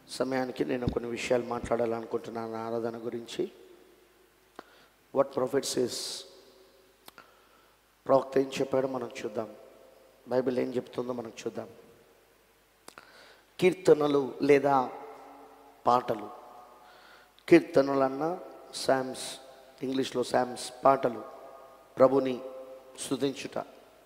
సమయానికి నేను కొన్ని విషయాలు మాట్లాడాలనుకుంటున్నాను ఆరాధన గురించి వాట్ ప్రొఫెట్స్ ఇస్ ప్రవక్త ఏం చెప్పాడో మనం చూద్దాం బైబిల్ ఏం చెప్తుందో మనం చూద్దాం కీర్తనలు లేదా పాటలు కీర్తనలు అన్న శామ్స్ ఇంగ్లీష్లో శామ్స్ పాటలు ప్రభుని స్తుతించుట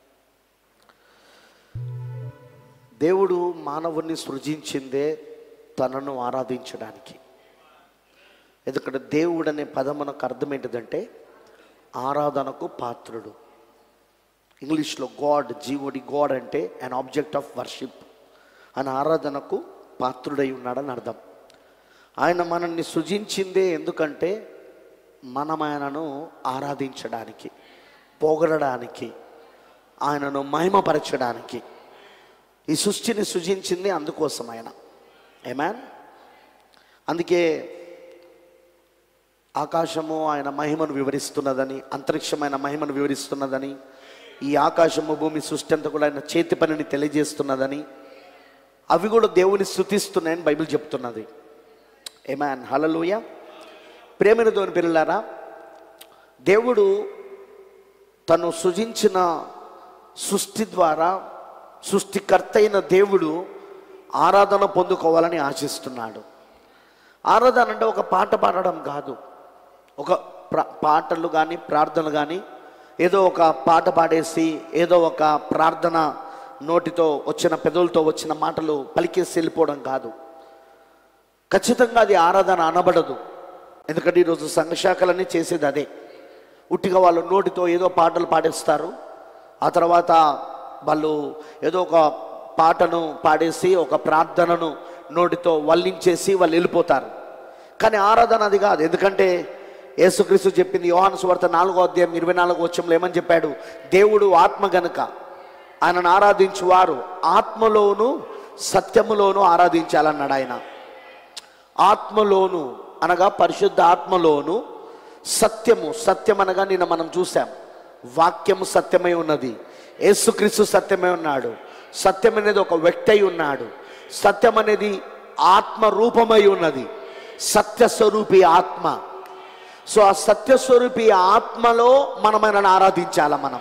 దేవుడు మానవుణ్ణి సృజించిందే తనను ఆరాధించడానికి ఎందుకంటే దేవుడు అనే పదం మనకు అర్థం ఏంటిదంటే ఆరాధనకు పాత్రుడు ఇంగ్లీష్లో గాడ్ జీవుడి గాడ్ అంటే అన్ ఆబ్జెక్ట్ ఆఫ్ వర్షిప్ అని ఆరాధనకు పాత్రుడై ఉన్నాడని అర్థం ఆయన మనల్ని సృజించిందే ఎందుకంటే మనం ఆయనను ఆరాధించడానికి పొగడడానికి ఆయనను మహిమపరచడానికి ఈ సృష్టిని సృజించింది అందుకోసం ఆయన ఏమాన్ అందుకే ఆకాశము ఆయన మహిమను వివరిస్తున్నదని అంతరిక్షమైన మహిమను వివరిస్తున్నదని ఈ ఆకాశము భూమి సృష్టి అంతా కూడా ఆయన చేతి పనిని తెలియజేస్తున్నదని అవి కూడా దేవుని స్థుతిస్తున్నాయని బైబిల్ చెప్తున్నది ఏమాన్ హలలుయ ప్రేమిన దోని పిల్లలారా దేవుడు తను సృజించిన సృష్టి ద్వారా సృష్టికర్త అయిన దేవుడు ఆరాధన పొందుకోవాలని ఆశిస్తున్నాడు ఆరాధన అంటే ఒక పాట పాడడం కాదు ఒక ప్ర పాటలు కానీ ప్రార్థనలు కానీ ఏదో ఒక పాట పాడేసి ఏదో ఒక ప్రార్థన నోటితో వచ్చిన పెదవులతో వచ్చిన మాటలు పలికేసి వెళ్ళిపోవడం కాదు ఖచ్చితంగా అది ఆరాధన అనబడదు ఎందుకంటే ఈరోజు సంఘశాఖలన్నీ చేసేది అదే ఉట్టిగా వాళ్ళు నోటితో ఏదో పాటలు పాడేస్తారు ఆ తర్వాత వాళ్ళు ఏదో ఒక పాటను పాడేసి ఒక ప్రార్థనను నోటితో వల్లించేసి వాళ్ళు వెళ్ళిపోతారు కానీ ఆరాధన అది కాదు ఎందుకంటే యేసుక్రీస్తు చెప్పింది యోహాను సువార్త నాలుగో అధ్యాయం ఇరవై నాలుగో వచ్చంలో ఏమని చెప్పాడు దేవుడు ఆత్మ గనుక ఆయనను ఆరాధించువారు ఆత్మలోను సత్యములోను ఆరాధించాలన్నాడు ఆయన ఆత్మలోను అనగా పరిశుద్ధ ఆత్మలోను సత్యము సత్యం అనగా నిన్న మనం చూసాం వాక్యము సత్యమై ఉన్నది యేసుక్రీస్తు సత్యమై ఉన్నాడు సత్యం అనేది ఒక వ్యక్తి అయి ఉన్నాడు సత్యం అనేది ఆత్మ రూపమై ఉన్నది సత్యస్వరూపి ఆత్మ సో ఆ సత్యస్వరూపి ఆత్మలో మనం ఆయనను ఆరాధించాల మనం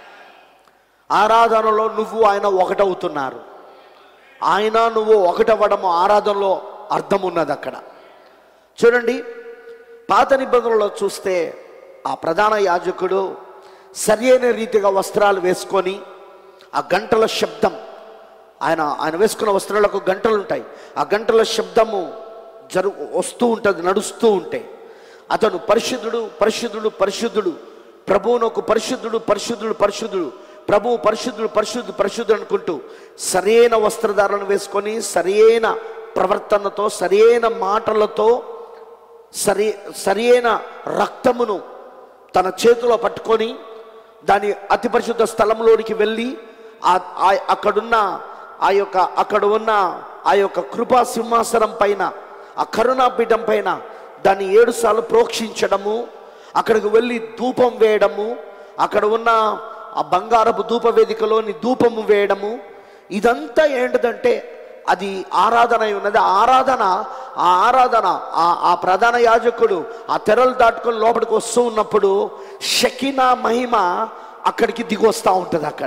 ఆరాధనలో నువ్వు ఆయన ఒకటవుతున్నారు ఆయన నువ్వు ఒకటవ్వడము ఆరాధనలో అర్థం ఉన్నది అక్కడ చూడండి పాత నిబంధనలో చూస్తే ఆ ప్రధాన యాజకుడు సరియైన రీతిగా వస్త్రాలు వేసుకొని ఆ గంటల శబ్దం ఆయన ఆయన వేసుకున్న వస్త్రాలకు గంటలు ఉంటాయి ఆ గంటల శబ్దము జరు వస్తూ ఉంటుంది నడుస్తూ ఉంటే అతను పరిశుద్ధుడు పరిశుద్ధుడు పరిశుద్ధుడు ప్రభువునొక పరిశుద్ధుడు పరిశుద్ధుడు పరిశుద్ధుడు ప్రభు పరిశుద్ధుడు పరిశుద్ధుడు పరిశుద్ధుడు అనుకుంటూ సరైన వస్త్రధారణ వేసుకొని సరైన ప్రవర్తనతో సరైన మాటలతో సరి సరియైన రక్తమును తన చేతిలో పట్టుకొని దాని అతి పరిశుద్ధ స్థలంలోనికి వెళ్ళి ఆ ఆ- అక్కడున్న ఆ యొక్క అక్కడ ఉన్న ఆ యొక్క కృపా సింహాసనం పైన ఆ కరుణాపీఠం పైన దాన్ని ఏడు సార్లు ప్రోక్షించడము అక్కడికి వెళ్ళి ధూపం వేయడము అక్కడ ఉన్న ఆ బంగారపు ధూప వేదికలోని ధూపము వేయడము ఇదంతా ఏంటిదంటే అది ఆరాధన అయి ఉన్నది ఆ ఆరాధన ఆ ఆరాధన ఆ ఆ ప్రధాన యాజకుడు ఆ తెరలు దాటుకొని లోపలికి వస్తూ ఉన్నప్పుడు షకినా మహిమ అక్కడికి దిగొస్తూ ఉంటుంది అక్కడ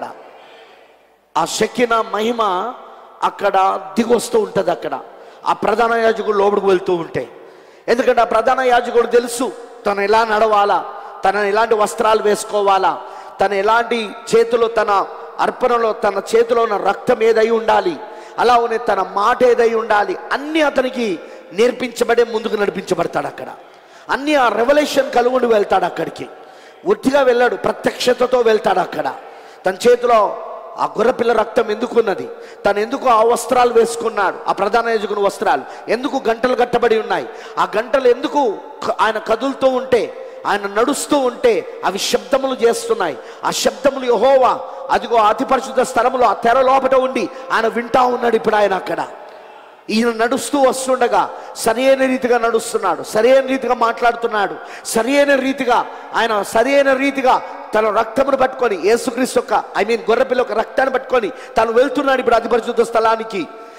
ఆ షకిన మహిమ అక్కడ దిగొస్తూ ఉంటుంది అక్కడ ఆ ప్రధాన యాజకుడు లోపలికి వెళ్తూ ఉంటే ఎందుకంటే ఆ ప్రధాన యాజకుడు తెలుసు తను ఎలా నడవాలా తన ఎలాంటి వస్త్రాలు వేసుకోవాలా తన ఎలాంటి చేతిలో తన అర్పణలో తన చేతిలో ఉన్న రక్తం ఏదై ఉండాలి అలా ఉన్న తన మాట ఏదై ఉండాలి అన్నీ అతనికి నేర్పించబడే ముందుకు నడిపించబడతాడు అక్కడ అన్ని ఆ రెవల్యూషన్ కలుగుండి వెళ్తాడు అక్కడికి ఉట్టిగా వెళ్ళాడు ప్రత్యక్షతతో వెళ్తాడు అక్కడ తన చేతిలో ఆ గొర్రెపిల్ల రక్తం ఎందుకున్నది తను ఎందుకు ఆ వస్త్రాలు వేసుకున్నాడు ఆ ప్రధాన యాజకుని వస్త్రాలు ఎందుకు గంటలు కట్టబడి ఉన్నాయి ఆ గంటలు ఎందుకు క- ఆయన కదులుతూ ఉంటే ఆయన నడుస్తూ ఉంటే అవి శబ్దములు చేస్తున్నాయి ఆ శబ్దములు యహోవా అదిగో అతి పరిశుద్ధ స్థలములో ఆ తెర లోపట ఉండి ఆయన వింటా ఉన్నాడు ఇప్పుడు ఆయన అక్కడ ఈయన నడుస్తూ వస్తుండగా సరైన రీతిగా నడుస్తున్నాడు సరైన రీతిగా మాట్లాడుతున్నాడు సరైన రీతిగా ఆయన సరైన రీతిగా తన రక్తమును పట్టుకొని యేసుక్రీస్తు యొక్క ఐ మీన్ గొర్రెపిల్ల యొక్క రక్తాన్ని పట్టుకొని తను వెళ్తున్నాడు ఇప్పుడు అతి పరిశుద్ధ స్థలానికి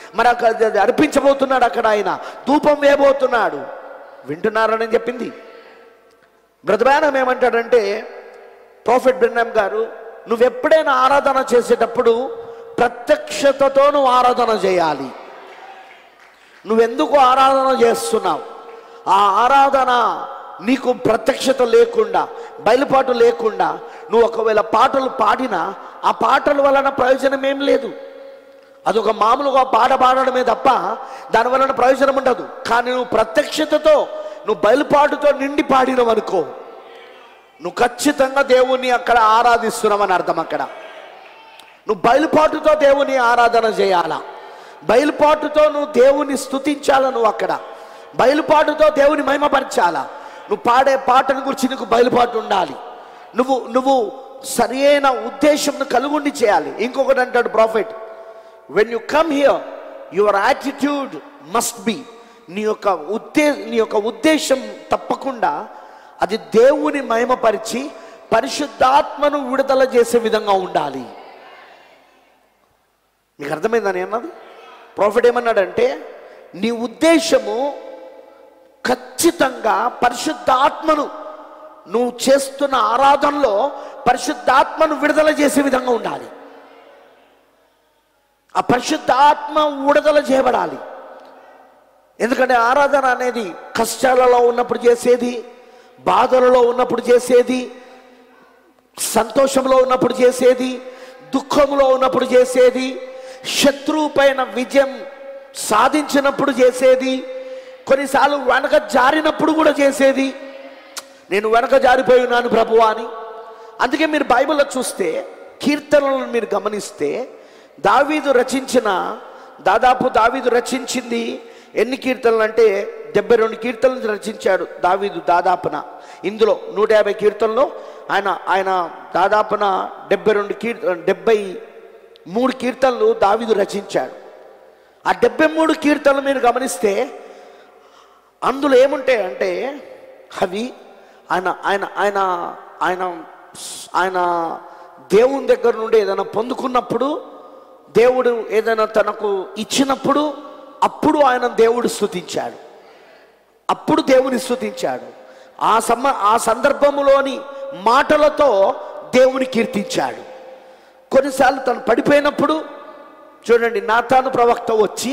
మరి అక్కడ అది అర్పించబోతున్నాడు అక్కడ ఆయన ధూపం వేయబోతున్నాడు వింటున్నారని చెప్పింది బ్రతబానం ఏమంటాడంటే ప్రాఫిట్ బ్రిన్నాం గారు నువ్వెప్పుడైనా ఆరాధన చేసేటప్పుడు ప్రత్యక్షతతో నువ్వు ఆరాధన చేయాలి నువ్వెందుకు ఆరాధన చేస్తున్నావు ఆ ఆరాధన నీకు ప్రత్యక్షత లేకుండా బయలుపాటు లేకుండా నువ్వు ఒకవేళ పాటలు పాడినా ఆ పాటల వలన ప్రయోజనం ఏం లేదు అదొక మామూలుగా పాట పాడడమే తప్ప దాని వలన ప్రయోజనం ఉండదు కానీ నువ్వు ప్రత్యక్షతతో నువ్వు బయలుపాటుతో నిండి పాడినవు అనుకో నువ్వు ఖచ్చితంగా దేవుణ్ణి అక్కడ ఆరాధిస్తున్నావని అర్థం అక్కడ నువ్వు బయలుపాటుతో దేవుని ఆరాధన చేయాలా బయలుపాటుతో నువ్వు దేవుని స్తుతించాల నువ్వు అక్కడ బయలుపాటుతో దేవుని మహిమపరచాలా నువ్వు పాడే పాటను గురించి నీకు బయలుపాటు ఉండాలి నువ్వు నువ్వు సరి అయిన ఉద్దేశంను కలుగుండి చేయాలి ఇంకొకటి అంటాడు profit when you come here your attitude must be నీ యొక్క ఉద్దే నీ యొక్క ఉద్దేశం తప్పకుండా అది దేవుని మహిమపరిచి పరిశుద్ధాత్మను విడుదల చేసే విధంగా ఉండాలి మీకు అర్థమైందని అన్నది ప్రాఫిట్ ఏమన్నాడంటే నీ ఉద్దేశము ఖచ్చితంగా పరిశుద్ధాత్మను నువ్వు చేస్తున్న ఆరాధనలో పరిశుద్ధాత్మను విడుదల చేసే విధంగా ఉండాలి ఆ పరిశుద్ధాత్మ విడుదల చేయబడాలి ఎందుకంటే ఆరాధన అనేది కష్టాలలో ఉన్నప్పుడు చేసేది బాధలలో ఉన్నప్పుడు చేసేది సంతోషంలో ఉన్నప్పుడు చేసేది దుఃఖంలో ఉన్నప్పుడు చేసేది శత్రువు పైన విజయం సాధించినప్పుడు చేసేది కొన్నిసార్లు వెనక జారినప్పుడు కూడా చేసేది నేను వెనక జారిపోయి ఉన్నాను ప్రభువా అని అందుకే మీరు బైబిల్లో చూస్తే కీర్తనలను మీరు గమనిస్తే దావీదు రచించిన దాదాపు దావీదు రచించింది ఎన్ని కీర్తనలు అంటే డెబ్బై రెండు కీర్తనలు రచించాడు దావీదు దాదాపున ఇందులో నూట యాభై కీర్తనలో ఆయన ఆయన దాదాపున డెబ్బై రెండు కీర్త డెబ్బై మూడు కీర్తనలు దావీదు రచించాడు ఆ డెబ్బై మూడు కీర్తనలు మీరు గమనిస్తే అందులో ఏముంటాయి అంటే అవి ఆయన ఆయన ఆయన ఆయన ఆయన దేవుని దగ్గర నుండి ఏదైనా పొందుకున్నప్పుడు దేవుడు ఏదైనా తనకు ఇచ్చినప్పుడు అప్పుడు ఆయన దేవుడు స్తుతించాడు అప్పుడు దేవుని స్తుతించాడు ఆ సమ ఆ సందర్భములోని మాటలతో దేవుని కీర్తించాడు కొన్నిసార్లు తను పడిపోయినప్పుడు చూడండి నాతాను ప్రవక్త వచ్చి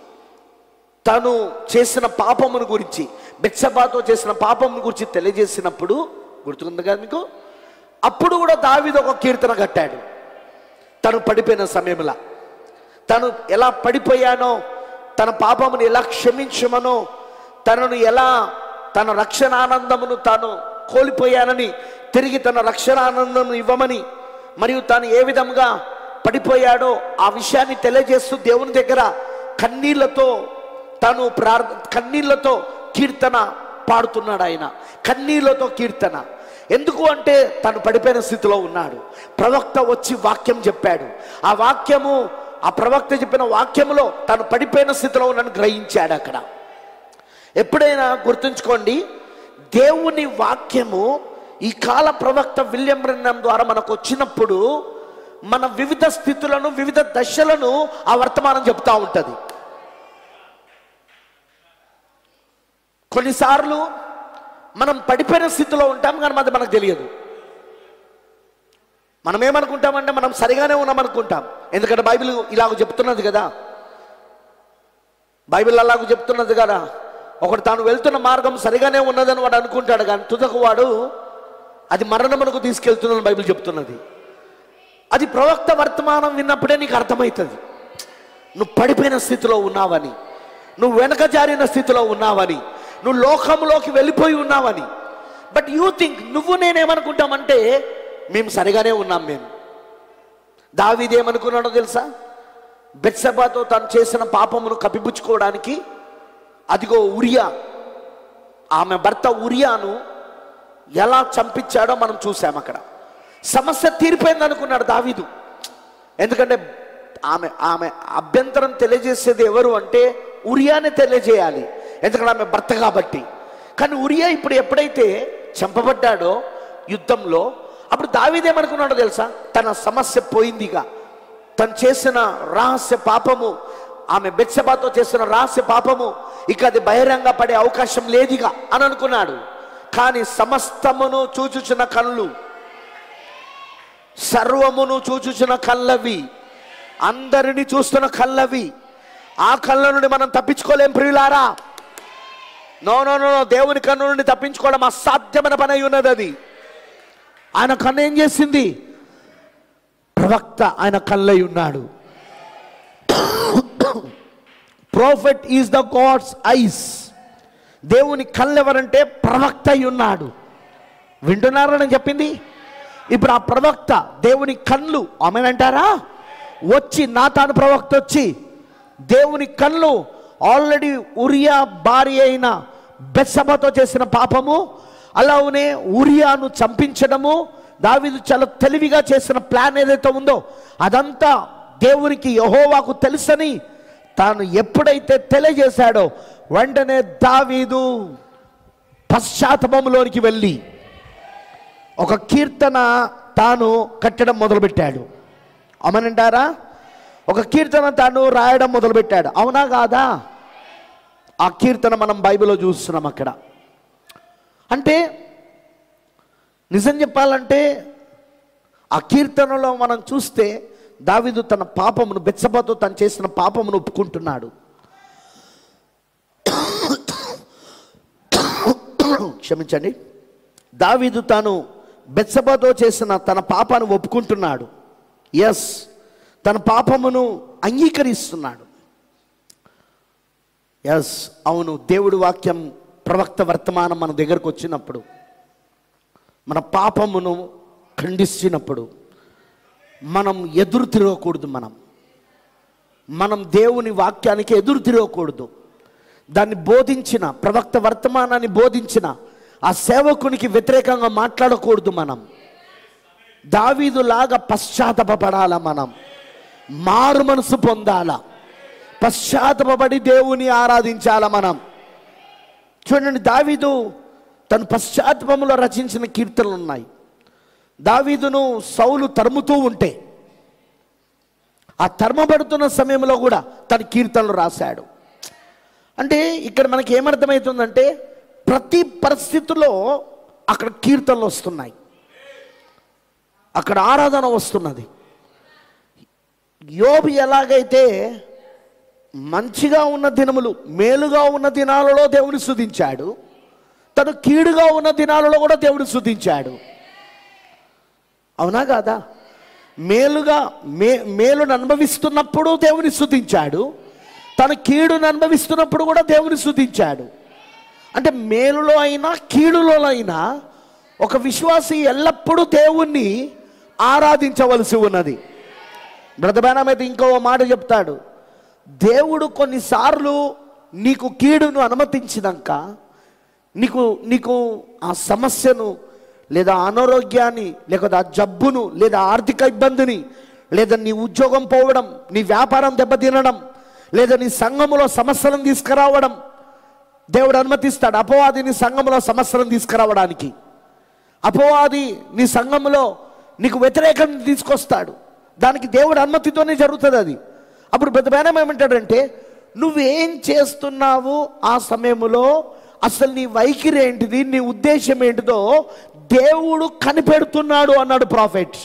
తను చేసిన పాపమును గురించి బెత్సబాతో చేసిన పాపమును గురించి తెలియజేసినప్పుడు గుర్తుకుంది కదా మీకు అప్పుడు కూడా దావీదు ఒక కీర్తన కట్టాడు తను పడిపోయిన సమయంలో తను ఎలా పడిపోయానో తన పాపమును ఎలా క్షమించమనో తనను ఎలా తన రక్షణ ఆనందమును తాను కోల్పోయానని తిరిగి తన రక్షణ ఆనందం ఇవ్వమని మరియు తాను ఏ విధంగా పడిపోయాడో ఆ విషయాన్ని తెలియజేస్తూ దేవుని దగ్గర కన్నీళ్లతో తను ప్రార్థ కన్నీళ్లతో కీర్తన పాడుతున్నాడు ఆయన కన్నీళ్లతో కీర్తన ఎందుకు అంటే తను పడిపోయిన స్థితిలో ఉన్నాడు ప్రవక్త వచ్చి వాక్యం చెప్పాడు ఆ వాక్యము ఆ ప్రవక్త చెప్పిన వాక్యములో తను పడిపోయిన స్థితిలో ఉన్నాను గ్రహించాడు అక్కడ ఎప్పుడైనా గుర్తుంచుకోండి దేవుని వాక్యము ఈ కాల ప్రవక్త విలియం బ్రెన్నం ద్వారా మనకు వచ్చినప్పుడు మన వివిధ స్థితులను వివిధ దశలను ఆ వర్తమానం చెప్తా ఉంటుంది కొన్నిసార్లు మనం పడిపోయిన స్థితిలో ఉంటాం కానీ అది మనకు తెలియదు మనం ఏమనుకుంటామంటే మనం సరిగానే ఉన్నాం అనుకుంటాం ఎందుకంటే బైబిల్ ఇలాగ చెప్తున్నది కదా బైబిల్ అలాగ చెప్తున్నది కదా ఒకడు తాను వెళ్తున్న మార్గం సరిగానే ఉన్నదని వాడు అనుకుంటాడు కానీ తుదకు వాడు అది మరణమునకు తీసుకెళ్తుందని బైబిల్ చెప్తున్నది అది ప్రవక్త వర్తమానం విన్నప్పుడే నీకు అర్థమవుతుంది నువ్వు పడిపోయిన స్థితిలో ఉన్నావని నువ్వు వెనక జారిన స్థితిలో ఉన్నావని నువ్వు లోకంలోకి వెళ్ళిపోయి ఉన్నావని బట్ యూ థింక్ నువ్వు నేనేమనుకుంటామంటే మేము సరిగానే ఉన్నాం మేము దావీదేమనుకున్నాడో తెలుసా బెత్సబాతో తను చేసిన పాపమును కప్పిపుచ్చుకోవడానికి అదిగో ఉరియా ఆమె భర్త ఉరియాను ఎలా చంపించాడో మనం చూసాం అక్కడ సమస్య తీరిపోయింది అనుకున్నాడు దావీదు ఎందుకంటే ఆమె ఆమె అభ్యంతరం తెలియజేసేది ఎవరు అంటే ఉరియానే తెలియజేయాలి ఎందుకంటే ఆమె భర్త కాబట్టి కానీ ఉరియా ఇప్పుడు ఎప్పుడైతే చంపబడ్డాడో యుద్ధంలో అప్పుడు దావీదేమనుకున్నాడో తెలుసా తన సమస్య పోయిందిగా తను చేసిన రహస్య పాపము ఆమె బెత్సబాతో చేసిన రహస్య పాపము ఇక అది బహిరంగ పడే అవకాశం లేదిగా అని అనుకున్నాడు కానీ సమస్తమును చూచుచున్న కళ్ళు సర్వమును చూచుచున్న కళ్ళవి అందరిని చూస్తున్న కళ్ళవి ఆ కళ్ళ నుండి మనం తప్పించుకోలేం ప్రియులారా నో నో నో నో, దేవుని కన్ను నుండి తప్పించుకోవడం అసాధ్యమైన పని అయి ఉన్నది అది ఆయన కన్ను ఏం చేసింది ప్రవక్త ఆయన కళ్ళై ఉన్నాడు prophet is the God's eyes దేవుని కళ్ళు ఎవరంటే ప్రవక్త అయి ఉన్నాడు వింటున్నారని చెప్పింది ఇప్పుడు ఆ ప్రవక్త దేవుని కళ్ళు ఆమెనంటారా వచ్చి నాతాను ప్రవక్త వచ్చి దేవుని కళ్ళు ఆల్రెడీ ఉరియా భార్య అయిన బెత్సబతో చేసిన పాపము అలానే ఉరియాను చంపించడము దావీదు చాలా తెలివిగా చేసిన ప్లాన్ ఏదైతే ఉందో అదంతా దేవునికి యహోవాకు తెలుసని తాను ఎప్పుడైతే తెలియజేశాడో వెంటనే దావీదు పశ్చాత్తాపంలోనికి వెళ్ళి ఒక కీర్తన తాను కట్టడం మొదలుపెట్టాడు అవునంటారా ఒక కీర్తన తాను రాయడం మొదలుపెట్టాడు అవునా కాదా ఆ కీర్తన మనం బైబిల్లో చూస్తున్నాం అక్కడ అంటే నిజం చెప్పాలంటే ఆ కీర్తనలో మనం చూస్తే దావీదు తన పాపమును బెచ్చబతో తను చేసిన పాపమును ఒప్పుకుంటున్నాడు క్షమించండి దావీదు తాను బెత్సబతో చేసిన తన పాపాన్ని ఒప్పుకుంటున్నాడు ఎస్ తన పాపమును అంగీకరిస్తున్నాడు ఎస్ అవును దేవుడి వాక్యం ప్రవక్త వర్తమానం మన దగ్గరకు వచ్చినప్పుడు మన పాపమును ఖండిస్తున్నప్పుడు మనం ఎదురు తిరగకూడదు మనం మనం దేవుని వాక్యానికి ఎదురు తిరగకూడదు దాన్ని బోధించిన ప్రవక్త వర్తమానాన్ని బోధించిన ఆ సేవకునికి వ్యతిరేకంగా మాట్లాడకూడదు మనం దావీదులాగా పశ్చాత్తపడాల మనం మారు మనసు పొందాలా పశ్చాత్తపడి దేవుని ఆరాధించాల మనం చూడండి దావీదు తన పశ్చాత్తాపంలో రచించిన కీర్తనలు ఉన్నాయి దావీదును సౌలు తరుముతూ ఉంటే ఆ తరమబడుతున్న సమయంలో కూడా తన కీర్తనలు రాశాడు అంటే ఇక్కడ మనకి ఏమర్థమవుతుందంటే ప్రతి పరిస్థితిలో అక్కడ కీర్తనలు వస్తున్నాయి అక్కడ ఆరాధన వస్తున్నది యోబు ఎలాగైతే మంచిగా ఉన్న దినములు మేలుగా ఉన్న దినాలలో దేవుని స్తుతించాడు తను కీడుగా ఉన్న దినాలలో కూడా దేవుని స్తుతించాడు అవునా కాదా మేలుగా మే మేలును అనుభవిస్తున్నప్పుడు దేవుని స్తుతించాడు తన కీడును అనుభవిస్తున్నప్పుడు కూడా దేవుని స్తుతించాడు అంటే మేలులో అయినా కీడులో అయినా ఒక విశ్వాసి ఎల్లప్పుడూ దేవుణ్ణి ఆరాధించవలసి ఉన్నది బ్రతబానం అయితే ఇంకో మాట చెప్తాడు దేవుడు కొన్నిసార్లు నీకు కీడును అనుమతించినాక నీకు నీకు ఆ సమస్యను లేదా అనారోగ్యాన్ని లేకపోతే ఆ జబ్బును లేదా ఆర్థిక ఇబ్బందిని లేదా నీ ఉద్యోగం పోవడం నీ వ్యాపారం దెబ్బతినడం లేదా నీ సంఘములో సమస్యలను తీసుకురావడం దేవుడు అనుమతిస్తాడు అపవాది నీ సంఘములో సమస్యలను తీసుకురావడానికి అపవాది నీ సంఘములో నీకు వ్యతిరేకం తీసుకొస్తాడు దానికి దేవుడు అనుమతితోనే జరుగుతుంది అది అప్పుడు బెదబేనం ఏమంటాడంటే నువ్వేం చేస్తున్నావు ఆ సమయంలో అసలు నీ వైఖరి ఏంటిది నీ ఉద్దేశం ఏంటిదో దేవుడు కనిపెడుతున్నాడు అన్నాడు ప్రాఫెట్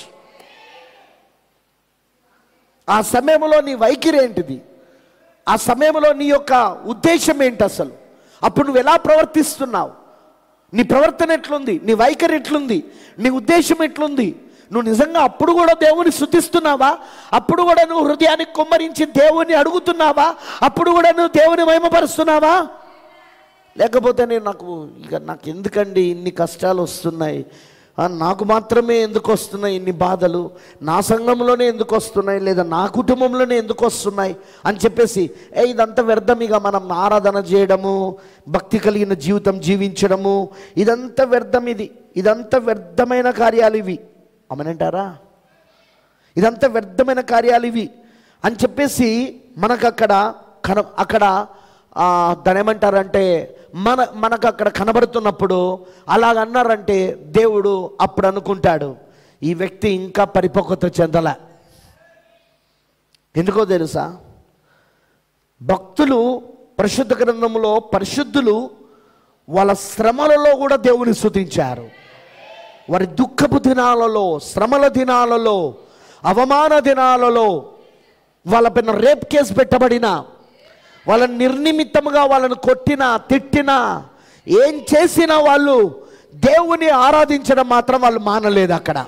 ఆ సమయంలో నీ వైఖరి ఏంటిది ఆ సమయంలో నీ యొక్క ఉద్దేశం ఏంటి అసలు అప్పుడు నువ్వు ఎలా ప్రవర్తిస్తున్నావు నీ ప్రవర్తన ఎట్లుంది నీ వైఖరి ఎట్లుంది నీ ఉద్దేశం ఎట్లుంది నువ్వు నిజంగా అప్పుడు కూడా దేవుని శుద్ధిస్తున్నావా అప్పుడు కూడా నువ్వు హృదయానికి కుమ్మరించి దేవుని అడుగుతున్నావా అప్పుడు కూడా నువ్వు దేవుని మహిమపరుస్తున్నావా లేకపోతే నేను నాకు ఇక నాకు ఎందుకండి ఇన్ని కష్టాలు వస్తున్నాయి ఆ, నాకు మాత్రమే ఎందుకు వస్తున్నాయి ఇన్ని బాధలు నా సంఘంలోనే ఎందుకు వస్తున్నాయి లేదా నా కుటుంబంలోనే ఎందుకు వస్తున్నాయి అని చెప్పేసి ఏ ఇదంతా వ్యర్థం ఇక మనం ఆరాధన చేయడము భక్తి కలిగిన జీవితం జీవించడము ఇదంతా వ్యర్థం ఇది ఇదంతా వ్యర్థమైన కార్యాలు ఇవి అమనంటారా ఇదంతా వ్యర్థమైన కార్యాలు ఇవి అని చెప్పేసి మనకు అక్కడ కన అక్కడ ఆ, దాని ఏమంటారంటే మన మనకు అక్కడ కనబడుతున్నప్పుడు అలాగన్నారంటే దేవుడు అప్పుడు అనుకుంటాడు ఈ వ్యక్తి ఇంకా పరిపక్వత చెందలే ఎందుకో తెలుసా భక్తులు పరిశుద్ధ గ్రంథంలో పరిశుద్ధులు వాళ్ళ శ్రమలలో కూడా దేవుని స్తుతించారు వారి దుఃఖపు దినాలలో శ్రమల దినాలలో అవమాన దినాలలో వాళ్ళ పైన రేప్ కేసు పెట్టబడిన వాళ్ళని నిర్నిమిత్తముగా వాళ్ళని కొట్టినా తిట్టినా ఏం చేసినా వాళ్ళు దేవుని ఆరాధించడం మాత్రం వాళ్ళు మానలేదు అక్కడ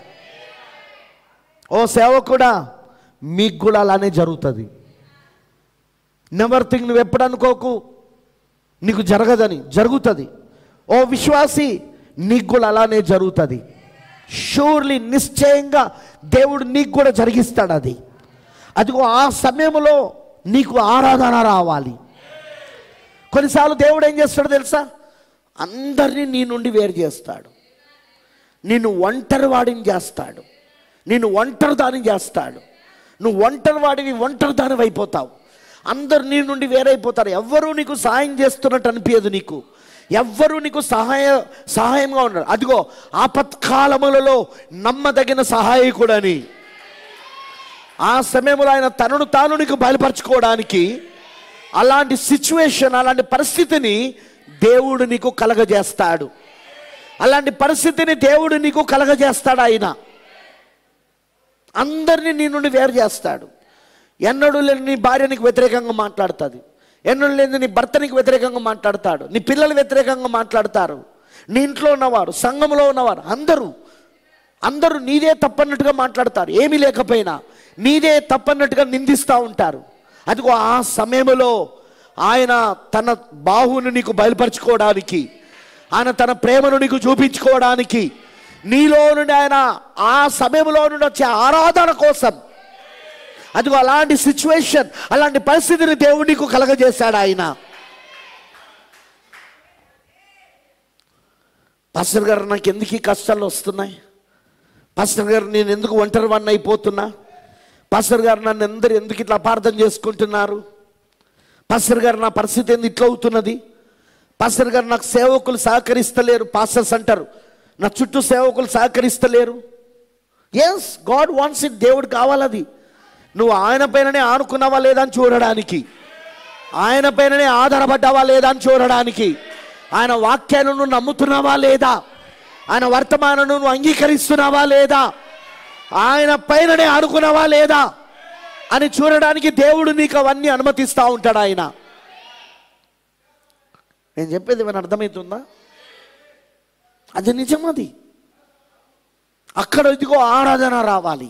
ఓ సేవకుడా మీకు కూడా అలానే జరుగుతుంది నెవర్ థింగ్ నువ్వు ఎప్పుడు అనుకోకు నీకు జరగదని జరుగుతుంది ఓ విశ్వాసి నీకు కూడా అలానే జరుగుతుంది షూర్లీ నిశ్చయంగా దేవుడు నీకు కూడా జరిగిస్తాడు అది అదిగో ఆ సమయంలో నీకు ఆరాధన రావాలి కొన్నిసార్లు దేవుడు ఏం చేస్తాడో తెలుసా అందరినీ నీ నుండి వేరు చేస్తాడు నిన్ను ఒంటరి వాడిని చేస్తాడు నిన్ను ఒంటరి దాని చేస్తాడు నువ్వు ఒంటరి వాడివి ఒంటరి దాని అయిపోతావు అందరు నీ నుండి వేరైపోతారు ఎవ్వరూ నీకు సహాయం చేస్తున్నట్టు అనిపించదు నీకు ఎవ్వరూ నీకు సహాయ సహాయంగా ఉండరు అదిగో ఆపత్కాలములలో నమ్మదగిన సహాయకుడని ఆ సమయంలో ఆయన తనను తాను నీకు బయలుపరచుకోవడానికి అలాంటి సిచ్యువేషన్ అలాంటి పరిస్థితిని దేవుడు నీకు కలగజేస్తాడు అలాంటి పరిస్థితిని దేవుడు నీకు కలగజేస్తాడు ఆయన అందరినీ నీ నుండి వేరు చేస్తాడు ఎన్నడూ లేని నీ భార్య నీకు వ్యతిరేకంగా మాట్లాడుతుంది ఎన్నడూ లేని నీ భర్త నీకు వ్యతిరేకంగా మాట్లాడతాడు నీ పిల్లలు వ్యతిరేకంగా మాట్లాడతారు నీ ఇంట్లో ఉన్నవారు సంఘంలో ఉన్నవారు అందరూ అందరూ నీదే తప్పన్నట్టుగా మాట్లాడతారు ఏమీ లేకపోయినా నీదే తప్పన్నట్టుగా నిందిస్తూ ఉంటారు అదిగో ఆ సమయంలో ఆయన తన బాహుని నీకు బయలుపరచుకోవడానికి ఆయన తన ప్రేమను నీకు చూపించుకోవడానికి నీలో నుండి ఆయన ఆ సమయంలో నుండి వచ్చే ఆరాధన కోసం అదిగో అలాంటి సిచ్యువేషన్ అలాంటి పరిస్థితిని దేవుడు నీకు కలగజేశాడు ఆయన పాస్టర్ గారు నాకు ఎందుకు ఈ కష్టాలు వస్తున్నాయి పాస్టర్ గారు నేను ఎందుకు ఒంటరి వాడిని అయిపోతున్నా పాస్టర్ గారు నన్ను అందరు ఎందుకు ఇట్లా అపార్థం చేసుకుంటున్నారు పాస్టర్ గారు నా పరిస్థితి ఎందుకు ఇట్లా అవుతున్నది పాస్టర్ గారు నాకు సేవకులు సహకరిస్తలేరు పాస్టర్స్ అంటారు నా చుట్టూ సేవకులు సహకరిస్తలేరు ఎస్ గాడ్ వాంట్స్ ఇట్ దేవుడు కావాలది నువ్వు ఆయన పైననే ఆనుకున్నావా లేదా అని చూడడానికి ఆయన పైననే ఆధారపడ్డావా లేదా అని చూడడానికి ఆయన వాక్యాలను నువ్వు నమ్ముతున్నావా లేదా ఆయన వర్తమానం నువ్వు అంగీకరిస్తున్నావా లేదా ఆయన పైననే ఆనుకున్నావా లేదా అని చూడడానికి దేవుడు నీకు అవన్నీ అనుమతిస్తూ ఉంటాడు ఆయన నేను చెప్పేది ఏమైనా అర్థమవుతుందా అది నిజం అది అక్కడ ఇదిగో ఆరాధన రావాలి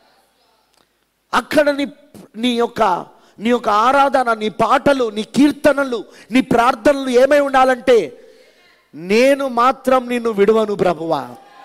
అక్కడ నీ నీ యొక్క నీ యొక్క ఆరాధన నీ పాటలు నీ కీర్తనలు నీ ప్రార్థనలు ఏమై ఉండాలంటే నేను మాత్రం నిన్ను విడువను ప్రభువా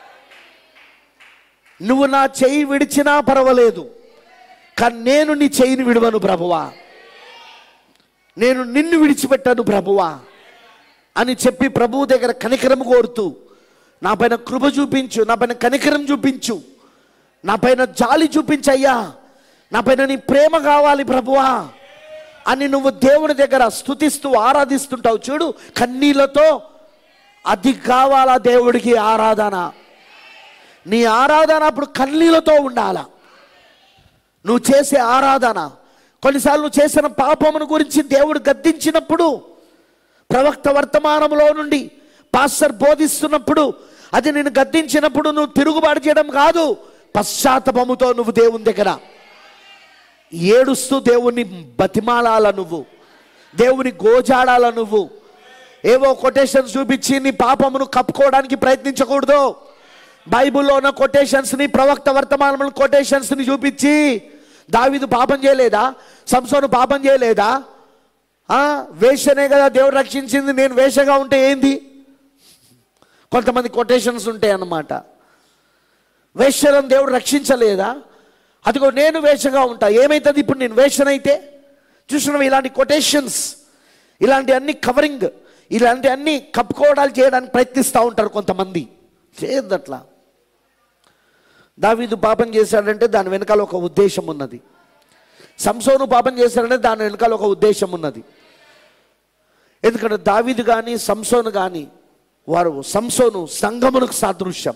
నువ్వు నా చెయ్యి విడిచినా పర్వాలేదు కానీ నేను నీ చెయ్యిని విడువను ప్రభువా నేను నిన్ను విడిచిపెట్టాను ప్రభువా అని చెప్పి ప్రభువు దగ్గర కనికరం కోరుతూ నా పైన కృప చూపించు నా పైన కనికరం చూపించు నా పైన జాలి చూపించయ్యా నా పైన నీ ప్రేమ కావాలి ప్రభువా అని నువ్వు దేవుని దగ్గర స్తుతిస్తూ ఆరాధిస్తుంటావు చూడు కన్నీళ్లతో అది కావాలా దేవుడికి ఆరాధన నీ ఆరాధన అప్పుడు కన్నీళ్లతో ఉండాలా నువ్వు చేసే ఆరాధన కొన్నిసార్లు నువ్వు చేసిన పాపమును గురించి దేవుడు గద్దించినప్పుడు ప్రవక్త వర్తమానంలో నుండి పాస్టర్ బోధిస్తున్నప్పుడు అది నేను గద్దించినప్పుడు నువ్వు తిరుగుబాటు చేయడం కాదు పశ్చాత్తపముతో నువ్వు దేవుని దగ్గర ఏడుస్తూ దేవుని బతిమాలాల నువ్వు దేవుని గోజాడాల నువ్వు ఏవో కొటేషన్స్ చూపించి నీ పాపమును కప్పుకోవడానికి ప్రయత్నించకూడదు బైబిల్లో ఉన్న కొటేషన్స్ని ప్రవక్త వర్తమానంలో కొటేషన్స్ని చూపించి దావీదు పాపం చేయలేదా సంసోను పాపం చేయలేదా ఆ, వేషనే కదా దేవుడు రక్షించింది నేను వేషగా ఉంటే ఏంది కొంతమంది కొటేషన్స్ ఉంటాయి అన్నమాట వేశ్యలను దేవుడు రక్షించలేదా అదిగో నేను వేషగా ఉంటా ఏమైతుంది ఇప్పుడు నేను వేషనైతే చూసినవి ఇలాంటి కొటేషన్స్ ఇలాంటి అన్ని కవరింగ్ ఇలాంటి అన్ని కప్పుకోవడాలు చేయడానికి ప్రయత్నిస్తూ ఉంటారు కొంతమంది చేయొద్దు అట్లా దావీదు పాపం చేశాడంటే దాని వెనకాల ఒక ఉద్దేశం ఉన్నది సంసోను పాపం చేశాడంటే దాని వెనకాల ఒక ఉద్దేశం ఉన్నది ఎందుకంటే దావీదు కానీ సంసోను కానీ వారు సంసోను సంగమునకు సాదృశ్యం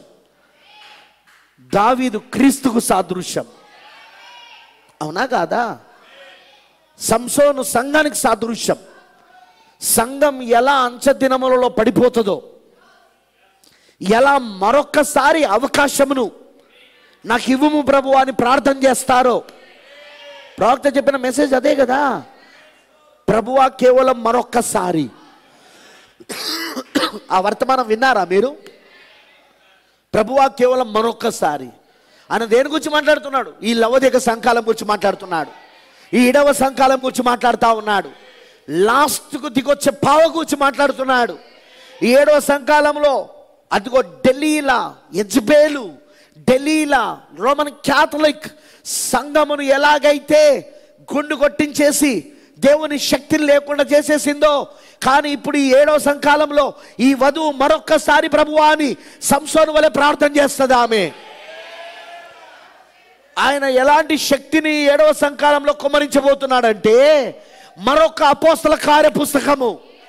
దావీదు క్రీస్తుకు సాదృశ్యం అవునా కాదా సంసోను సంఘానికి సాదృశ్యం సంఘం ఎలా అంచదినములలో పడిపోతుందో ఎలా మరొక్కసారి అవకాశమును నాకు ఇవ్వము ప్రభు అని ప్రార్థన చేస్తారో ప్రవక్త చెప్పిన మెసేజ్ అదే కదా ప్రభువా కేవలం మరొక్కసారి ఆ వర్తమానం విన్నారా మీరు ప్రభువా కేవలం మరొక్కసారి ఆయన దేని గురించి మాట్లాడుతున్నాడు ఈ లవదిక సంకాలం గురించి మాట్లాడుతున్నాడు ఈ ఇడవ సంకాలం గురించి మాట్లాడుతూ ఉన్నాడు లాస్ట్కు దిగొచ్చే పావ గురించి మాట్లాడుతున్నాడు ఈ ఏడవ సంకాలంలో అదిగో ఢిల్లీలా ఎజ్బేలు ఢిల్లీలా రోమన్ క్యాథలిక్ సంఘమును ఎలాగైతే గుండు కొట్టించేసి దేవుని శక్తిని లేకుండా చేసేసిందో కానీ ఇప్పుడు ఈ ఏడవ సంకాలంలో ఈ వధువు మరొక్కసారి ప్రభువా అని సంసోను వలె ప్రార్థన చేస్తుంది ఆమె ఆయన ఎలాంటి శక్తిని ఏడవ సంకాలంలో కుమరించబోతున్నాడంటే మరొక అపోస్తల కార్య పుస్తకము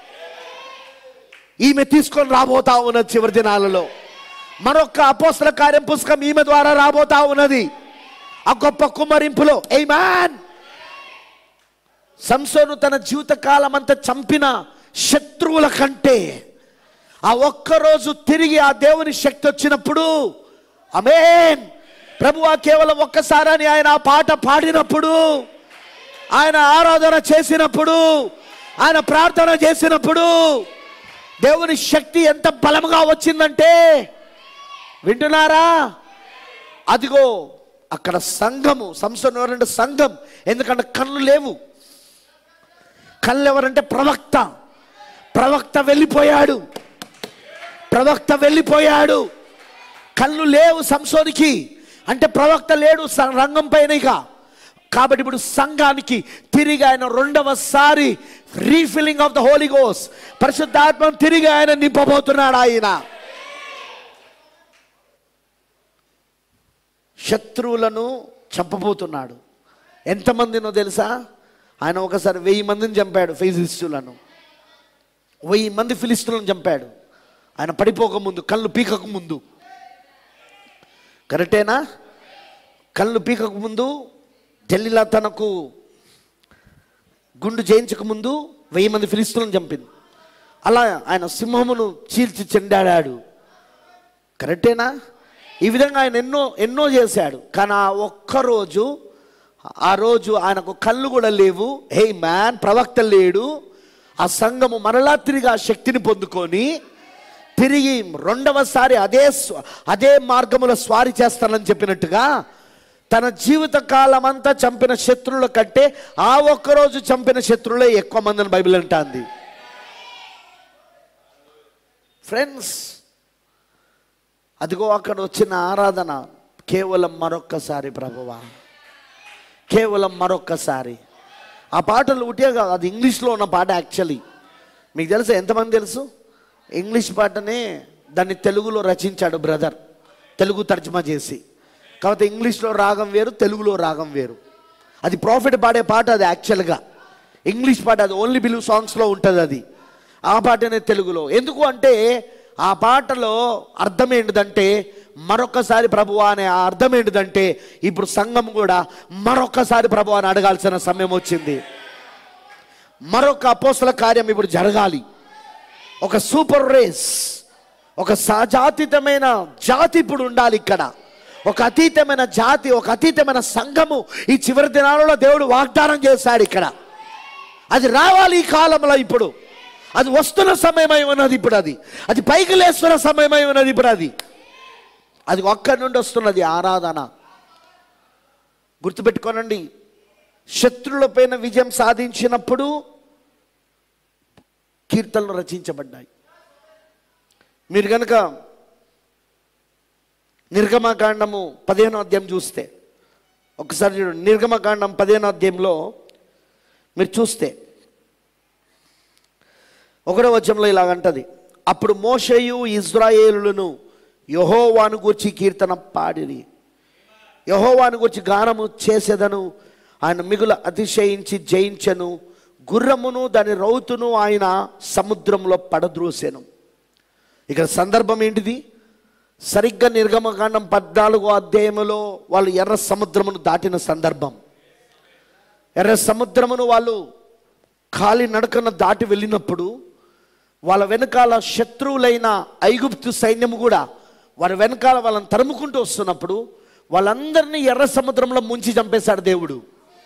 ఈమె తీసుకొని రాబోతా ఉన్నది చివరి దినాలలో మరొక అపోస్తల కార్యం పుస్తకం ఈమె ద్వారా రాబోతా ఉన్నది ఆ గొప్ప కుమ్మరింపులో ఏ మ్యాన్ సంసోను తన జీవిత కాలం అంతా చంపిన శత్రువుల కంటే ఆ ఒక్కరోజు తిరిగి ఆ దేవుని శక్తి వచ్చినప్పుడు అమేన్ ప్రభువా కేవలం ఒక్కసారని ఆయన ఆ పాట పాడినప్పుడు ఆయన ఆరాధన చేసినప్పుడు ఆయన ప్రార్థన చేసినప్పుడు దేవుని శక్తి ఎంత బలముగా వచ్చిందంటే వింటున్నారా అదిగో అక్కడ సంఘము సంస్థను ఎవరంటే సంఘం ఎందుకంటే కళ్ళు లేవు కళ్ళు ఎవరంటే ప్రవక్త ప్రవక్త వెళ్ళిపోయాడు ప్రవక్త వెళ్ళిపోయాడు కళ్ళు లేవు సంసోనికి అంటే ప్రవక్త లేడు స- రంగం పైన ఇక కాబట్టి ఇప్పుడు సంఘానికి తిరిగి ఆయన రెండవసారి రీఫిల్లింగ్ ఆఫ్ ద హోలీ గోస్ పరిశుద్ధాత్మ తిరిగి ఆయన నింపబోతున్నాడు ఆయన శత్రువులను చంపబోతున్నాడు ఎంతమందినో తెలుసా ఆయన ఒకసారి వెయ్యి మందిని చంపాడు ఫిలిస్తులను వెయ్యి మంది ఫిలిస్తులను చంపాడు ఆయన పడిపోక ముందు కళ్ళు పీకక ముందు కరెక్టేనా కళ్ళు పీకక ముందు ఢిల్లీలో తనకు గుండు చేయించక ముందు వెయ్యి మంది ఫిలిస్తులను చంపింది అలా ఆయన సింహమును చీల్చి చెండాడాడు కరెక్టేనా ఈ విధంగా ఆయన ఎన్నో ఎన్నో చేశాడు కానీ ఆ ఒక్కరోజు ఆ రోజు ఆయనకు కళ్ళు కూడా లేవు హే మ్యాన్ ప్రవక్త లేడు ఆ సంఘము మరలా తిరిగి ఆ శక్తిని పొందుకొని తిరిగి రెండవసారి అదే స్వ- అదే మార్గములో స్వారీ చేస్తానని చెప్పినట్టుగా తన జీవిత కాలం అంతా చంపిన శత్రువుల కంటే ఆ ఒక్కరోజు చంపిన శత్రువులే ఎక్కువ మందిని బైబిల్ అంటాంది ఫ్రెండ్స్ అదిగో అక్కడ వచ్చిన ఆరాధన కేవలం మరొక్కసారి ప్రభువా కేవలం మరొక్కసారి ఆ పాటలు ఉటే కాదు అది ఇంగ్లీష్లో ఉన్న పాట యాక్చువల్లీ మీకు తెలుసా ఎంతమంది తెలుసు ఇంగ్లీష్ పాటనే దాన్ని తెలుగులో రచించాడు బ్రదర్ తెలుగు తర్జుమా చేసి కాబట్టి ఇంగ్లీష్లో రాగం వేరు తెలుగులో రాగం వేరు అది ప్రాఫిట్ పాడే పాట అది యాక్చువల్గా ఇంగ్లీష్ పాట అది ఓన్లీ బిలీవ్ సాంగ్స్లో ఉంటుంది అది ఆ పాటనే తెలుగులో ఎందుకు అంటే ఆ పాటలో అర్థం ఏంటిదంటే మరొకసారి ప్రభువా అనే ఆ అర్థం ఏంటిదంటే ఇప్పుడు సంఘం కూడా మరొకసారి ప్రభు అని అడగాల్సిన సమయం వచ్చింది మరొక అపోస్తల కార్యం ఇప్పుడు జరగాలి ఒక సూపర్ రేస్ ఒక సజాతీతమైన జాతి ఇప్పుడు ఉండాలి ఇక్కడ ఒక అతీతమైన జాతి ఒక అతీతమైన సంఘము ఈ చివరి దినాలలో దేవుడు వాగ్దానం చేశాడు ఇక్కడ అది రావాలి ఈ కాలంలో ఇప్పుడు అది వస్తున్న సమయమై ఉన్నది ఇప్పుడు అది అది పైకి లేస్తున్న సమయమై ఉన్నది ఇప్పుడు అది అది ఒక్కడి నుండి వస్తున్నది ఆరాధన గుర్తుపెట్టుకోనండి శత్రువులపైన విజయం సాధించినప్పుడు కీర్తనలు రచించబడ్డాయి మీరు కనుక నిర్గమకాండము పదిహేనో అధ్యాయం చూస్తే ఒకసారి చూడండి నిర్గమకాండం పదిహేనో అధ్యాయంలో మీరు చూస్తే ఒకటో వచనంలో ఇలాగంటది అప్పుడు మోషయు ఇజ్రాయేలులను యహోవాను గూర్చి కీర్తన పాడిరి యహోవాను గురించి గానము చేసేదను ఆయన మిగుల అతిశయించి జయించెను గుర్రమును దాని రౌతును ఆయన సముద్రంలో పడద్రోసెను ఇక్కడ సందర్భం ఏంటిది సరిగ్గా నిర్గమకాండం పద్నాలుగో అధ్యాయములో వాళ్ళు ఎర్ర సముద్రమును దాటిన సందర్భం ఎర్ర సముద్రమును వాళ్ళు ఖాళీ నడకన దాటి వెళ్ళినప్పుడు వాళ్ళ వెనకాల శత్రువులైన ఐగుప్తు సైన్యము కూడా వారి వెనకాల వాళ్ళని తరుముకుంటూ వస్తున్నప్పుడు వాళ్ళందరినీ ఎర్ర సముద్రంలో ముంచి చంపేశాడు దేవుడు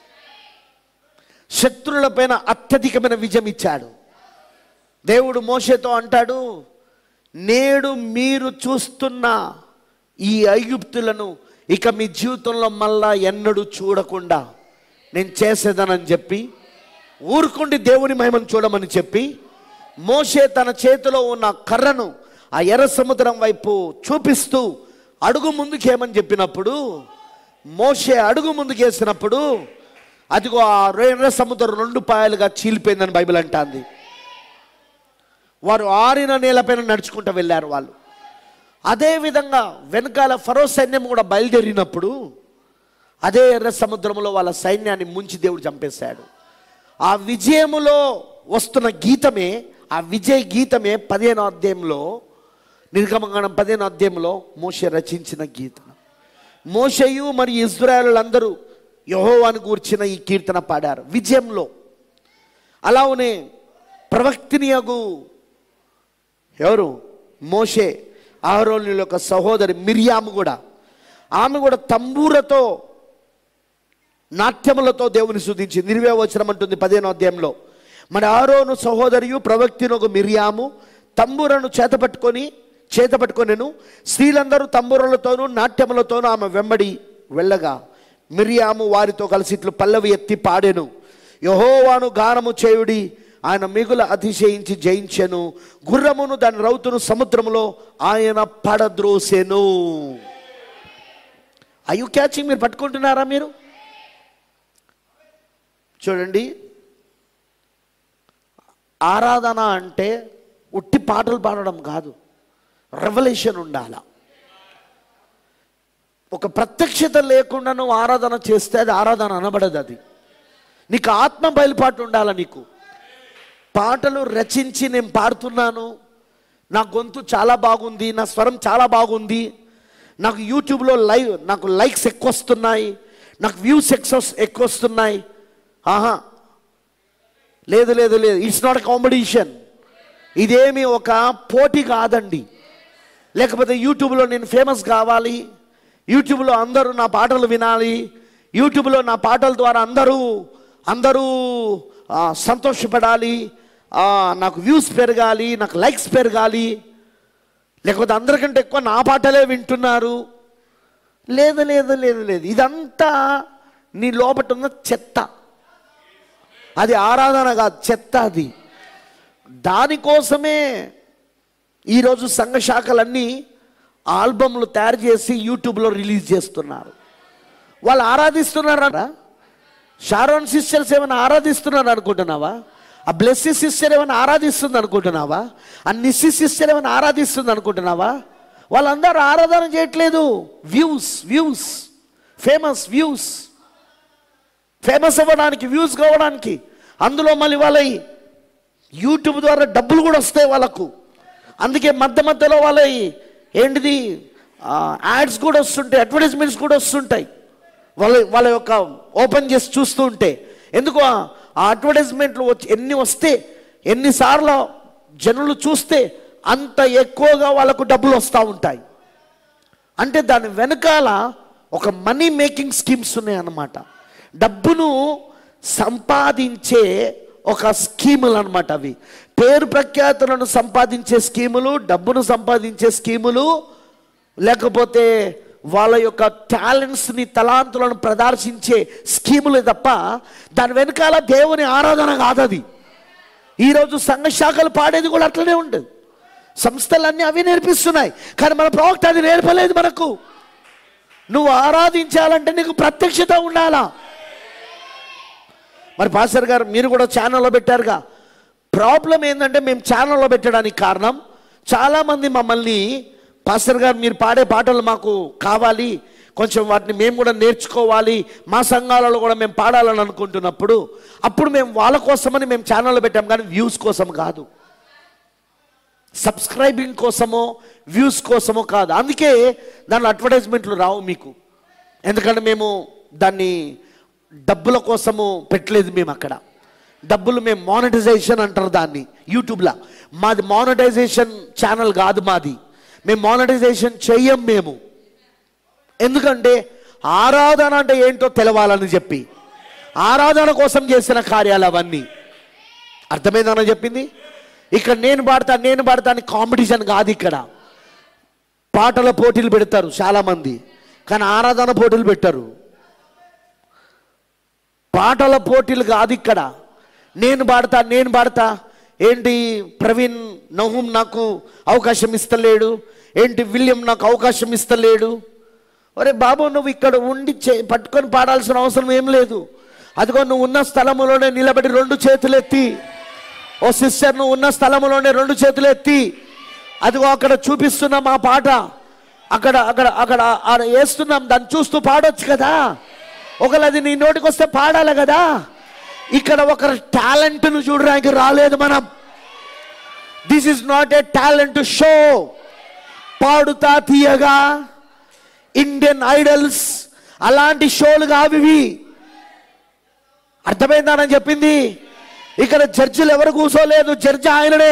శత్రువులపైన అత్యధికమైన విజయం ఇచ్చాడు దేవుడు మోషేతో అంటాడు నేడు మీరు చూస్తున్న ఈ ఐగుప్తులను ఇక మీ జీవితంలో మళ్ళా ఎన్నడూ చూడకుండా నేను చేసేదనని చెప్పి ఊరుకుండి దేవుని మహిమను చూడమని చెప్పి మోషే తన చేతిలో ఉన్న కర్రను ఆ ఎర్ర సముద్రం వైపు చూపిస్తూ అడుగు ముందుకేమని చెప్పినప్పుడు మోషే అడుగు ముందుకేసినప్పుడు అదిగో ఆ ఎర్ర సముద్రం రెండు పాయలుగా చీలిపోయిందని బైబిల్ అంటాంది వారు ఆరిన నేలపైన నడుచుకుంటూ వెళ్ళారు వాళ్ళు అదే విధంగా వెనకాల ఫరో సైన్యం కూడా బయలుదేరినప్పుడు అదే ఎర్ర సముద్రంలో వాళ్ళ సైన్యాన్ని ముంచి దేవుడు చంపేశాడు ఆ విజయములో వస్తున్న గీతమే ఆ విజయ గీతమే పదిహేనో అధ్యాయంలో నిర్గమగణం పదిహేనో అధ్యాయంలో మోషే రచించిన గీతం మోషయు మరియు ఇజ్రాయలులందరూ యహోవాను గూర్చిన ఈ కీర్తన పాడారు విజయంలో అలానే ప్రవక్తినియగు ఎవరు మోషే ఆహరోని యొక్క సహోదరి మిరియాము కూడా ఆమె కూడా తంబూరతో నాట్యములతో దేవుని శుద్ధించి నిర్వేవచనం అంటుంది పదిహేనో అధ్యాయంలో మరి ఆరోను సహోదరియు ప్రవక్తినొక మిరియాము తంబూరను చేతపట్టుకొని చేతపట్టుకొనెను స్త్రీలందరూ తంబూరలతోనూ నాట్యములతోనూ ఆమె వెంబడి వెళ్ళగా మిరియాము వారితో కలిసి ఇట్లు పల్లవి ఎత్తి పాడెను యహోవాను గానము చేయుడి ఆయన మిగుల అతిశయించి జయించెను గుర్రమును దాని రౌతును సముద్రములో ఆయన పడద్రోసెను అయ్యు క్యాచింగ్ మీరు పట్టుకుంటున్నారా మీరు చూడండి ఆరాధన అంటే ఉట్టి పాటలు పాడడం కాదు రెవల్యూషన్ ఉండాల ఒక ప్రత్యక్షత లేకుండా నువ్వు ఆరాధన చేస్తే అది ఆరాధన అనబడదు అది నీకు ఆత్మ బయలుపాటు ఉండాల నీకు పాటలు రచించి నేను పాడుతున్నాను నా గొంతు చాలా బాగుంది నా స్వరం చాలా బాగుంది నాకు యూట్యూబ్లో లైవ్ నాకు లైక్స్ ఎక్కువ వస్తున్నాయి నాకు వ్యూస్ ఎక్కువ ఎక్కువ వస్తున్నాయి ఆహా లేదు లేదు లేదు ఇట్స్ నాట్ కాంపిటీషన్ ఇదేమి ఒక పోటీ కాదండి లేకపోతే యూట్యూబ్లో నేను ఫేమస్ కావాలి యూట్యూబ్లో అందరూ నా పాటలు వినాలి యూట్యూబ్లో నా పాటల ద్వారా అందరూ అందరూ ఆ, సంతోషపడాలి ఆ, నాకు వ్యూస్ పెరగాలి నాకు లైక్స్ పెరగాలి లేకపోతే అందరికంటే ఎక్కువ నా పాటలే వింటున్నారు లేదు లేదు లేదు లేదు ఇదంతా నీ లోపట ఉన్న చెత్త అది ఆరాధన కాదు చెత్త అది దానికోసమే ఈరోజు సంఘ శాఖలన్నీ ఆల్బమ్లు తయారు చేసి యూట్యూబ్లో రిలీజ్ చేస్తున్నారు వాళ్ళు ఆరాధిస్తున్నారా షారోన్ సిస్టర్స్ ఏమైనా ఆరాధిస్తున్నారు అనుకుంటున్నావా ఆ బ్లెస్సీ సిస్టర్ ఏమైనా ఆరాధిస్తుంది అనుకుంటున్నావా ఆ నిస్సి సిస్టర్ ఏమైనా ఆరాధిస్తుంది అనుకుంటున్నావా వాళ్ళందరూ ఆరాధన చేయట్లేదు views views famous views famous అవ్వడానికి వ్యూస్ కావడానికి అందులో మళ్ళీ వాళ్ళ యూట్యూబ్ ద్వారా డబ్బులు కూడా వస్తాయి వాళ్ళకు అందుకే మధ్య మధ్యలో వాళ్ళ ఏంటిది యాడ్స్ కూడా వస్తుంటాయి అడ్వర్టైజ్మెంట్స్ కూడా వస్తుంటాయి వాళ్ళ వాళ్ళ యొక్క ఓపెన్ చేసి చూస్తూ ఉంటే ఎందుకు ఆ అడ్వర్టైజ్మెంట్లు వచ్చి ఎన్ని వస్తే ఎన్నిసార్లు జనులు చూస్తే అంత ఎక్కువగా వాళ్ళకు డబ్బులు వస్తూ ఉంటాయి అంటే దాని వెనకాల ఒక మనీ మేకింగ్ స్కీమ్స్ ఉన్నాయి అన్నమాట డబ్బును సంపాదించే ఒక స్కీములు అన్నమాట అవి పేరు ప్రఖ్యాతులను సంపాదించే స్కీములు డబ్బును సంపాదించే స్కీములు లేకపోతే వాళ్ళ యొక్క టాలెంట్స్ని తలాంతులను ప్రదర్శించే స్కీములే తప్ప దాని వెనకాల దేవుని ఆరాధన కాదు అది ఈరోజు సంఘ శాఖలు పాడేది కూడా అట్లనే ఉండదు సంస్థలన్నీ అవి నేర్పిస్తున్నాయి కానీ మన ప్రవక్త అది నేర్పలేదు మనకు నువ్వు ఆరాధించాలంటే నీకు ప్రత్యక్షత ఉండాలా మరి పాస్టర్ గారు మీరు కూడా ఛానల్లో పెట్టారుగా ప్రాబ్లం ఏంటంటే మేము ఛానల్లో పెట్టడానికి కారణం చాలామంది మమ్మల్ని పాస్టర్ గారు మీరు పాడే పాటలు మాకు కావాలి కొంచెం వాటిని మేము కూడా నేర్చుకోవాలి మా సంఘాలలో కూడా మేము పాడాలని అనుకుంటున్నప్పుడు అప్పుడు మేము వాళ్ళ కోసమని మేము ఛానల్లో పెట్టాం కానీ వ్యూస్ కోసం కాదు సబ్స్క్రైబింగ్ కోసమో వ్యూస్ కోసమో కాదు అందుకే దానిలో అడ్వర్టైజ్మెంట్లు రావు మీకు ఎందుకంటే మేము దాన్ని డబ్బుల కోసము పెట్టలేదు మేము అక్కడ డబ్బులు మేము మానిటైజేషన్ అంటారు దాన్ని యూట్యూబ్లో మాది మానిటైజేషన్ ఛానల్ కాదు మాది మేము మానిటైజేషన్ చెయ్యం మేము ఎందుకంటే ఆరాధన అంటే ఏంటో తెలవాలని చెప్పి ఆరాధన కోసం చేసిన కార్యాలు అవన్నీ అర్థమైందని చెప్పింది ఇక్కడ నేను పాడతా నేను పాడతా అని కాంపిటీషన్ కాదు ఇక్కడ పాటల పోటీలు పెడతారు చాలామంది కానీ ఆరాధన పోటీలు పెట్టరు పాటల పోటీలు కాదు ఇక్కడ నేను పాడతా నేను పాడతా ఏంటి ప్రవీణ్ నహూం నాకు అవకాశం ఇస్తలేడు ఏంటి విలియం నాకు అవకాశం ఇస్తలేడు ఒరే బాబు నువ్వు ఇక్కడ ఉండి చే- పట్టుకొని పాడాల్సిన అవసరం ఏం లేదు అదిగో నువ్వు ఉన్న స్థలములోనే నిలబడి రెండు చేతులు ఎత్తి ఓ సిస్టర్ నువ్వు ఉన్న స్థలములోనే రెండు చేతులు ఎత్తి అదిగో అక్కడ చూపిస్తున్నాం ఆ పాట అక్కడ అక్కడ అక్కడ ఆడ వేస్తున్నాం దాన్ని చూస్తూ పాడొచ్చు కదా ఒకవేళ అది నీ నోటికి వస్తే పాడాలి కదా ఇక్కడ ఒక టాలెంట్ను చూడడానికి రాలేదు మనం this is not a talent show Padutha Theeyaga Indian idols అలాంటి షోలు కావివి అర్థమైందానని చెప్పింది ఇక్కడ జడ్జిలు ఎవరు కూర్చోలేదు జడ్జి ఆయననే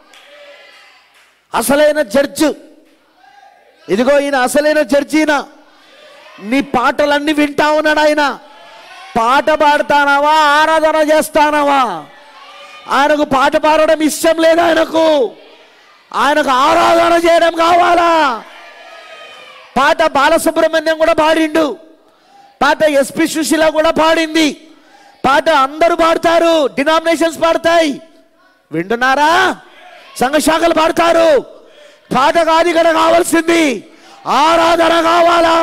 అసలైన జడ్జి ఇదిగో ఈయన అసలైన జడ్జిన నీ పాటలన్నీ వింటా ఉన్నాడు ఆయన పాట పాడతానావా ఆరాధన చేస్తానావా ఆయనకు పాట పాడడం ఇష్టం లేదు ఆయనకు ఆయనకు ఆరాధన చేయడం కావాలా పాట బాలసుబ్రహ్మణ్యం కూడా పాడిండు పాట ఎస్పి సుశీల కూడా పాడింది పాట అందరూ పాడతారు డినామినేషన్స్ పాడతాయి వింటున్నారా సంఘ శాఖలు పాడతారు పాట కాదు ఇక్కడ కావాల్సింది ఆరాధన కావాలా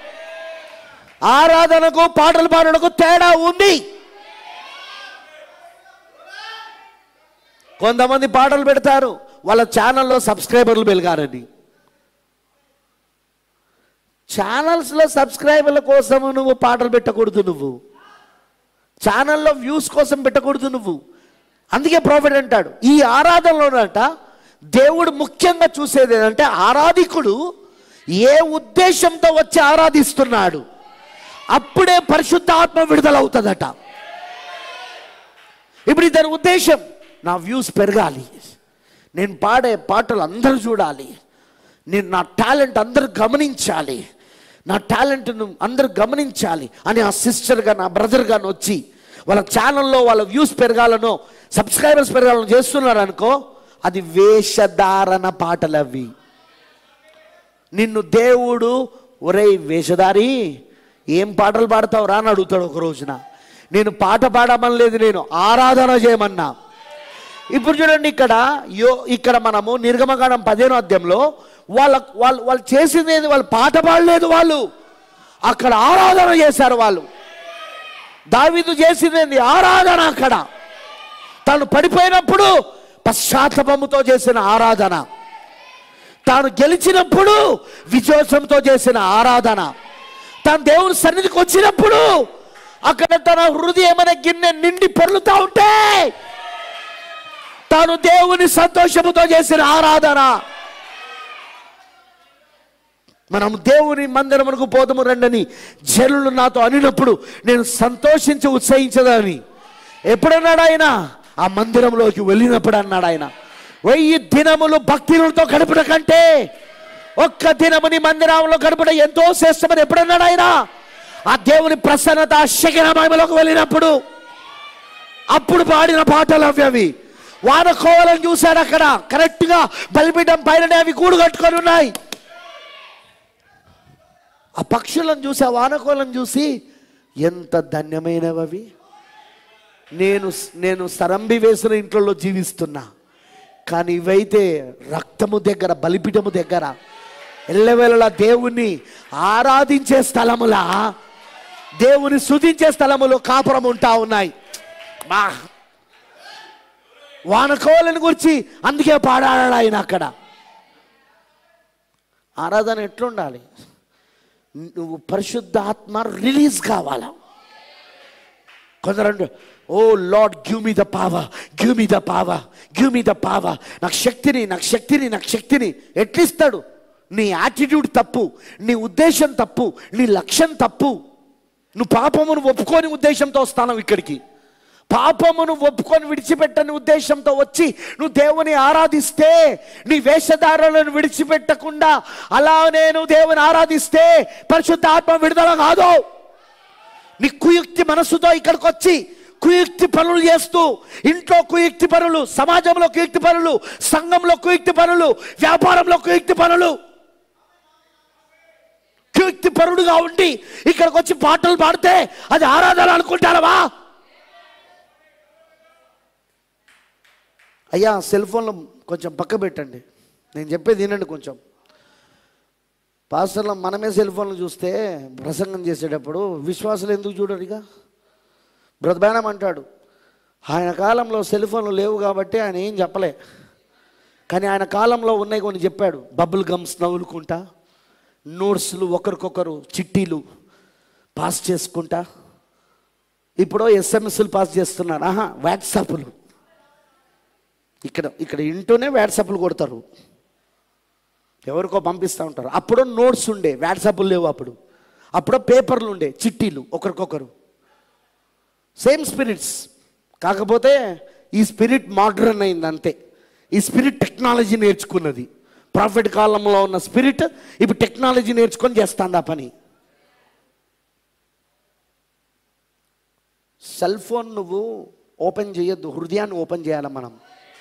ఆరాధనకు పాటలు పాడడానికి తేడా ఉంది కొంతమంది పాటలు పెడతారు వాళ్ళ ఛానల్లో సబ్స్క్రైబర్లు పెరిగారని ఛానల్స్లో సబ్స్క్రైబర్ల కోసం నువ్వు పాటలు పెట్టకూడదు నువ్వు ఛానల్లో వ్యూస్ కోసం పెట్టకూడదు నువ్వు అందుకే ప్రాఫిట్ అంటాడు ఈ ఆరాధనలోనట దేవుడు ముఖ్యంగా చూసేది ఏంటంటే ఆరాధికుడు ఏ ఉద్దేశంతో వచ్చి ఆరాధిస్తున్నాడు అప్పుడే పరిశుద్ధాత్మ విడుదలవుతుందట ఇప్పుడు ఇతని ఉద్దేశం నా వ్యూస్ పెరగాలి నేను పాడే పాటలు అందరూ చూడాలి నేను నా టాలెంట్ అందరూ గమనించాలి నా టాలెంట్ను అందరూ గమనించాలి అని ఆ సిస్టర్గా నా బ్రదర్గా వచ్చి వాళ్ళ ఛానల్లో వాళ్ళ వ్యూస్ పెరగాలనో సబ్స్క్రైబర్స్ పెరగాలనో చేస్తున్నారు అనుకో అది వేషధారణ పాటలు అవి నిన్ను దేవుడు ఒరేయ్ వేషధారి ఏం పాటలు పాడతావురా అని అడుగుతాడు ఒక రోజున నేను పాట పాడమనలేదు నేను ఆరాధన చేయమన్నా ఇప్పుడు చూడండి ఇక్కడ యో ఇక్కడ మనము నిర్గమకాండం పదిహేనో అధ్యాయంలో వాళ్ళ వాళ్ళు వాళ్ళు చేసింది ఏంది వాళ్ళు పాట పాడలేదు వాళ్ళు అక్కడ ఆరాధన చేశారు వాళ్ళు దావీదు చేసింది ఏంది ఆరాధన అక్కడ తాను పడిపోయినప్పుడు పశ్చాత్తపముతో చేసిన ఆరాధన తాను గెలిచినప్పుడు విజయోత్సవంతో చేసిన ఆరాధన తాను దేవుని సన్నిధికి వచ్చినప్పుడు అక్కడ తన హృదయమైన గిన్నె నిండి పొర్లుతా ఉంటే తాను దేవుని సంతోషముతో చేసిన ఆరాధన మనం దేవుని మందిరమునకు పోదము రండని జనులు నాతో అనినప్పుడు నేను సంతోషించి ఉత్సహించదని ఎప్పుడన్నాడు ఆయన ఆ మందిరంలోకి వెళ్ళినప్పుడు అన్నాడు ఆయన వెయ్యి దినములు భక్తులతో గడుపుట కంటే ఒక్క దినముని మందిరంలో గడుపుట ఎంతో శ్రేష్టమని ఎప్పుడన్నాడు ఆయన ఆ దేవుని ప్రసన్నత శకన మహిమలోకి వెళ్ళినప్పుడు అప్పుడు పాడిన పాటలు అవి అవి వానకోవలను చూశాడు అక్కడ కరెక్ట్గా బలిపీఠం పైననే అవి కూడు కట్టుకొని ఉన్నాయి ఆ పక్షులను చూసి ఆ వానకోలను చూసి ఎంత ధన్యమైనవి అవి నేను నేను సరంబి వేసిన ఇంట్లో జీవిస్తున్నా కానీ ఇవైతే రక్తము దగ్గర బలిపీఠము దగ్గర ఎల్లవేళలా దేవుణ్ణి ఆరాధించే స్థలములా దేవుని సుధించే స్థలములో కాపురం ఉంటా ఉన్నాయి బా వానకోలను గురించి అందుకే పాడాడు ఆయన అక్కడ ఆరాధన ఎట్లుండాలి నువ్వు పరిశుద్ధాత్మ రిలీజ్ కావాలా కొందరు O Lord give me the power give me the power give me the power నాకు శక్తిని నాకు శక్తిని నాకు శక్తిని ఎట్లిస్తాడు నీ యాటిట్యూడ్ తప్పు నీ ఉద్దేశం తప్పు నీ లక్ష్యం తప్పు నువ్వు పాపమును ఒప్పుకోని ఉద్దేశంతో వస్తాను ఇక్కడికి పాపమును ఒప్పుకొని విడిచిపెట్టని ఉద్దేశంతో వచ్చి నువ్వు దేవుని ఆరాధిస్తే నీ వేషధారణను విడిచిపెట్టకుండా అలా నేను దేవుని ఆరాధిస్తే పరిశుద్ధ ఆత్మ విడుదల కాదు నీ కుయుక్తి మనస్సుతో ఇక్కడికి వచ్చి కుయుక్తి పనులు చేస్తూ ఇంట్లో కుయుక్తి పనులు సమాజంలో కుయుక్తి పనులు సంఘంలో కుయుక్తి పనులు వ్యాపారంలో కుయుక్తి పనులు కుయుక్తి పరుడుగా ఉండి ఇక్కడికి వచ్చి పాటలు పాడితే అది ఆరాధన అనుకుంటారవా అయ్యా సెల్ ఫోన్లో కొంచెం పక్క పెట్టండి నేను చెప్పేది వినండి కొంచెం పాస్టర్లో మనమే సెల్ ఫోన్లు చూస్తే ప్రసంగం చేసేటప్పుడు విశ్వాసులు ఎందుకు చూడరు ఇక బ్రతబానం అంటాడు ఆయన కాలంలో సెల్ ఫోన్లు లేవు కాబట్టి ఆయన ఏం చెప్పలే కానీ ఆయన కాలంలో ఉన్నాయి కొన్ని చెప్పాడు బబుల్ గమ్స్ నవ్వులుకుంటా నోట్స్లు ఒకరికొకరు చిట్టీలు పాస్ చేసుకుంటా ఇప్పుడు ఎస్ఎంఎస్లు పాస్ చేస్తున్నారు ఆహా వాట్సాప్లు ఇక్కడ ఇక్కడ ఇంటూనే వాట్సాప్లు కొడతారు ఎవరికో పంపిస్తూ ఉంటారు అప్పుడు నోట్స్ ఉండే వాట్సాప్లు లేవు అప్పుడు అప్పుడు పేపర్లు ఉండే చిట్టీలు ఒకరికొకరు సేమ్ స్పిరిట్స్ కాకపోతే ఈ స్పిరిట్ మోడ్రన్ అయింది అంతే ఈ స్పిరిట్ టెక్నాలజీ నేర్చుకున్నది ప్రాఫిట్ కాలంలో ఉన్న స్పిరిట్ ఇప్పుడు టెక్నాలజీ నేర్చుకొని చేస్తాంది ఆ పని సెల్ ఫోన్ నువ్వు ఓపెన్ చేయొద్దు హృదయాన్ని ఓపెన్ చేయాలి మనం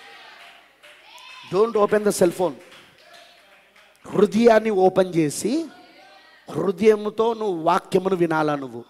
don't open the cell phone హృదయాన్ని ఓపెన్ చేసి హృదయముతో నువ్వు వాక్యమును వినాలా నువ్వు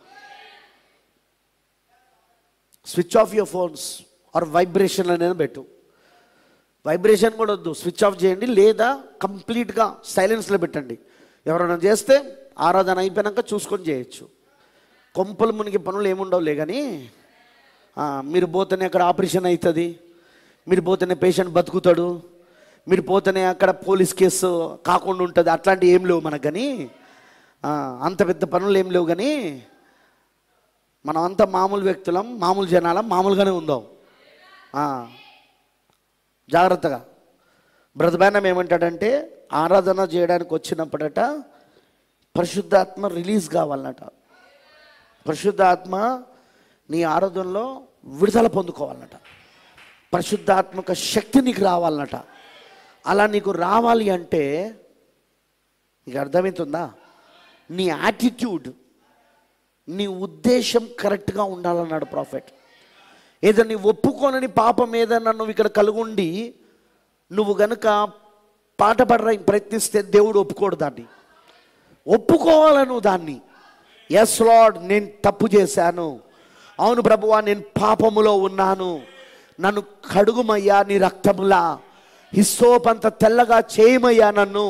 switch off your phones or vibration అనేది పెట్టు వైబ్రేషన్ కూడా వద్దు స్విచ్ ఆఫ్ చేయండి లేదా కంప్లీట్గా సైలెన్స్లో పెట్టండి ఎవరైనా చేస్తే ఆరాధన అయిపోయాక చూసుకొని చేయొచ్చు కొంపలు మునిగి పనులు ఏముండవులే కానీ ఆ, మీరు పోతేనే అక్కడ ఆపరేషన్ అవుతుంది మీరు పోతేనే పేషెంట్ బతుకుతాడు మీరు పోతేనే అక్కడ పోలీస్ కేసు కాకుండా ఉంటుంది అట్లాంటివి ఏం లేవు మనకు కానీ ఆ, అంత పెద్ద పనులు ఏం లేవు కానీ మనం అంతా మామూలు వ్యక్తులం మామూలు జనాలం మామూలుగానే ఉందాం ఆ, జాగ్రత్తగా బ్రతబానం ఏమంటాడంటే ఆరాధన చేయడానికి వచ్చినప్పుడట పరిశుద్ధాత్మ రిలీజ్ కావాలన్నట పరిశుద్ధాత్మ నీ ఆరాధనలో విడుదల పొందుకోవాలన్నట పరిశుద్ధాత్మక శక్తి నీకు రావాలన్నట అలా నీకు రావాలి అంటే నీకు అర్థమవుతుందా నీ యాటిట్యూడ్ నీ ఉద్దేశం కరెక్ట్గా ఉండాలన్నాడు ప్రాఫెట్ ఏదో నీ ఒప్పుకోనని పాపం ఏదన్నా నువ్వు ఇక్కడ కలుగుండి నువ్వు గనుక పాట పడడానికి ప్రయత్నిస్తే దేవుడు ఒప్పుకోడు దాన్ని ఒప్పుకోవాలి నువ్వు దాన్ని ఎస్ లార్డ్ నేను తప్పు చేశాను అవును ప్రభువా నేను పాపములో ఉన్నాను నన్ను కడుగుమయ్యా నీ రక్తములా హిస్సోపంత తెల్లగా చేయమయ్యా నన్ను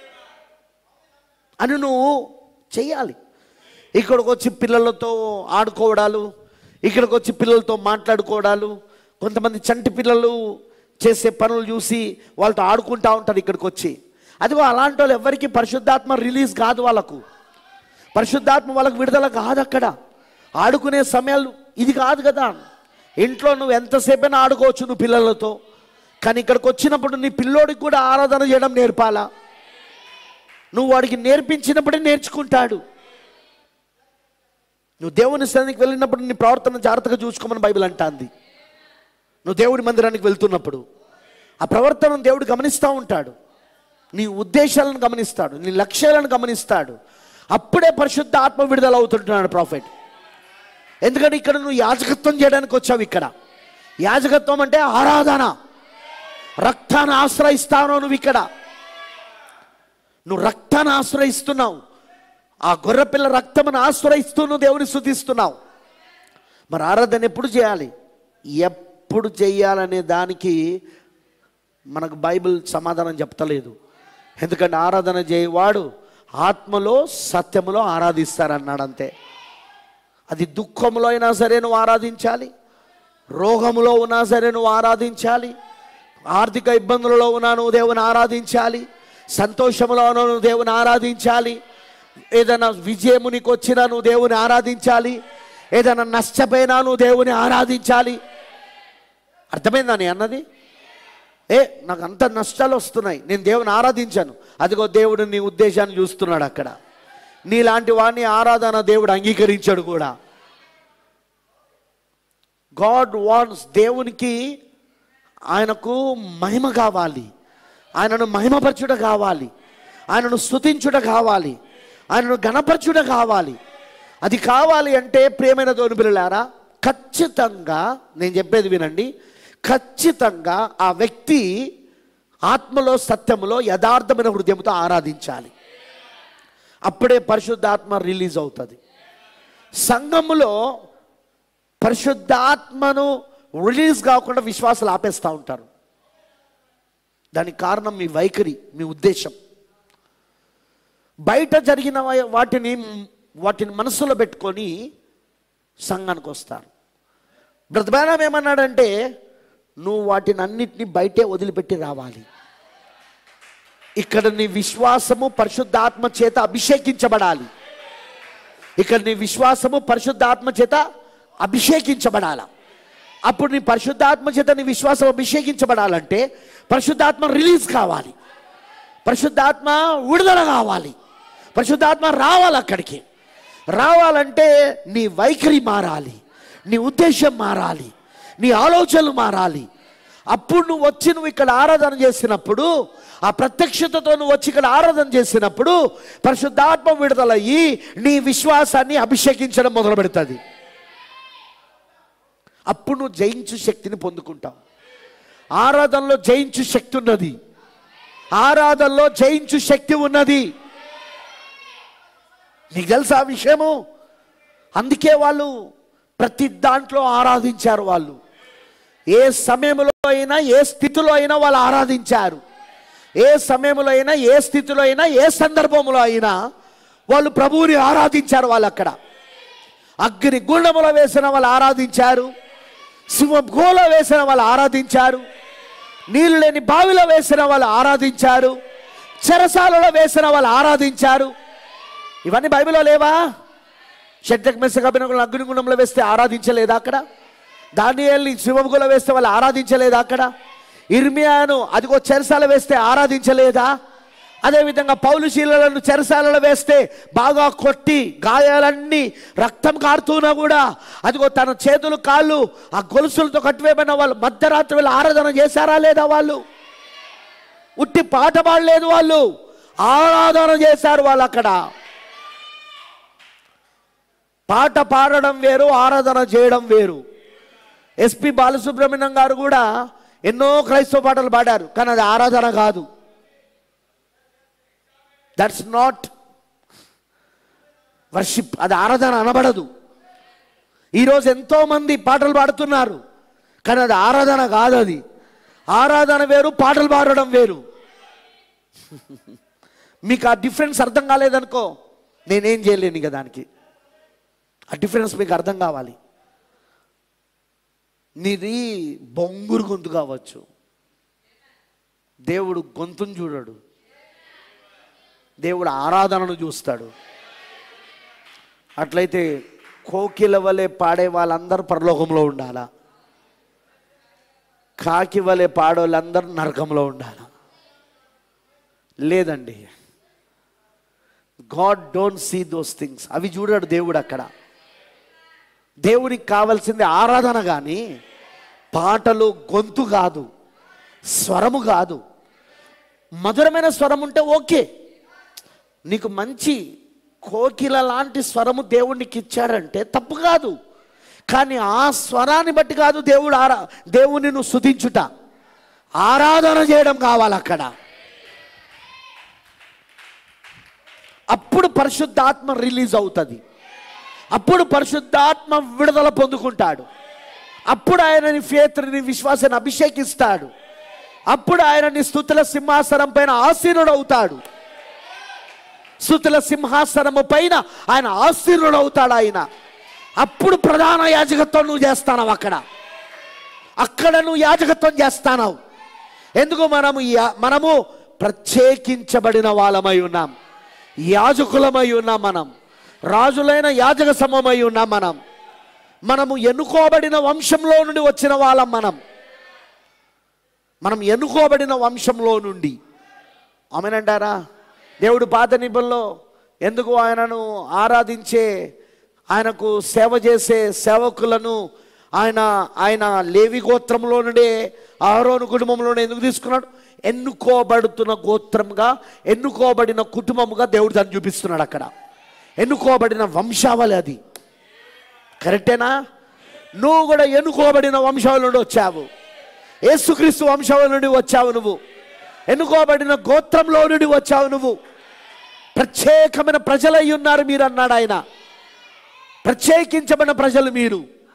అని నువ్వు చెయ్యాలి ఇక్కడికి వచ్చి పిల్లలతో ఆడుకోవడాలు ఇక్కడికి వచ్చి పిల్లలతో మాట్లాడుకోవడాలు కొంతమంది చంటి పిల్లలు చేసే పనులు చూసి వాళ్ళతో ఆడుకుంటా ఉంటారు ఇక్కడికి వచ్చి అదిగో అలాంటి వాళ్ళు ఎవరికి పరిశుద్ధాత్మ రిలీజ్ కాదు వాళ్ళకు పరిశుద్ధాత్మ వాళ్ళకు విడుదల కాదు అక్కడ ఆడుకునే సమయాలు ఇది కాదు కదా ఇంట్లో నువ్వు ఎంతసేపైనా ఆడుకోవచ్చు నువ్వు పిల్లలతో కానీ ఇక్కడికి వచ్చినప్పుడు నీ పిల్లోడికి కూడా ఆరాధన చేయడం నేర్పాలా నువ్వు వాడికి నేర్పించినప్పుడే నేర్చుకుంటాడు నువ్వు దేవుని సన్నిధికి వెళ్ళినప్పుడు నీ ప్రవర్తన జాగ్రత్తగా చూసుకోమని బైబిల్ అంటాంది నువ్వు దేవుడి మందిరానికి వెళ్తున్నప్పుడు ఆ ప్రవర్తనను దేవుడు గమనిస్తూ ఉంటాడు నీ ఉద్దేశాలను గమనిస్తాడు నీ లక్ష్యాలను గమనిస్తాడు అప్పుడే పరిశుద్ధ ఆత్మ విడుదల అవుతుంటున్నాడు ప్రాఫిట్ ఎందుకంటే ఇక్కడ నువ్వు యాజకత్వం చేయడానికి వచ్చావు ఇక్కడ యాజకత్వం అంటే ఆరాధన రక్తాన్ని ఆశ్రయిస్తాను నువ్వు ఇక్కడ నువ్వు రక్తాన్ని ఆశ్రయిస్తున్నావు ఆ గొర్రెపిల్ల రక్తమును ఆశ్రయిస్తూ నువ్వు దేవుని స్థుతిస్తున్నావు మరి ఆరాధన ఎప్పుడు చేయాలి ఎప్పుడు చేయాలనే దానికి మనకు బైబిల్ సమాధానం చెప్తలేదు ఎందుకంటే ఆరాధన చేయవాడు ఆత్మలో సత్యములో ఆరాధిస్తారన్నాడు అంతే అది దుఃఖంలో అయినా సరే నువ్వు ఆరాధించాలి రోగములో ఉన్నా సరే నువ్వు ఆరాధించాలి ఆర్థిక ఇబ్బందులలో ఉన్నా నువ్వు దేవుని ఆరాధించాలి సంతోషములో ఉన్నా నువ్వు దేవుని ఆరాధించాలి ఏదైనా విజయము నీకు వచ్చినా నువ్వు దేవుని ఆరాధించాలి ఏదైనా నష్టపోయినా నువ్వు దేవుని ఆరాధించాలి అర్థమైందా నీ అన్నది ఏ నాకు అంత నష్టాలు వస్తున్నాయి నేను దేవుని ఆరాధించాను అదిగో దేవుడు నీ ఉద్దేశాన్ని చూస్తున్నాడు అక్కడ నీలాంటి వాడిని ఆరాధన దేవుడు అంగీకరించాడు కూడా గాడ్ వాన్స్ దేవునికి ఆయనకు మహిమ కావాలి ఆయనను మహిమపరచుట కావాలి ఆయనను స్తుతించుట కావాలి ఆయనను గణపరచుట కావాలి అది కావాలి అంటే ప్రియమైన తోని పిల్లలారా ఖచ్చితంగా నేను చెప్పేది వినండి ఖచ్చితంగా ఆ వ్యక్తి ఆత్మలో సత్యములో యథార్థమైన హృదయంతో ఆరాధించాలి అప్పుడే పరిశుద్ధాత్మ రిలీజ్ అవుతుంది సంఘములో పరిశుద్ధాత్మను రిలీజ్ కాకుండా విశ్వాసాలు ఆపేస్తూ ఉంటారు దానికి కారణం మీ వైఖరి మీ ఉద్దేశం బయట జరిగిన వా- వాటిని వాటిని మనసులో పెట్టుకొని సంఘానికి వస్తారు బ్రతబానం ఏమన్నాడంటే నువ్వు వాటిని అన్నిటిని బయటే వదిలిపెట్టి రావాలి ఇక్కడ నీ విశ్వాసము పరిశుద్ధాత్మ చేత అభిషేకించబడాలి ఇక్కడ నీ విశ్వాసము పరిశుద్ధాత్మ చేత అభిషేకించబడాల అప్పుడు నీ పరిశుద్ధాత్మ చేత నీ విశ్వాసం అభిషేకించబడాలంటే పరిశుద్ధాత్మ రిలీజ్ కావాలి పరిశుద్ధాత్మ విడుదల కావాలి పరిశుద్ధాత్మ రావాలి అక్కడికి రావాలంటే నీ వైఖరి మారాలి నీ ఉద్దేశం మారాలి నీ ఆలోచనలు మారాలి అప్పుడు నువ్వు వచ్చి నువ్వు ఇక్కడ ఆరాధన చేసినప్పుడు ఆ ప్రత్యక్షతతో నువ్వు వచ్చి ఇక్కడ ఆరాధన చేసినప్పుడు పరిశుద్ధాత్మ విడుదలయ్యి నీ విశ్వాసాన్ని అభిషేకించడం మొదలు పెడుతుంది అప్పుడు నువ్వు జయించు శక్తిని పొందుకుంటావు ఆరాధనలో జయించు శక్తి ఉన్నది ఆరాధనలో జయించు శక్తి ఉన్నది నీకు తెలుసా ఆ విషయము అందుకే వాళ్ళు ప్రతి దాంట్లో ఆరాధించారు వాళ్ళు ఏ సమయంలో అయినా ఏ స్థితిలో అయినా వాళ్ళు ఆరాధించారు ఏ సమయంలో అయినా ఏ స్థితిలో అయినా ఏ సందర్భంలో అయినా వాళ్ళు ప్రభువుని ఆరాధించారు వాళ్ళు అక్కడ అగ్ని గుండములో వేసిన వాళ్ళు ఆరాధించారు సింహం గోలో వేసిన వాళ్ళు ఆరాధించారు నీళ్ళు లేని బావిలో వేసిన వాళ్ళు ఆరాధించారు చెరసాలలో వేసిన వాళ్ళు ఆరాధించారు ఇవన్నీ బైబిల్లో లేవా షడ్డక్ మెస్సకభినకులు అగ్నిగుండంలో వేస్తే ఆరాధించలేదా అక్కడ దానియల్ని శివముగులో వేస్తే వాళ్ళు ఆరాధించలేదా అక్కడ ఇర్మియాను అదిగో చెరసాల వేస్తే ఆరాధించలేదా అదేవిధంగా పౌలు శీలను చెరసాలలో వేస్తే బాగా కొట్టి గాయాలన్నీ రక్తం కారుతున్నా కూడా అదిగో తన చేతులు కాళ్ళు ఆ గొలుసులతో కట్టివేయబడిన వాళ్ళు మధ్యరాత్రి వేళ ఆరాధన చేశారా లేదా వాళ్ళు ఉట్టి పాట పాడలేదు వాళ్ళు ఆరాధన చేశారు వాళ్ళు అక్కడ పాట పాడడం వేరు ఆరాధన చేయడం వేరు ఎస్పి బాలసుబ్రహ్మణ్యం గారు కూడా ఎన్నో క్రైస్తవ పాటలు పాడారు కానీ అది ఆరాధన కాదు దట్స్ నాట్ వర్షిప్ అది ఆరాధన అనబడదు ఈరోజు ఎంతో మంది పాటలు పాడుతున్నారు కానీ అది ఆరాధన కాదు అది ఆరాధన వేరు పాటలు పాడడం వేరు మీకు ఆ డిఫరెన్స్ అర్థం కాలేదనుకో నేనేం చేయలేను ఇక దానికి ఆ డిఫరెన్స్ మీకు అర్థం కావాలి నీది బొంగురు గొంతు కావచ్చు దేవుడు గొంతును చూడడు దేవుడు ఆరాధనను చూస్తాడు అట్లయితే కోకిల వలె పాడే వాళ్ళందరూ పరలోకంలో ఉండాలా కాకి వలె పాడేవాళ్ళందరూ నరకంలో ఉండాలా లేదండి God don't see those things అవి చూడాడు దేవుడు అక్కడ దేవునికి కావాల్సింది ఆరాధన కానీ పాటలు గొంతు కాదు స్వరము కాదు మధురమైన స్వరం ఉంటే ఓకే నీకు మంచి కోకిల లాంటి స్వరము దేవునికి ఇచ్చాడంటే తప్పు కాదు కానీ ఆ స్వరాన్ని బట్టి కాదు దేవుడు ఆరా దేవుని నువ్వు స్తుతించుట ఆరాధన చేయడం కావాలి అక్కడ అప్పుడు పరిశుద్ధాత్మ రిలీజ్ అవుతుంది అప్పుడు పరిశుద్ధాత్మ విడుదల పొందుకుంటాడు అప్పుడు ఆయన నీ ఫేత్ని విశ్వాసాన్ని అభిషేకిస్తాడు అప్పుడు ఆయన నీ స్థుతుల సింహాసనం పైన ఆసీనుడు అవుతాడు స్థుతుల సింహాసనము పైన ఆయన ఆసీనుడు అవుతాడు ఆయన అప్పుడు ప్రధాన యాజకత్వం నువ్వు చేస్తావు అక్కడ అక్కడ నువ్వు యాజకత్వం చేస్తావు ఎందుకు మనము యా- మనము ప్రత్యేకించబడిన వాళ్ళమై ఉన్నాం యాజకులమై ఉన్నాం మనం రాజులైన యాజక సమమై ఉన్నాం మనం మనము ఎన్నుకోబడిన వంశంలో నుండి వచ్చిన వాళ్ళం మనం మనం ఎన్నుకోబడిన వంశంలో నుండి ఆమెనంటారా దేవుడు పాత నిబంధనలో ఎందుకు ఆయనను ఆరాధించే ఆయనకు సేవ చేసే సేవకులను ఆయన ఆయన లేవి గోత్రంలో నుండే ఆరోను కుటుంబంలోనే ఎందుకు తీసుకున్నాడు ఎన్నుకోబడుతున్న గోత్రంగా ఎన్నుకోబడిన కుటుంబముగా దేవుడు దాన్ని చూపిస్తున్నాడు అక్కడ ఎన్నుకోబడిన వంశావళి అది కరెక్టేనా నువ్వు కూడా ఎన్నుకోబడిన వంశావళి నుండి వచ్చావు యేసుక్రీస్తు వంశావళి నుండి వచ్చావు నువ్వు ఎన్నుకోబడిన గోత్రంలో నుండి వచ్చావు నువ్వు ప్రత్యేకమైన ప్రజలై ఉన్నారు మీరు అన్నాడు ఆయన ప్రత్యేకించబడిన ప్రజలు మీరు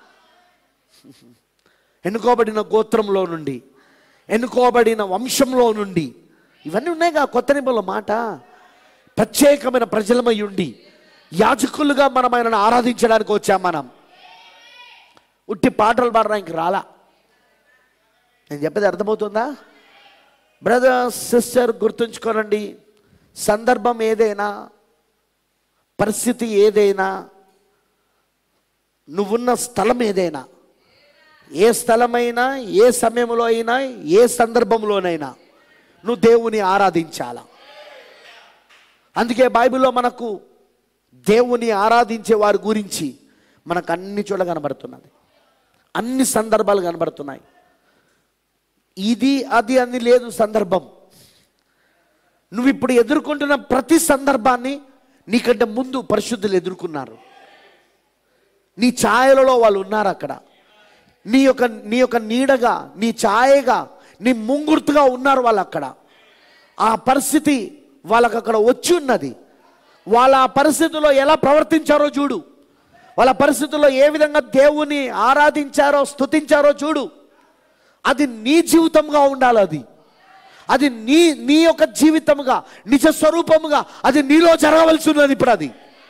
ఎన్నుకోబడిన గోత్రంలో నుండి ఎన్నుకోబడిన వంశంలో నుండి ఇవన్నీ ఉన్నాయిగా కొత్త నిబంధనల మాట ప్రత్యేకమైన ప్రజలమై ఉండి యాజకులుగా మనం ఆయనను ఆరాధించడానికి వచ్చాం మనం ఉట్టి పాటలు పాడడానికి రాలా నేను చెప్పేది అర్థమవుతుందా బ్రదర్ సిస్టర్ గుర్తుంచుకోనండి సందర్భం ఏదైనా పరిస్థితి ఏదైనా నువ్వున్న స్థలం ఏదైనా ఏ స్థలమైనా ఏ సమయంలో అయినా ఏ సందర్భంలోనైనా నువ్వు దేవుని ఆరాధించాల అందుకే బైబిల్లో మనకు దేవుని ఆరాధించే వారి గురించి మనకు అన్ని చోట్ల కనబడుతున్నది అన్ని సందర్భాలు కనబడుతున్నాయి ఇది అది అని లేదు సందర్భం నువ్వు ఇప్పుడు ఎదుర్కొంటున్న ప్రతి సందర్భాన్ని నీకంటే ముందు పరిశుద్ధులు ఎదుర్కొన్నారు నీ ఛాయలలో వాళ్ళు ఉన్నారు అక్కడ నీ యొక్క నీ యొక్క నీడగా నీ ఛాయగా నీ ముంగుర్తుగా ఉన్నారు వాళ్ళు అక్కడ ఆ పరిస్థితి వాళ్ళకు అక్కడ వచ్చి ఉన్నది వాళ్ళ ఆ పరిస్థితిలో ఎలా ప్రవర్తించారో చూడు వాళ్ళ పరిస్థితుల్లో ఏ విధంగా దేవుని ఆరాధించారో స్తుతించారో చూడు అది నీ జీవితంగా ఉండాలి అది అది నీ నీ యొక్క జీవితముగా నిజ స్వరూపముగా అది నీలో జరగవలసి ఉన్నది ఇప్పుడు అది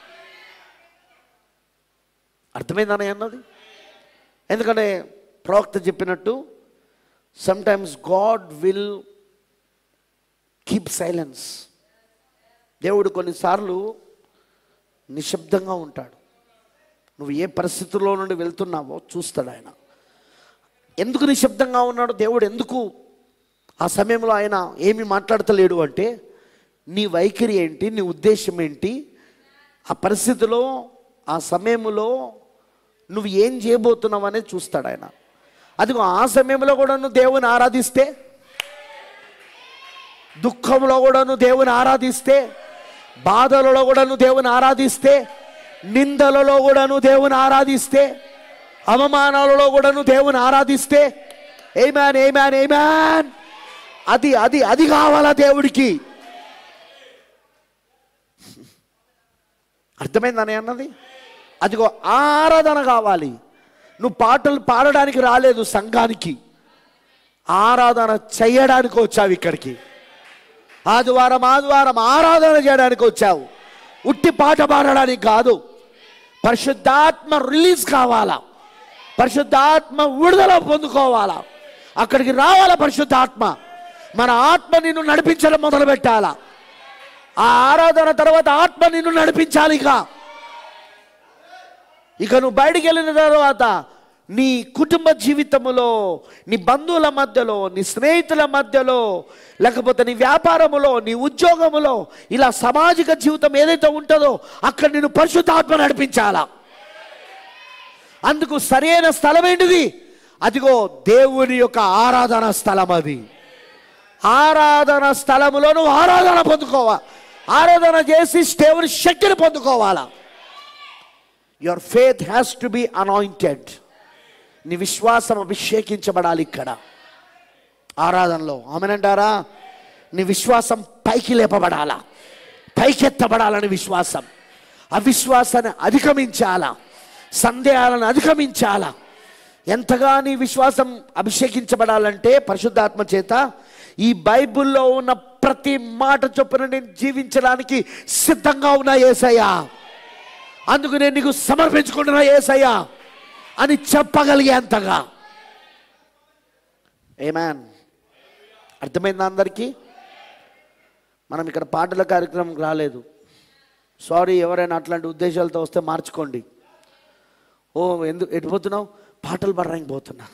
అర్థమైందని అన్నది ఎందుకంటే ప్రవక్త చెప్పినట్టు sometimes God will keep silence దేవుడు కొన్నిసార్లు నిశ్శబ్దంగా ఉంటాడు నువ్వు ఏ పరిస్థితుల్లో నుండి వెళ్తున్నావో చూస్తాడు ఆయన ఎందుకు నిశ్శబ్దంగా ఉన్నాడు దేవుడు ఎందుకు ఆ సమయంలో ఆయన ఏమి మాట్లాడతలేడు అంటే నీ వైఖరి ఏంటి నీ ఉద్దేశం ఏంటి ఆ పరిస్థితిలో ఆ సమయంలో నువ్వు ఏం చేయబోతున్నావు అనేది చూస్తాడు ఆయన అదిగో ఆ సమయంలో కూడా నువ్వు దేవుని ఆరాధిస్తే దుఃఖంలో కూడా నువ్వు దేవుని ఆరాధిస్తే బాధలలో కూడా నువ్వు దేవుని ఆరాధిస్తే నిందలలో కూడా నువ్వు దేవుని ఆరాధిస్తే అవమానాలలో కూడా నువ్వు దేవుని ఆరాధిస్తే ఏమాన్ ఏమాన్ ఏమాన్ అది అది అది కావాలా దేవుడికి అర్థమైందని అన్నది అదిగో ఆ ఆరాధన కావాలి నువ్వు పాటలు పాడడానికి రాలేదు సంఘానికి ఆరాధన చేయడానికి వచ్చావు ఇక్కడికి ఆదివారం ఆదివారం ఆరాధన చేయడానికి వచ్చావు ఉట్టి పాట పాడడానికి కాదు పరిశుద్ధాత్మ రిలీజ్ కావాలా పరిశుద్ధాత్మ విడుదల పొందుకోవాలా అక్కడికి రావాలా పరిశుద్ధాత్మ మన ఆత్మ నిన్ను నడిపించడం మొదలు పెట్టాలా ఆ ఆరాధన తర్వాత ఆత్మ నిన్ను నడిపించాలి ఇక ఇక నువ్వు బయటికి వెళ్ళిన తర్వాత నీ కుటుంబ జీవితములో నీ బంధువుల మధ్యలో నీ స్నేహితుల మధ్యలో లేకపోతే నీ వ్యాపారములో నీ ఉద్యోగములో ఇలా సామాజిక జీవితం ఏదైతే ఉంటుందో అక్కడ నేను పరిశుద్ధాత్మ నడిపించాలా అందుకు సరైన స్థలం ఏంటిది అదిగో దేవుని యొక్క ఆరాధన స్థలం అది ఆరాధన స్థలములో నువ్వు ఆరాధన పొందుకోవాలి ఆరాధన చేసి దేవుని శక్తిని పొందుకోవాలా your faith has to be anointed నీ విశ్వాసం అభిషేకించబడాలి ఇక్కడ ఆరాధనలో ఆమెనంటారా నీ విశ్వాసం పైకి లేపబడాలా పైకెత్తబడాలని విశ్వాసం అవిశ్వాసాన్ని అధిగమించాలా సందేహాలను అధిగమించాలా ఎంతగా నీ విశ్వాసం అభిషేకించబడాలంటే పరిశుద్ధాత్మ చేత ఈ బైబిల్లో ఉన్న ప్రతి మాట చొప్పున నేను జీవించడానికి సిద్ధంగా ఉన్నా ఏసయ్యా అందుకు నేను నీకు సమర్పించుకుంటున్నా ఏసయ్యా అని చెప్పగలిగేంతగా ఏమాన్ అర్థమైందా అందరికీ మనం ఇక్కడ పాటల కార్యక్రమం రాలేదు సారీ ఎవరైనా అట్లాంటి ఉద్దేశాలతో వస్తే మార్చుకోండి ఓ ఎందుకు ఎటు పోతున్నావు పాటలు పాడడానికి పోతున్నా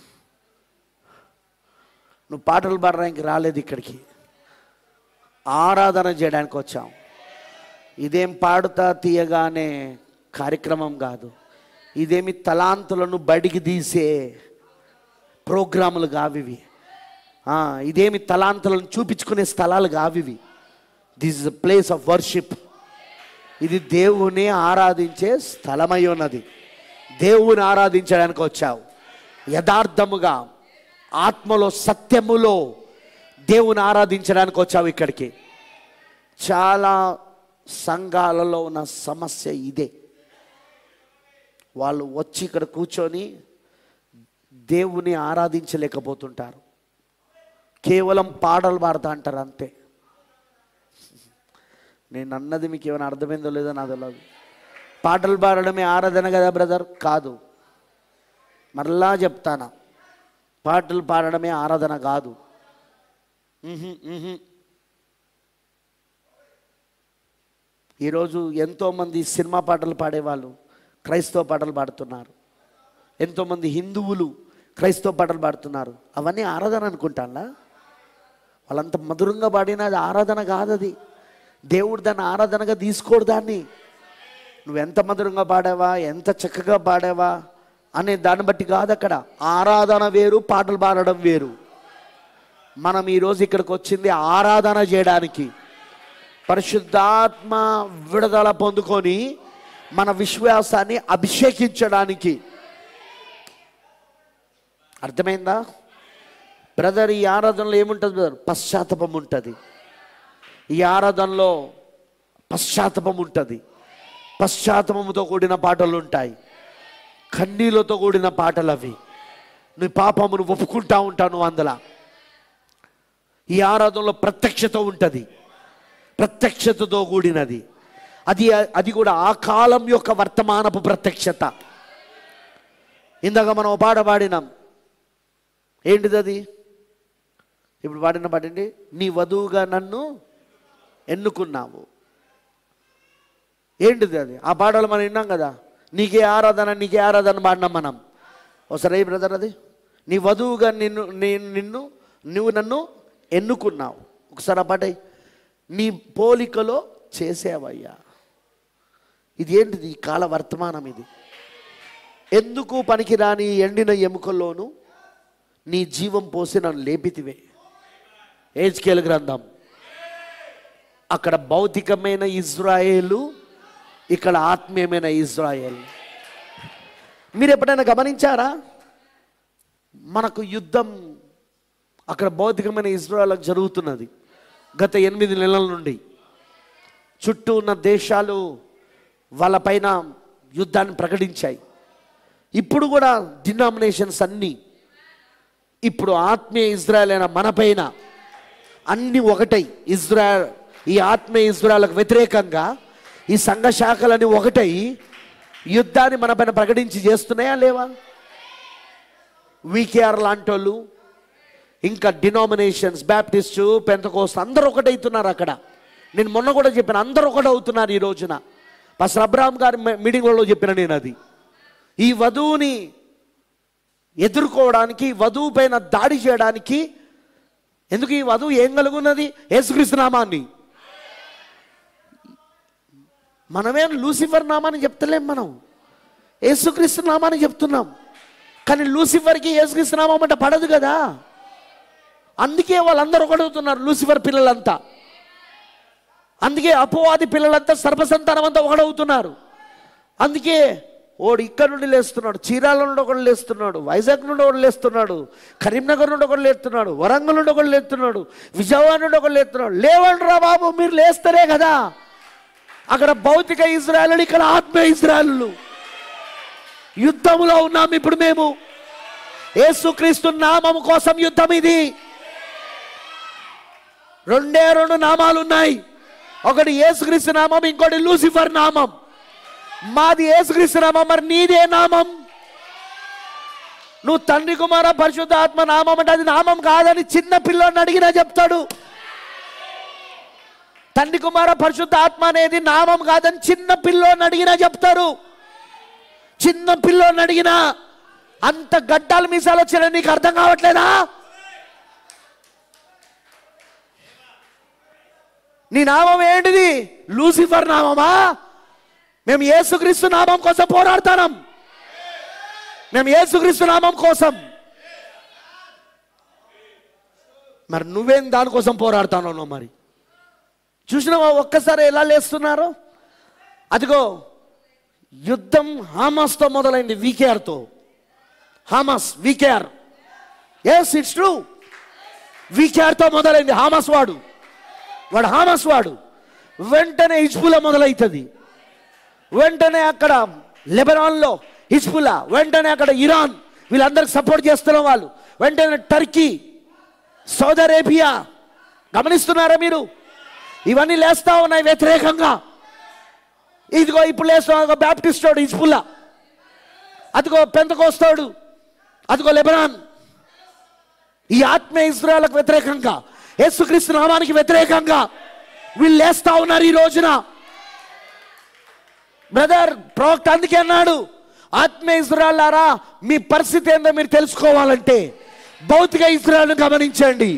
నువ్వు పాటలు పాడడానికి రాలేదు ఇక్కడికి ఆరాధన చేయడానికి వచ్చాం ఇదేం పాడుతా తీయగానే కార్యక్రమం కాదు ఇదేమి తలాంతులను బడికి తీసే ప్రోగ్రాములు కావివి ఆ, ఇదేమి తలాంతులను చూపించుకునే స్థలాలు కావివి this is a place of worship ఇది దేవుని ఆరాధించే స్థలమై ఉన్నది దేవుని ఆరాధించడానికి వచ్చావు యథార్థముగా ఆత్మలో సత్యములో దేవుని ఆరాధించడానికి వచ్చావు ఇక్కడికి చాలా సంఘాలలో ఉన్న సమస్య ఇదే వాళ్ళు వచ్చి ఇక్కడ కూర్చొని దేవుని ఆరాధించలేకపోతుంటారు కేవలం పాటలు పాడుతా అంటారు అంతే నేను అన్నది మీకు ఏమైనా అర్థమైందో లేదో నాకు తెలియదు పాటలు పాడడమే ఆరాధన కదా బ్రదర్ కాదు మరలా చెప్తానా పాటలు పాడడమే ఆరాధన కాదు మ్హూ, మ్హూ. ఈరోజు ఎంతోమంది సినిమా పాటలు పాడేవాళ్ళు క్రైస్తవ పాటలు పాడుతున్నారు ఎంతోమంది హిందువులు క్రైస్తవ పాటలు పాడుతున్నారు అవన్నీ ఆరాధన అనుకుంటానా వాళ్ళంత మధురంగా పాడినది ఆరాధన కాదు అది దేవుడు దాన్ని ఆరాధనగా తీసుకోడు దాన్ని నువ్వు ఎంత మధురంగా పాడావా ఎంత చక్కగా పాడావా అనే దాన్ని బట్టి కాదు అక్కడ ఆరాధన వేరు పాటలు పాడడం వేరు మనం ఈరోజు ఇక్కడికి వచ్చింది ఆరాధన చేయడానికి పరిశుద్ధాత్మ విడుదల పొందుకొని మన విశ్వాసాన్ని అభిషేకించడానికి అర్థమైందా బ్రదర్ ఈ ఆరాధనలో ఏముంటుంది బ్రదర్ పశ్చాత్తాపం ఉంటుంది ఈ ఆరాధనలో పశ్చాత్తాపం ఉంటుంది పశ్చాత్తాపముతో కూడిన పాటలు ఉంటాయి కన్నీళ్ళతో కూడిన పాటలు అవి నీ పాపమును ఒప్పుకుంటా ఉంటాను అందులో ఈ ఆరాధనలో ప్రత్యక్షత ఉంటుంది ప్రత్యక్షతతో కూడినది అది అది కూడా ఆ కాలం యొక్క వర్తమానపు ప్రత్యక్షత ఇందాక మనం ఓ పాట పాడినాం ఏంటిది అది ఇప్పుడు పాడిన పాడండి నీ వధువుగా నన్ను ఎన్నుకున్నావు ఏంటిది అది ఆ పాటలు మనం విన్నాం కదా నీకే ఆరాధన నీకే ఆరాధన పాడినాం మనం ఒకసారి ఏ బ్రదర్ అది నీ వధువుగా నిన్ను నేను నిన్ను నువ్వు నన్ను ఎన్నుకున్నావు ఒకసారి ఆ పాట ఎయ్. నీ పోలికలో చేసావయ్యా ఇది ఏంటిది ఈ కాల వర్తమానం ఇది ఎందుకు పనికిరాని ఎండిన ఎముకల్లోనూ నీ జీవం పోసి నన్ను లేపితివే ఏజ్కేల్ గ్రంథం అక్కడ భౌతికమైన ఇజ్రాయేలు ఇక్కడ ఆత్మీయమైన ఇజ్రాయేల్ మీరు ఎప్పుడైనా గమనించారా మనకు యుద్ధం అక్కడ భౌతికమైన ఇజ్రాయల్ జరుగుతున్నది గత ఎనిమిది నెలల నుండి చుట్టూ ఉన్న దేశాలు వాళ్ళపైన యుద్ధాన్ని ప్రకటించాయి ఇప్పుడు కూడా డినామినేషన్స్ అన్నీ ఇప్పుడు ఆత్మీయ ఇజ్రాయల్ అయిన మనపైన అన్ని ఒకటై ఇజ్రాయల్ ఈ ఆత్మీయ ఇజ్రాయల్కు వ్యతిరేకంగా ఈ సంఘ శాఖలన్నీ ఒకటై యుద్ధాన్ని మనపైన ప్రకటించి చేస్తున్నాయా లేవా వీకేఆర్ లాంటి వాళ్ళు ఇంకా డినామినేషన్స్ బ్యాప్టిస్టు పెంతకోస్ట్ అందరూ ఒకటవుతున్నారు అక్కడ నేను మొన్న కూడా చెప్పాను అందరూ ఒకటి అవుతున్నారు ఈ రోజున పాస్టర్ అబ్రాహం గారి మీ- మీటింగ్లలో చెప్పిన నేను అది ఈ వధువుని ఎదుర్కోవడానికి వధువు పైన దాడి చేయడానికి ఎందుకు ఈ వధువు ఏం కలుగున్నది యేసుక్రీస్తు నామాన్ని మనమేం లూసిఫర్ నామాన్ని చెప్తలేం మనం యేసుక్రీస్తు నామాన్ని చెప్తున్నాం కానీ లూసిఫర్కి యేసుక్రీస్తు నామం అంటే పడదు కదా అందుకే వాళ్ళందరూ ఒకడవుతున్నారు లూసిఫర్ పిల్లలంతా అందుకే అపోవాది పిల్లలంతా సర్పసంతానం అంతా ఒకడవుతున్నారు అందుకే ఓడు ఇక్కడ నుండి లేస్తున్నాడు చీరాల నుండి ఒకడు లేస్తున్నాడు వైజాగ్ నుండి ఒకడు లేస్తున్నాడు కరీంనగర్ నుండి ఒకడు లేస్తున్నాడు వరంగల్ నుండి ఒకడు లేస్తున్నాడు విజయవాడ నుండి ఒకడు లేస్తున్నాడు లేవండి రా బాబు మీరు లేస్తారే కదా అక్కడ భౌతిక ఇజ్రాయలు ఇక్కడ ఆత్మ ఇజ్రాయలు యుద్ధములో ఉన్నాం ఇప్పుడు మేము యేసుక్రీస్తు నామము కోసం యుద్ధం ఇది రెండే రెండు నామాలు ఉన్నాయి ఒకటి యేసుక్రీస్తు నామం ఇంకోటి లూసిఫర్ నామం మాది యేసుక్రీస్తు నామం మరి నీదే నామం నువ్వు తండ్రి కుమార పరిశుద్ధ ఆత్మ నామం అంటే అది నామం కాదని చిన్న పిల్లోని అడిగినా చెప్తాడు తండ్రి కుమార పరిశుద్ధ ఆత్మ అనేది నామం కాదని చిన్న పిల్లోని అడిగినా చెప్తారు చిన్న పిల్లోని అడిగినా అంత గడ్డాలు మీసాలు వచ్చిన నీకు అర్థం కావట్లేదా నీ నామం ఏంటిది లూసిఫర్ నామమా మేము యేసుక్రీస్తు నామం కోసం పోరాడతాం మేము యేసుక్రీస్తు నామం కోసం మరి నువ్వేం దానికోసం పోరాడుతానో మరి చూసినావా ఒక్కసారి ఎలా లేస్తున్నారు అదిగో యుద్ధం హామాస్తో మొదలైంది వీకేఆర్తో Hamas VKR yes it's true వీకేఆర్తో మొదలైంది హామాస్ వాడు వాడు హామాస్ వాడు వెంటనే హిజ్బులా మొదలవుతుంది వెంటనే అక్కడ లెబనాన్లో హిజ్బుల్లా వెంటనే అక్కడ ఇరాన్ వీళ్ళందరికి సపోర్ట్ చేస్తున్న వాళ్ళు వెంటనే టర్కీ సౌదీ అరేబియా గమనిస్తున్నారా మీరు ఇవన్నీ లేస్తా ఉన్నాయి వ్యతిరేకంగా ఇదిగో ఇప్పుడు లేస్తా బ్యాప్టిస్ట్ వాడు హిజ్బుల్లా అదిగో పెంతకోస్తాడు అదిగో లెబనాన్ ఈ ఆత్మీయ ఇజ్రాయలకు వ్యతిరేకంగా యేసుక్రీస్తు నామానికి వ్యతిరేకంగా వీళ్ళు లేస్తా ఉన్నారు ఈ రోజున బ్రదర్ ప్రవక్త అందుకే అన్నాడు ఆత్మీయ ఇజ్రాయలారా మీ పరిస్థితి ఏందో మీరు తెలుసుకోవాలంటే భౌతిక ఇజ్రాయల్ని గమనించండి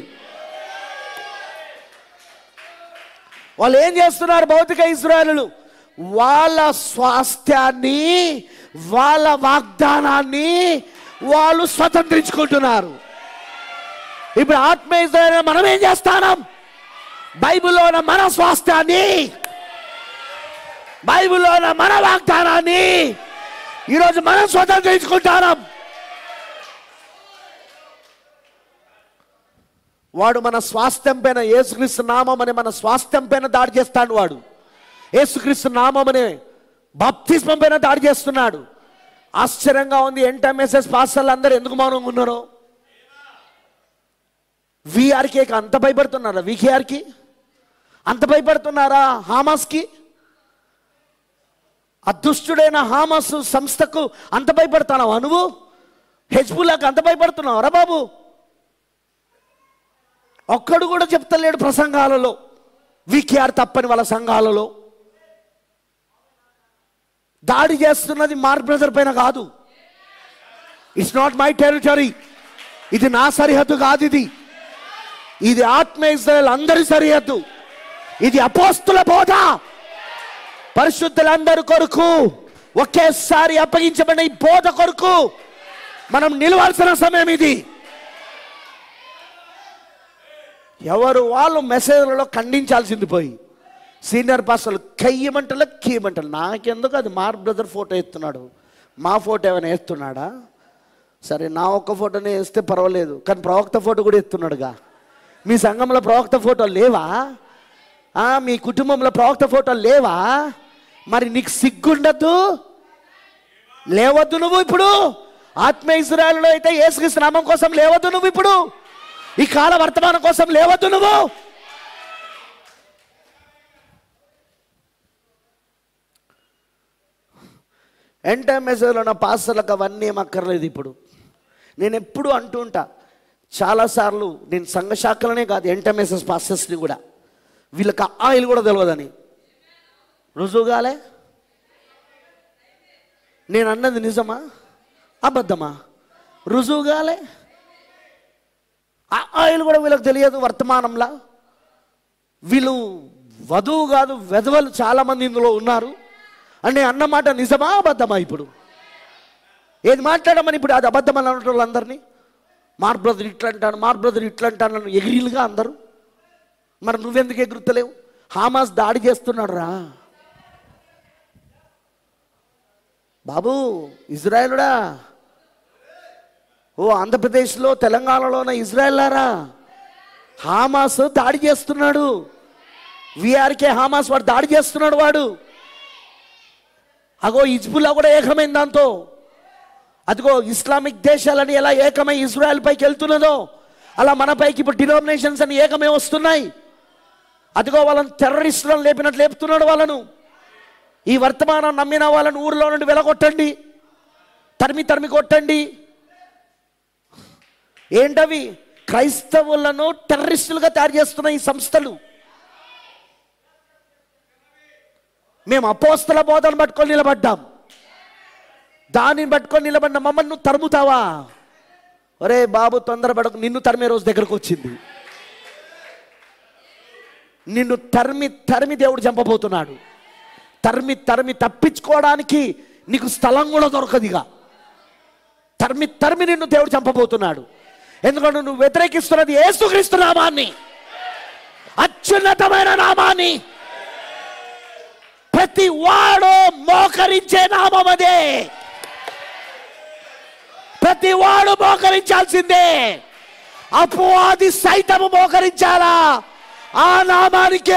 వాళ్ళు ఏం చేస్తున్నారు భౌతిక ఇజ్రాయలు వాళ్ళ స్వాస్థ్యాన్ని వాళ్ళ వాగ్దానాన్ని వాళ్ళు స్వతంత్రించుకుంటున్నారు ఇప్పుడు ఆత్మీయ ఇజ్రాయల్ మనం ఏం చేస్తాం బైబిల్లో ఉన్న మన స్వాస్థ్యాన్ని బైబిల్లో ఉన్న మన వాగ్దానాన్ని ఈరోజు మనం స్వతంత్రించుకుంటాం వాడు మన స్వాస్థ్యం పైన యేసుక్రీస్తు నామం అనే మన స్వాస్థ్యం పైన దాడి చేస్తాడు వాడు యేసుక్రీస్తు నామం అనే బాప్తిస్మం పైన దాడి చేస్తున్నాడు ఆశ్చర్యంగా ఉంది ఎంటైమెసెస్ పాస్టర్లు అందరూ ఎందుకు మౌనంగా ఉన్నారో విఆర్కి అంత భయపడుతున్నారా వికేఆర్కి అంత భయపడుతున్నారా హామాస్కి అదృష్టుడైన హామాస్ సంస్థకు అంత భయపడుతున్నావా నువ్వు హెజ్బుల్లాకి అంత భయపడుతున్నావు రా బాబు ఒక్కడు కూడా చెప్తలేడు ప్రసంగాలలో వికేఆర్ తప్పని వాళ్ళ సంఘాలలో దాడి చేస్తున్నది మార్క్ బ్రదర్ పైన కాదు ఇట్స్ నాట్ మై టెరిటరీ ఇది నా సరిహద్దు కాదు ఇది ఇది ఆత్మ ఇజ్రాయల్ అందరి సరిహద్దు ఇది అపోస్తుల బోధ పరిశుద్ధులందరి కొరకు ఒకేసారి అప్పగించబడిన ఈ బోధ కొరకు మనం నిలవాల్సిన సమయం ఇది ఎవరు వాళ్ళు మెసేజ్లలో ఖండించాల్సింది పోయి సీనియర్ పాస్టర్లు కయ్యమంటలు కీయమంటలు నాకెందుకు అది మార్ బ్రదర్ ఫోటో ఎత్తున్నాడు మా ఫోటో ఏమైనా వేస్తున్నాడా సరే నా ఒక్క ఫోటోనే వేస్తే పర్వాలేదు కానీ ప్రవక్త ఫోటో కూడా ఎత్తున్నాడుగా మీ సంఘంలో ప్రవక్త ఫోటో లేవా ఆ, మీ కుటుంబంలో ప్రవక్త ఫోటో లేవా మరి నీకు సిగ్గుండద్దు లేవద్దు నువ్వు ఇప్పుడు ఆత్మ ఇజ్రాయల్లో అయితే యేసుక్రీస్తు నామం కోసం లేవద్దు నువ్వు ఇప్పుడు ఈ కాల వర్తమానం కోసం లేవద్దు నువ్వు ఎంట మెసేజ్లో ఉన్న పాస్టర్లకు అవన్నీ ఏం అక్కర్లేదు ఇప్పుడు నేను ఎప్పుడు అంటూ ఉంటా చాలాసార్లు నేను సంఘ శాఖలనే కాదు ఎంట మెసేజ్ పాస్టర్స్ని కూడా వీళ్ళకి ఆయిల్ కూడా తెలియదని రుజువుగాలే నేను అన్నది నిజమా అబద్ధమా రుజువుగాలే ఆ ఆయిల్ కూడా వీళ్ళకి తెలియదు వర్తమానంలా వీళ్ళు వధువు కాదు వెధవలు చాలామంది ఇందులో ఉన్నారు అంటే అన్నమాట నిజమా అబద్ధమా ఇప్పుడు ఏది మాట్లాడమని ఇప్పుడు అది అబద్ధం అని అనటం వాళ్ళందరినీ మార్ బ్రదర్ ఇట్లా అంటాను మార్ బ్రదర్ ఇట్లా అంటాను ఎగిరిలుగా అందరూ మరి నువ్వెందుకు ఎగురుతలేవు హామాస్ దాడి చేస్తున్నాడు రా బాబు ఇజ్రాయేలుడా ఓ ఆంధ్రప్రదేశ్లో తెలంగాణలోన ఇజ్రాయెల్లారా హామాస్ దాడి చేస్తున్నాడు విఆర్కే హామాస్ వాడు దాడి చేస్తున్నాడు వాడు అగో ఇజ్బుల్లా కూడా ఏకమైంది దాంతో అదిగో ఇస్లామిక్ దేశాలని ఎలా ఏకమై ఇజ్రాయెల్ పైకి వెళ్తున్నదో అలా మన పైకి ఇప్పుడు డినామినేషన్స్ అని ఏకమై వస్తున్నాయి అదిగో వాళ్ళని టెర్రరిస్టులను లేపినట్లు లేపుతున్నాడు వాళ్ళను ఈ వర్తమానం నమ్మిన వాళ్ళని ఊరిలో నుండి వెలగొట్టండి తరిమి తరిమి కొట్టండి ఏంటవి క్రైస్తవులను టెర్రరిస్టులుగా తయారు చేస్తున్న ఈ సంస్థలు మేము అపోస్తల బోధన పట్టుకొని నిలబడ్డాం దానిని పట్టుకొని నిలబడిన మమ్మల్ని నువ్వు తరుముతావా ఒరే బాబు తొందరపడకు నిన్ను తరిమే రోజు దగ్గరకు వచ్చింది నిన్ను తరిమి తరిమి దేవుడు చంపబోతున్నాడు తరిమి తరిమి తప్పించుకోవడానికి నీకు స్థలం కూడా దొరకదిగా తరిమి తరిమి నిన్ను దేవుడు చంపబోతున్నాడు ఎందుకంటే నువ్వు వ్యతిరేకిస్తున్నది యేసుక్రీస్తు నామాన్ని అత్యున్నతమైన నామాన్ని ప్రతి వాడు మోకరించే నామం అదే ప్రతి వాడు మోకరించాల్సిందే అపవాది సైతము మోకరించాలా ఆ నామానికే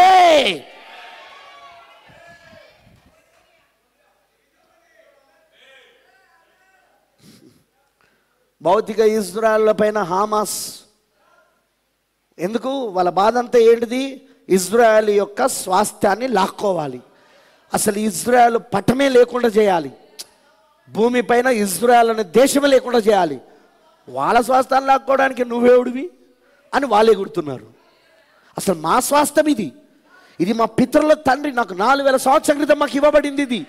భౌతిక ఇజ్రాయల్ పైన హామాస్ ఎందుకు వాళ్ళ బాధ అంతా ఏంటిది ఇజ్రాయల్ యొక్క స్వాస్థ్యాన్ని లాక్కోవాలి అసలు ఇజ్రాయల్ పట్టమే లేకుండా చేయాలి భూమి పైన ఇజ్రాయల్ అనే దేశమే లేకుండా చేయాలి వాళ్ళ స్వాస్థాన్ని లాక్కోవడానికి నువ్వేవుడివి అని వాళ్ళే గుర్తున్నారు అసలు మా స్వాస్థ్యం ఇది ఇది మా పితరుల తండ్రి నాకు నాలుగు వేల సంవత్సరాల క్రితం మాకు ఇవ్వబడింది ఇది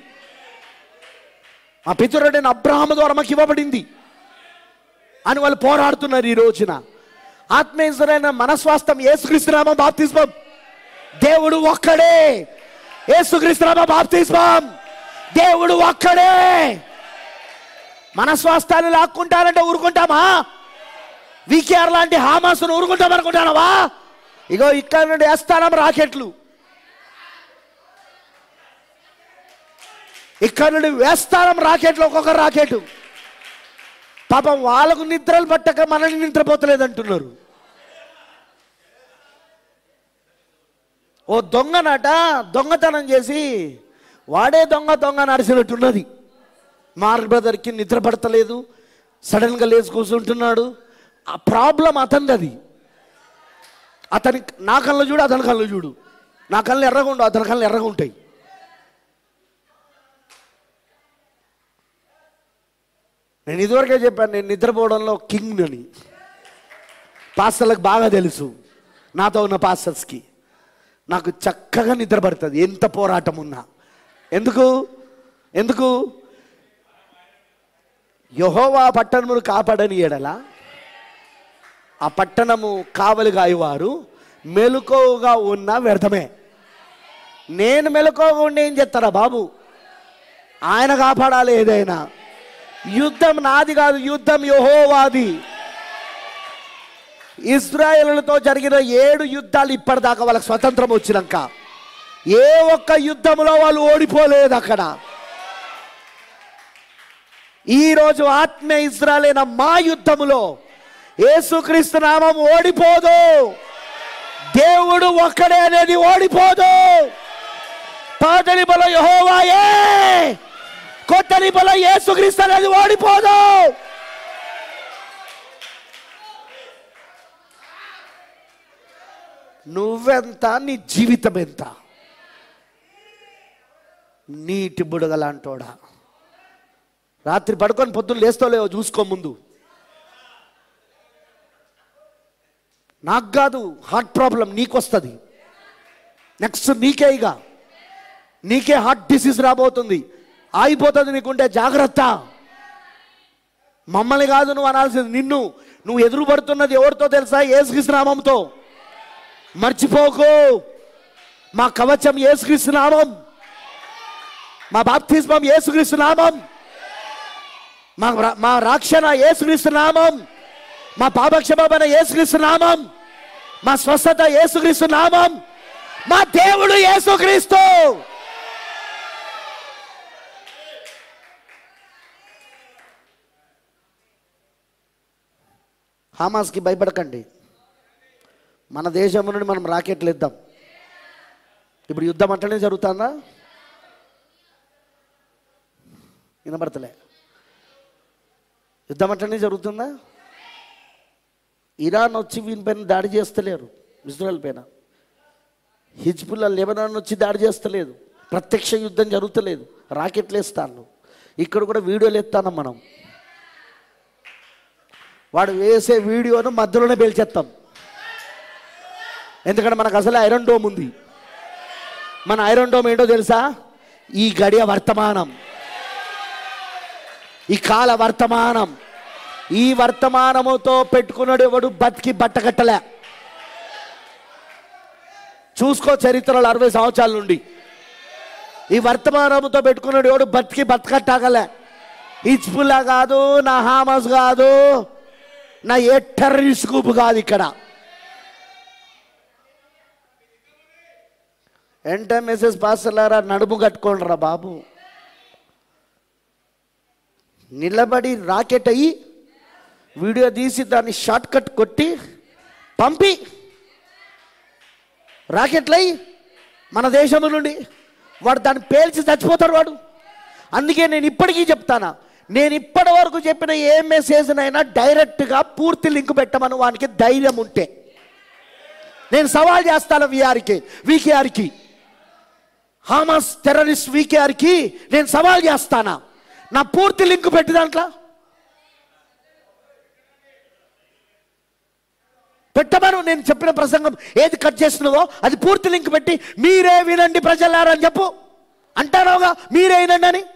మా పితరుడైన అబ్రహాము ద్వారా మాకు ఇవ్వబడింది అని వాళ్ళు పోరాడుతున్నారు ఈ రోజున ఆత్మీయమైన మన స్వాస్థ్యం ఏసుక్రీస్తునామా బాప్తిస్మం దేవుడు ఒక్కడే ఏసుక్రీస్తునామా బాప్తిస్మం దేవుడు ఒక్కడే మన స్వాస్థాన్ని లాక్కుంటారంటే ఊరుకుంటామా వికేఆర్ లాంటి హామాసును ఊరుకుంటాం అనుకుంటానవా ఇగో ఇక్కడ నుండి వేస్తానం రాకెట్లు ఇక్కడ నుండి వేస్తానం రాకెట్లు ఒక్కొక్క రాకెట్ పాపం వాళ్ళకు నిద్రలు పట్టక మనల్ని నిద్రపోతలేదు అంటున్నారు ఓ దొంగనట దొంగతనం చేసి వాడే దొంగ దొంగ నడిచినట్టున్నది మార్ బ్రదర్కి నిద్ర పడతలేదు సడన్గా లేచి కూర్చుంటున్నాడు ఆ ప్రాబ్లం అతనిది అది అతని నా కళ్ళు చూడు అతని కళ్ళు చూడు నా కళ్ళు ఎర్రగా ఉండవు అతని కళ్ళు ఎర్రగా ఉంటాయి నేను ఇదివరకే చెప్పాను నేను నిద్రపోవడంలో కింగ్ అని పాస్టర్లకు బాగా తెలుసు నాతో ఉన్న పాస్టర్స్కి నాకు చక్కగా నిద్ర పడుతుంది ఎంత పోరాటం ఉన్నా ఎందుకు ఎందుకు యహోవా పట్టణమును కాపాడని ఎడల ఆ పట్టణము కావలి గాయవారు మెలుకోగా ఉన్న వ్యర్థమే నేను మెలుకోగా ఉండి ఏం చేస్తారా బాబు ఆయన కాపాడాలి ఏదైనా యుద్ధం నాది కాదు యుద్ధం యహోవాది ఇస్రాయేలులతో జరిగిన ఏడు యుద్ధాలు ఇప్పటిదాకా వాళ్ళకి స్వతంత్రం వచ్చినాక ఏ ఒక్క యుద్ధంలో వాళ్ళు ఓడిపోలేదు అక్కడ ఈరోజు ఆత్మ ఇజ్రాయలైన మా యుద్ధములో యేసుక్రీస్తు నామం ఓడిపోదు దేవుడు ఒక్కడే అనేది ఓడిపోదు పాతని బల యహోవాయే కొత్తని బల యేసుక్రీస్తు అనేది ఓడిపోదు నువ్వెంత నీ జీవితం ఎంత నీటి బుడగలాంటోడా రాత్రి పడుకొని పొద్దున్న లేస్తోలేవో చూసుకో ముందు నాకు కాదు హార్ట్ ప్రాబ్లం నీకు వస్తుంది నెక్స్ట్ నీకే ఇక నీకే హార్ట్ డిసీజ్ రాబోతుంది ఆగిపోతుంది నీకుంటే జాగ్రత్త మమ్మల్ని కాదు నువ్వు అనాల్సింది నిన్ను నువ్వు ఎదురు పడుతున్నది ఎవరితో తెలుసా ఏసుక్రీస్తు నామంతో మర్చిపోకు మా కవచం ఏసుక్రీస్తు నామం మా బాప్తిస్మం ఏసుక్రీస్తు నామం మా రా- మా రాక్షణ ఏసుక్రీస్తు నామం మా పాపక్షమాపణ ఏసుక్రీస్తు నామం మా స్వస్థత ఏసుక్రీస్తు నామం మా దేవుడు యేసుక్రీస్తు హామాస్కి భయపడకండి మన దేశం నుండి మనం రాకెట్లు ఇద్దాం ఇప్పుడు యుద్ధం అంటేనే జరుగుతుందా వినబడతలే యుద్ధం అంటేనే జరుగుతుందా ఇరాన్ వచ్చి వీని పైన దాడి చేస్తలేరు ఇజ్రాయెల్ పైన హిజ్బుల్లా లెబనాన్ వచ్చి దాడి చేస్తలేదు ప్రత్యక్ష యుద్ధం జరుగుతలేదు రాకెట్లు వేస్తాను ఇక్కడ కూడా వీడియోలు ఎత్తాను మనం వాడు వేసే వీడియోను మధ్యలోనే పేల్చేస్తాం ఎందుకంటే మనకు అసలు ఐరన్ డోమ్ ఉంది మన ఐరన్ డోమ్ ఏంటో తెలుసా ఈ గడియ వర్తమానం ఈ కాల వర్తమానం ఈ వర్తమానముతో పెట్టుకున్నాడు ఎవడు బతికి బట్టకట్టలే చూసుకో చరిత్రలో అరవై సంవత్సరాల నుండి ఈ వర్తమానంతో పెట్టుకున్నాడు ఎవడు బతికి బతకట్టాగలే హిజ్బుల్లా కాదు నా హామస్ కాదు నా ఏ టెర్రరిస్ట్ గ్రూప్ కాదు ఇక్కడ ఎంట మెసేజ్ పాస్టర్లారా నడుము కట్టుకోండి రా బాబు నిలబడి రాకెట్ అయ్యి వీడియో తీసి దాన్ని షార్ట్ కట్ కొట్టి పంపి రాకెట్లయి మన దేశం నుండి వాడు దాన్ని పేల్చి చచ్చిపోతాడు వాడు అందుకే నేను ఇప్పటికీ చెప్తానా నేను ఇప్పటి వరకు చెప్పిన ఏ మెసేజ్నైనా డైరెక్ట్గా పూర్తి లింక్ పెట్టమని వానికి ధైర్యం ఉంటే నేను సవాల్ చేస్తాను విఆర్కి వికేఆర్కి హామస్ టెర్రరిస్ట్ వికేఆర్కి నేను సవాల్ చేస్తానా నా పూర్తి లింక్ పెట్టి దాంట్లో పెట్టమను నేను చెప్పిన ప్రసంగం ఏది కట్ చేసినదో అది పూర్తి లింక్ పెట్టి మీరే వినండి ప్రజలారా అని చెప్పు అంటానోగా మీరే వినండి అని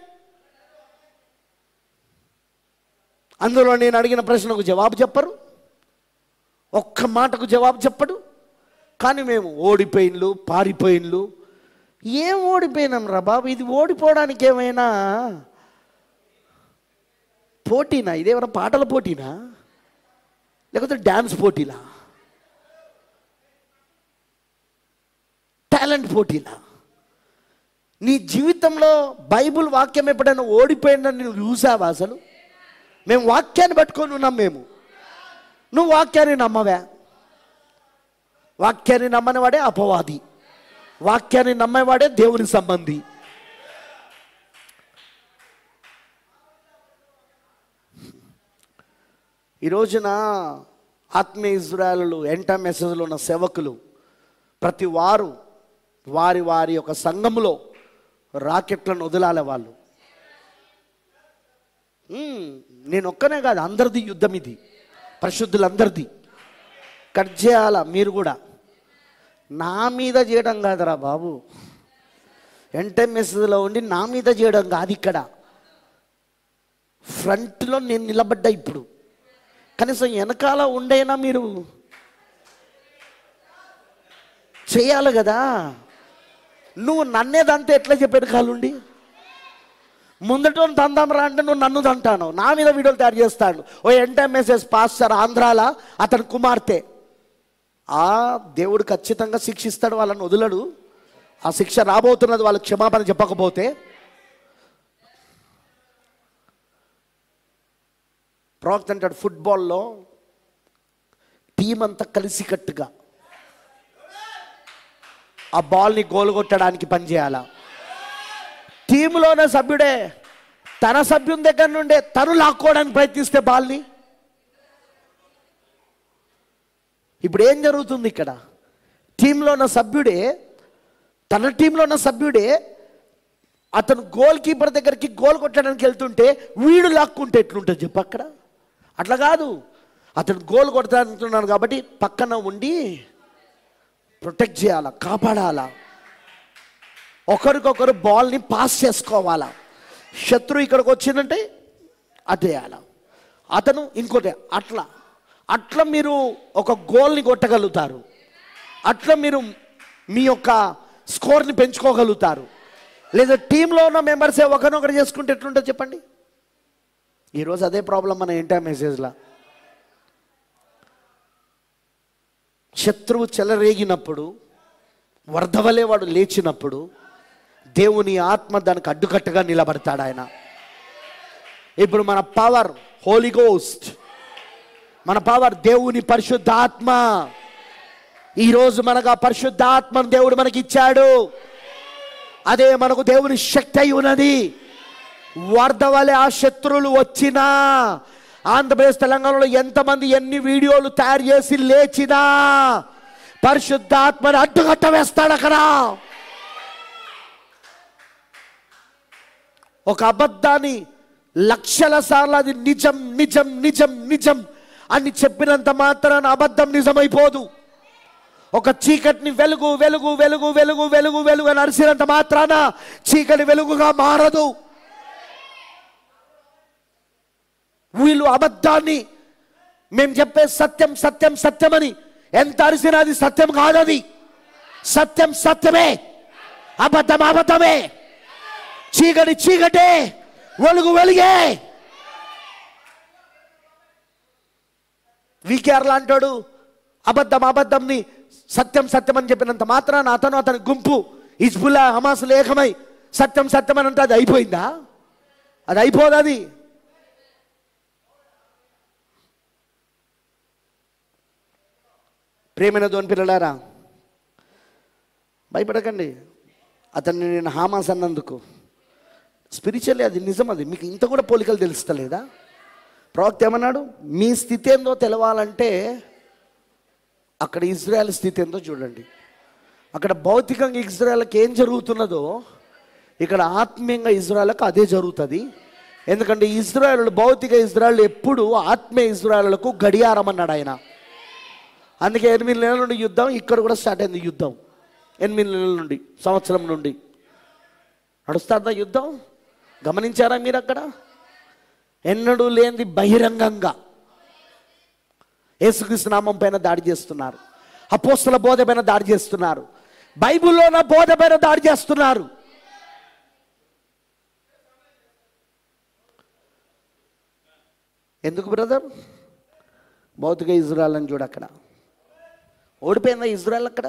అందులో నేను అడిగిన ప్రశ్నకు జవాబు చెప్పరు ఒక్క మాటకు జవాబు చెప్పడు కానీ మేము ఓడిపోయిన్లు పారిపోయిన్లు ఏం ఓడిపోయినాం రా బాబు ఇది ఓడిపోవడానికి ఏమైనా పోటీనా ఇదేమైనా పాటల పోటీనా లేకపోతే డ్యాన్స్ పోటీలా టాలెంట్ పోటీలా నీ జీవితంలో బైబుల్ వాక్యం ఎప్పుడైనా ఓడిపోయిందని నువ్వు చూసావా అసలు మేము వాక్యాన్ని పట్టుకొని ఉన్నాం మేము నువ్వు వాక్యాన్ని నమ్మవా వాక్యాన్ని నమ్మనివాడే అపవాది వాక్యాన్ని నమ్మేవాడే దేవుని సంబంధి ఈ రోజున ఆత్మీయ ఇజ్రాయలు ఎంట మెసేజ్లో ఉన్న సేవకులు ప్రతి వారు వారి వారి యొక్క సంఘములో రాకెట్లను వదిలాలి వాళ్ళు మ్మ్, నేను ఒక్కనే కాదు అందరిది యుద్ధం ఇది పరిశుద్ధులందరిది కట్ చేయాల మీరు కూడా నా మీద చేయడం కాదురా బాబు ఎంటెంఎస్లో ఉండి నా మీద చేయడం కాదు ఇక్కడ ఫ్రంట్లో నేను నిలబడ్డా ఇప్పుడు కనీసం వెనకాల ఉండైనా మీరు చేయాలి కదా నువ్వు నన్నేదంతా ఎట్లా చెప్పాడు కాలుండి ముందట తందాం రా అంటే నువ్వు నన్ను తంటాను నా మీద వీడియోలు తయారు చేస్తాడు ఓ ఎంటెంఎస్ఎస్ పాస్టర్ ఆంధ్రాల అతని కుమార్తె ఆ దేవుడు ఖచ్చితంగా శిక్షిస్తాడు వాళ్ళని వదలడు ఆ శిక్ష రాబోతున్నది వాళ్ళకి క్షమాపణ చెప్పకపోతే ప్రవక్త అంటాడు ఫుట్బాల్లో టీం అంతా కలిసికట్టుగా ఆ బాల్ని గోల్ కొట్టడానికి పనిచేయాల టీంలోనే సభ్యుడే తన సభ్యుని దగ్గర నుండే తను లాక్కోవడానికి ప్రయత్నిస్తే బాల్ని ఇప్పుడు ఏం జరుగుతుంది ఇక్కడ టీంలో ఉన్న సభ్యుడే తన టీంలో ఉన్న సభ్యుడే అతను గోల్ కీపర్ దగ్గరికి గోల్ కొట్టడానికి వెళ్తుంటే వీడు లాక్కుంటే ఎట్లుంటుంది చెప్పు అక్కడ అట్లా కాదు అతను గోల్ కొడతానుతున్నాను కాబట్టి పక్కన ఉండి ప్రొటెక్ట్ చేయాలా కాపాడాలా ఒకరికొకరు బాల్ని పాస్ చేసుకోవాలా శత్రు ఇక్కడికి వచ్చిందంటే అదేయాల అతను ఇంకోటి అట్లా అట్లా మీరు ఒక గోల్ని కొట్టగలుగుతారు అట్లా మీరు మీ యొక్క స్కోర్ని పెంచుకోగలుగుతారు లేదా టీంలో ఉన్న మెంబర్సే ఒకరినొకరు చేసుకుంటే ఎట్లుంటుంది చెప్పండి ఈరోజు అదే ప్రాబ్లం మన ఏంటా మెసేజ్లా శత్రువు చెలరేగినప్పుడు వరదవలే వాడు లేచినప్పుడు దేవుని ఆత్మ దానికి అడ్డుకట్టగా నిలబడతాడు ఆయన ఇప్పుడు మన పవర్ హోలీ గోస్ట్ మన పవర్ దేవుని పరిశుద్ధాత్మ ఈరోజు మనకు ఆ పరిశుద్ధాత్మను దేవుడు మనకి ఇచ్చాడు అదే మనకు దేవుని శక్తి అయి ఉన్నది వరద వలె ఆ శత్రువులు వచ్చినా ఆంధ్రప్రదేశ్ తెలంగాణలో ఎంతమంది ఎన్ని వీడియోలు తయారు చేసి లేచినా పరిశుద్ధాత్మని అడ్డుకట్ట వేస్తాడు అక్కడ ఒక అబద్ధాన్ని లక్షల సార్లు అది నిజం నిజం నిజం నిజం అని చెప్పినంత మాత్రాన అబద్ధం నిజమైపోదు ఒక చీకటిని వెలుగు వెలుగు వెలుగు వెలుగు వెలుగు వెలుగు అని అరిసినంత మాత్రాన చీకటి వెలుగుగా మారదు వీళ్ళు అబద్ధాన్ని మేము చెప్పే సత్యం సత్యం సత్యమని ఎంత అరిసినా అది సత్యం కాదది సత్యం సత్యమే అబద్ధం అబద్ధమే చీకటి చీకటే వెలుగు వెలుగే వికేఆర్లా అంటాడు అబద్ధం అబద్ధంని సత్యం సత్యం అని చెప్పినంత మాత్రాన అతను అతని గుంపు ఇజ్బుల్లా హమాసులు ఏకమై సత్యం సత్యం అని అంటే అది అయిపోయిందా అది అయిపోదు అది ప్రేమైన దోని పిల్లలారా భయపడకండి అతన్ని నేను హామాస్ అన్నందుకు స్పిరిచువల్లీ అది నిజం అది మీకు ఇంత కూడా పోలికలు తెలుస్తలేదా ప్రవక్త ఏమన్నాడు మీ స్థితి ఏందో తెలవాలంటే అక్కడ ఇజ్రాయెల్ స్థితి ఏందో చూడండి అక్కడ భౌతికంగా ఇజ్రాయెల్కి ఏం జరుగుతున్నదో ఇక్కడ ఆత్మీయంగా ఇజ్రాయెల్కి అదే జరుగుతుంది ఎందుకంటే ఇజ్రాయెల్ భౌతిక ఇజ్రాయెల్ ఎప్పుడు ఆత్మీయ ఇజ్రాయెల్కు గడియారం అన్నాడు ఆయన అందుకే ఎనిమిది నెలల నుండి యుద్ధం ఇక్కడ కూడా స్టార్ట్ అయింది యుద్ధం ఎనిమిది నెలల నుండి సంవత్సరం నుండి నడుస్తుందా యుద్ధం గమనించారా మీరు అక్కడ ఎన్నడూ లేనిది బహిరంగంగా యేసుక్రీస్తు నామం పైన దాడి చేస్తున్నారు అపోస్తుల బోధ పైన దాడి చేస్తున్నారు బైబిల్లో ఉన్న బోధ పైన దాడి చేస్తున్నారు ఎందుకు బ్రదర్ భౌతిక ఇజ్రాయల్ అని చూడు అక్కడ ఓడిపోయిందా ఇజ్రాయల్ అక్కడ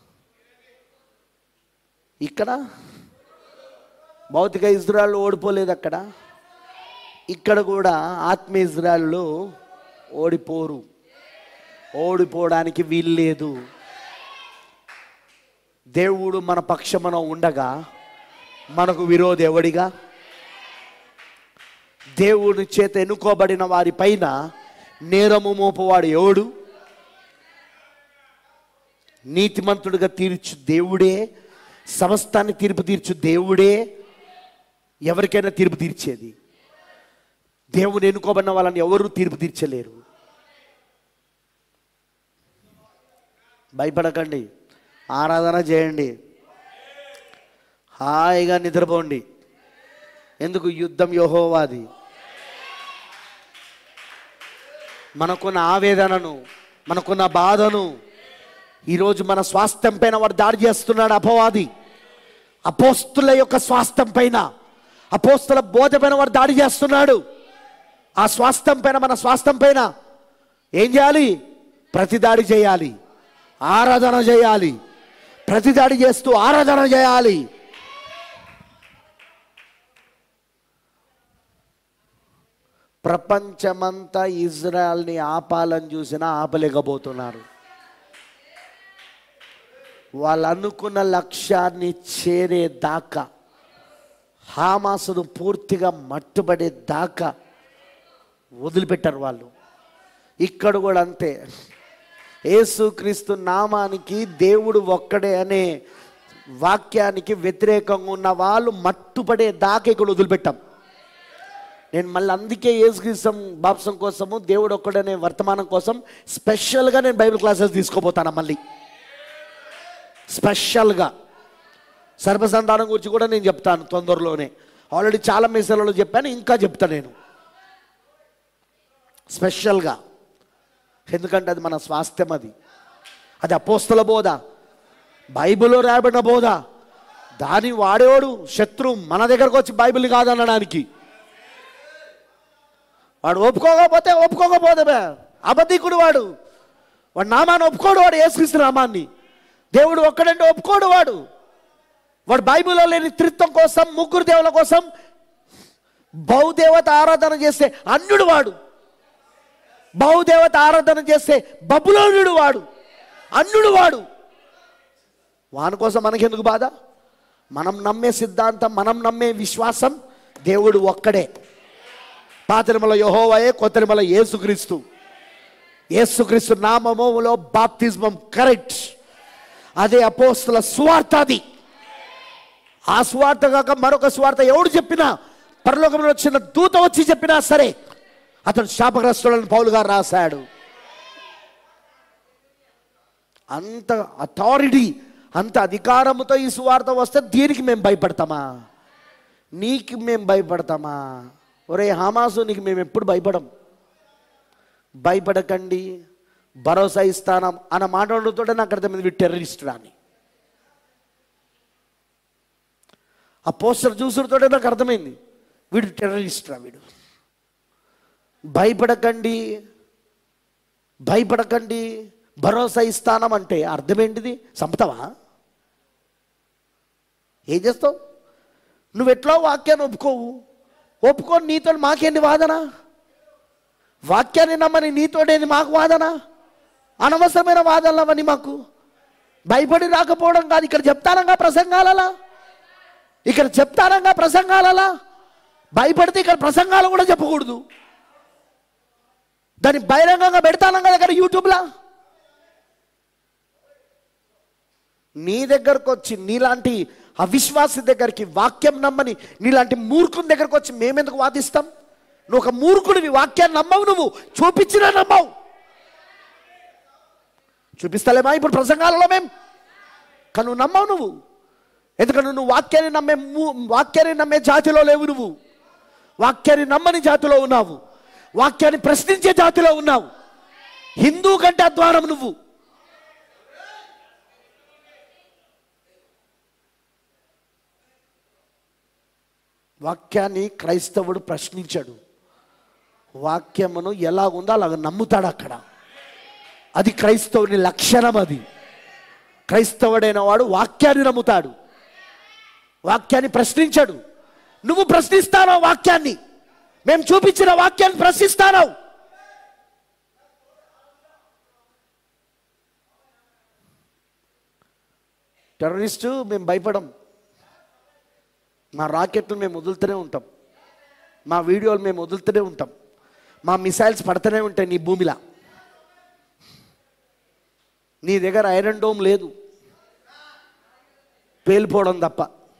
ఇక్కడ భౌతిక ఇజ్రాయల్ ఓడిపోలేదు అక్కడ ఇక్కడ కూడా ఆత్మ ఇజ్రాయల్లో ఓడిపోరు ఓడిపోవడానికి వీల్లేదు దేవుడు మన పక్షమున ఉండగా మనకు విరోధి ఎవడిగా దేవుడి చేత ఎన్నుకోబడిన వారి పైన నేరము మోపవాడు ఎవడు నీతిమంతుడిగా తీర్చు దేవుడే సమస్తాన్ని తీర్పు తీర్చు దేవుడే ఎవరికైనా తీర్పు తీర్చేది దేవుని ఎన్నుకోబడిన వాళ్ళని ఎవరు తీర్పు తీర్చలేరు భయపడకండి ఆరాధన చేయండి హాయిగా నిద్రపోండి ఎందుకు యుద్ధం యహోవాది మనకున్న ఆవేదనను మనకున్న బాధను ఈరోజు మన స్వాస్థ్యం పైన వాడు దాడి చేస్తున్నాడు అపవాది అపోస్తుల యొక్క స్వాస్థ్యం పైన అపోస్తుల బోధ పైన వాడు దాడి చేస్తున్నాడు ఆ స్వాస్థ్యం పైన మన స్వాస్థ్యం పైన ఏం చేయాలి ప్రతి దాడి చేయాలి ఆరాధన చేయాలి ప్రతి దాడి చేస్తూ ఆరాధన చేయాలి ప్రపంచమంతా ఇజ్రాయల్ని ఆపాలని చూసినా ఆపలేకపోతున్నారు వాళ్ళు అనుకున్న లక్ష్యాన్ని చేరే దాకా హామాసును పూర్తిగా మట్టుబడే దాకా వదిలిపెట్టారు వాళ్ళు ఇక్కడ కూడా అంతే యేసుక్రీస్తు నామానికి దేవుడు ఒక్కడే అనే వాక్యానికి వ్యతిరేకంగా ఉన్న వాళ్ళు మట్టుపడే దాకా ఇక్కడ వదిలిపెట్టాం నేను మళ్ళీ అందుకే యేసుక్రీస్తం బాప్సం కోసము దేవుడు ఒక్కడనే వర్తమానం కోసం స్పెషల్గా నేను బైబిల్ క్లాసెస్ తీసుకోపోతాను మళ్ళీ స్పెషల్గా సర్వసంతానం గురించి కూడా నేను చెప్తాను తొందరలోనే ఆల్రెడీ చాలా మెసేజ్లలో చెప్పాను ఇంకా చెప్తా నేను స్పెషల్గా ఎందుకంటే అది మన స్వాస్థ్యం అది అది అపోస్తల బోధ బైబిల్లో రాయబడిన బోధ దాని వాడేవాడు శత్రువు మన దగ్గరకు వచ్చి బైబిల్ కాదనడానికి వాడు ఒప్పుకోకపోతే ఒప్పుకోకపోతే బే. అబద్ధికుడు వాడు వాడు నామాన్ని ఒప్పుకోడు వాడు యేసుక్రీస్తు నామాన్ని దేవుడు ఒక్కడంటే ఒప్పుకోడు వాడు వాడు బైబిల్లో లేని త్రిత్వం కోసం ముగ్గురు దేవుల కోసం బహుదేవత ఆరాధన చేస్తే అన్యుడు వాడు బహుదేవత ఆరాధన చేస్తే బబులోనుడు వాడు అన్యుడు వాడు వాని కోసం మనకెందుకు బాధ మనం నమ్మే సిద్ధాంతం మనం నమ్మే విశ్వాసం దేవుడు ఒక్కడే పాతరిమల యహోవయే కొత్తరిమల యేసుక్రీస్తు యేసుక్రీస్తు నామములో బాప్తిజమం కరెక్ట్ అదే అపోస్తుల స్వార్థ అది ఆ స్వార్థ కాక మరొక స్వార్థ ఎవడు చెప్పినా పరలోకంలో వచ్చిన దూత వచ్చి చెప్పినా సరే అతను శాపగ్రస్తులను పౌలు గారు రాశాడు అంత అథారిటీ అంత అధికారముతో ఈ సువార్త వస్తే దీనికి మేము భయపడతామా నీకు మేము భయపడతామా ఒరే హమాసు నీకు మేము ఎప్పుడు భయపడం భయపడకండి భరోసా ఇస్తానం అన్న మాట్లాడుతోటే నాకు అర్థమైంది వీడు టెర్రరిస్ట్ అని ఆ పోస్టర్ చూసుడుతోటే నాకు అర్థమైంది వీడు టెర్రరిస్ట్ రా వీడు భయపడకండి భయపడకండి భరోసా ఇస్తానం అంటే అర్థం ఏంటిది చంపుతావా ఏం చేస్తావు నువ్వు ఎట్లా వాక్యాన్ని ఒప్పుకోవు ఒప్పుకొని నీతో మాకేంటి వాదన వాక్యాన్ని నమ్మని నీతోడేంది మాకు వాదన అనవసరమైన వాదనలు అవన్నీ మాకు భయపడి రాకపోవడం కాదు ఇక్కడ చెప్తానంగా ప్రసంగాలలా ఇక్కడ చెప్తానంగా ప్రసంగాలలా భయపడితే ఇక్కడ ప్రసంగాలు కూడా చెప్పకూడదు దాన్ని బహిరంగంగా పెడతానం కదా ఇక్కడ యూట్యూబ్లో నీ దగ్గరకు వచ్చి నీలాంటి అవిశ్వాసి దగ్గరికి వాక్యం నమ్మని నీలాంటి మూర్ఖుని దగ్గరకు వచ్చి మేమెందుకు వాదిస్తాం నువ్వు ఒక మూర్ఖుడివి వాక్యాన్ని నమ్మవు నువ్వు చూపించినా నమ్మవు చూపిస్తలేమా ఇప్పుడు ప్రసంగాలలో మేం కానీ నువ్వు నమ్మవు నువ్వు ఎందుకంటే నువ్వు వాక్యాన్ని నమ్మే మూ- వాక్యాన్ని నమ్మే జాతిలో లేవు నువ్వు వాక్యాన్ని నమ్మని జాతిలో ఉన్నావు వాక్యాన్ని ప్రశ్నించే జాతిలో ఉన్నావు హిందూ కంటే అధ్వానం నువ్వు వాక్యాన్ని క్రైస్తవుడు ప్రశ్నించాడు వాక్యమును ఎలా ఉందో అలాగ నమ్ముతాడు అక్కడ అది క్రైస్తవుని లక్షణం అది క్రైస్తవుడైన వాడు వాక్యాన్ని నమ్ముతాడు వాక్యాన్ని ప్రశ్నించాడు నువ్వు ప్రశ్నిస్తానో వాక్యాన్ని మేము చూపించిన వాక్యాన్ని ప్రశ్నిస్తాను టెర్రరిస్టు మేము భయపడం మా రాకెట్లు మేము వదులుతూనే ఉంటాం మా వీడియోలు మేము వదులుతూనే ఉంటాం మా మిసైల్స్ పడుతూనే ఉంటాయి నీ భూమిలా నీ దగ్గర ఐరన్ డోమ్ లేదు పేలిపోవడం తప్ప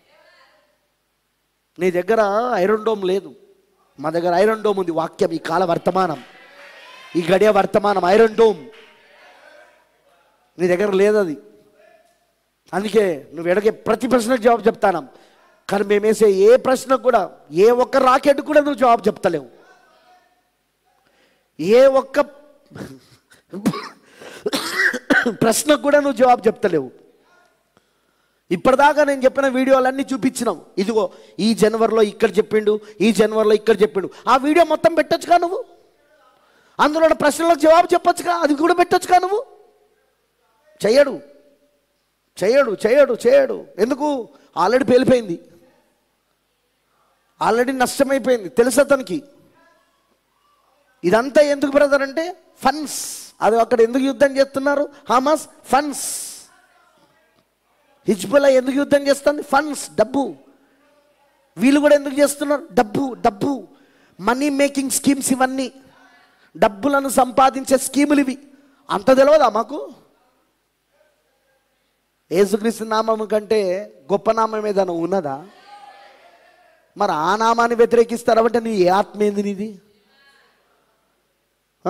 నీ దగ్గర ఐరన్ డోమ్ లేదు మా దగ్గర ఐరన్ డోమ్ ఉంది వాక్యం ఈ కాల వర్తమానం ఈ గడియ వర్తమానం ఐరన్ డోమ్ నీ దగ్గర లేదు అది అందుకే నువ్వు ఎడగే ప్రతి ప్రశ్నకు జవాబు చెప్తాను కానీ మేము వేసే ఏ ప్రశ్నకు కూడా ఏ ఒక్క రాకెట్ కూడా నువ్వు జవాబు చెప్తలేవు ఏ ఒక్క ప్రశ్నకు కూడా నువ్వు జవాబు చెప్తలేవు ఇప్పటిదాకా నేను చెప్పిన వీడియోలన్నీ చూపించినావు ఇదిగో ఈ జనవరిలో ఇక్కడ చెప్పిండు ఈ జనవరిలో ఇక్కడ చెప్పిండు ఆ వీడియో మొత్తం పెట్టొచ్చుగా నువ్వు అందులో ఉన్న ప్రశ్నలకు జవాబు చెప్పొచ్చుగా అది కూడా పెట్టొచ్చుగా నువ్వు చెయ్యడు చేయడు చేయడు చేయడు ఎందుకు ఆల్రెడీ పేలిపోయింది ఆల్రెడీ నష్టమైపోయింది తెలుసు అతనికి ఇదంతా ఎందుకు బ్రదర్ అంటే ఫన్స్ అది అక్కడ ఎందుకు యుద్ధం చేస్తున్నారు హమాస్ ఫన్స్ హిజ్బుల్లా ఎందుకు యుద్ధం చేస్తుంది ఫన్స్ డబ్బు వీళ్ళు కూడా ఎందుకు చేస్తున్నారు డబ్బు డబ్బు మనీ మేకింగ్ స్కీమ్స్ ఇవన్నీ డబ్బులను సంపాదించే స్కీములు ఇవి అంత తెలియదా మాకు యేసుక్రీస్తు నామం కంటే గొప్ప నామం ఏదైనా ఉన్నదా మరి ఆ నామాన్ని వ్యతిరేకిస్తారంటే నీ ఏ ఆత్మ ఏంది నీది ఆ?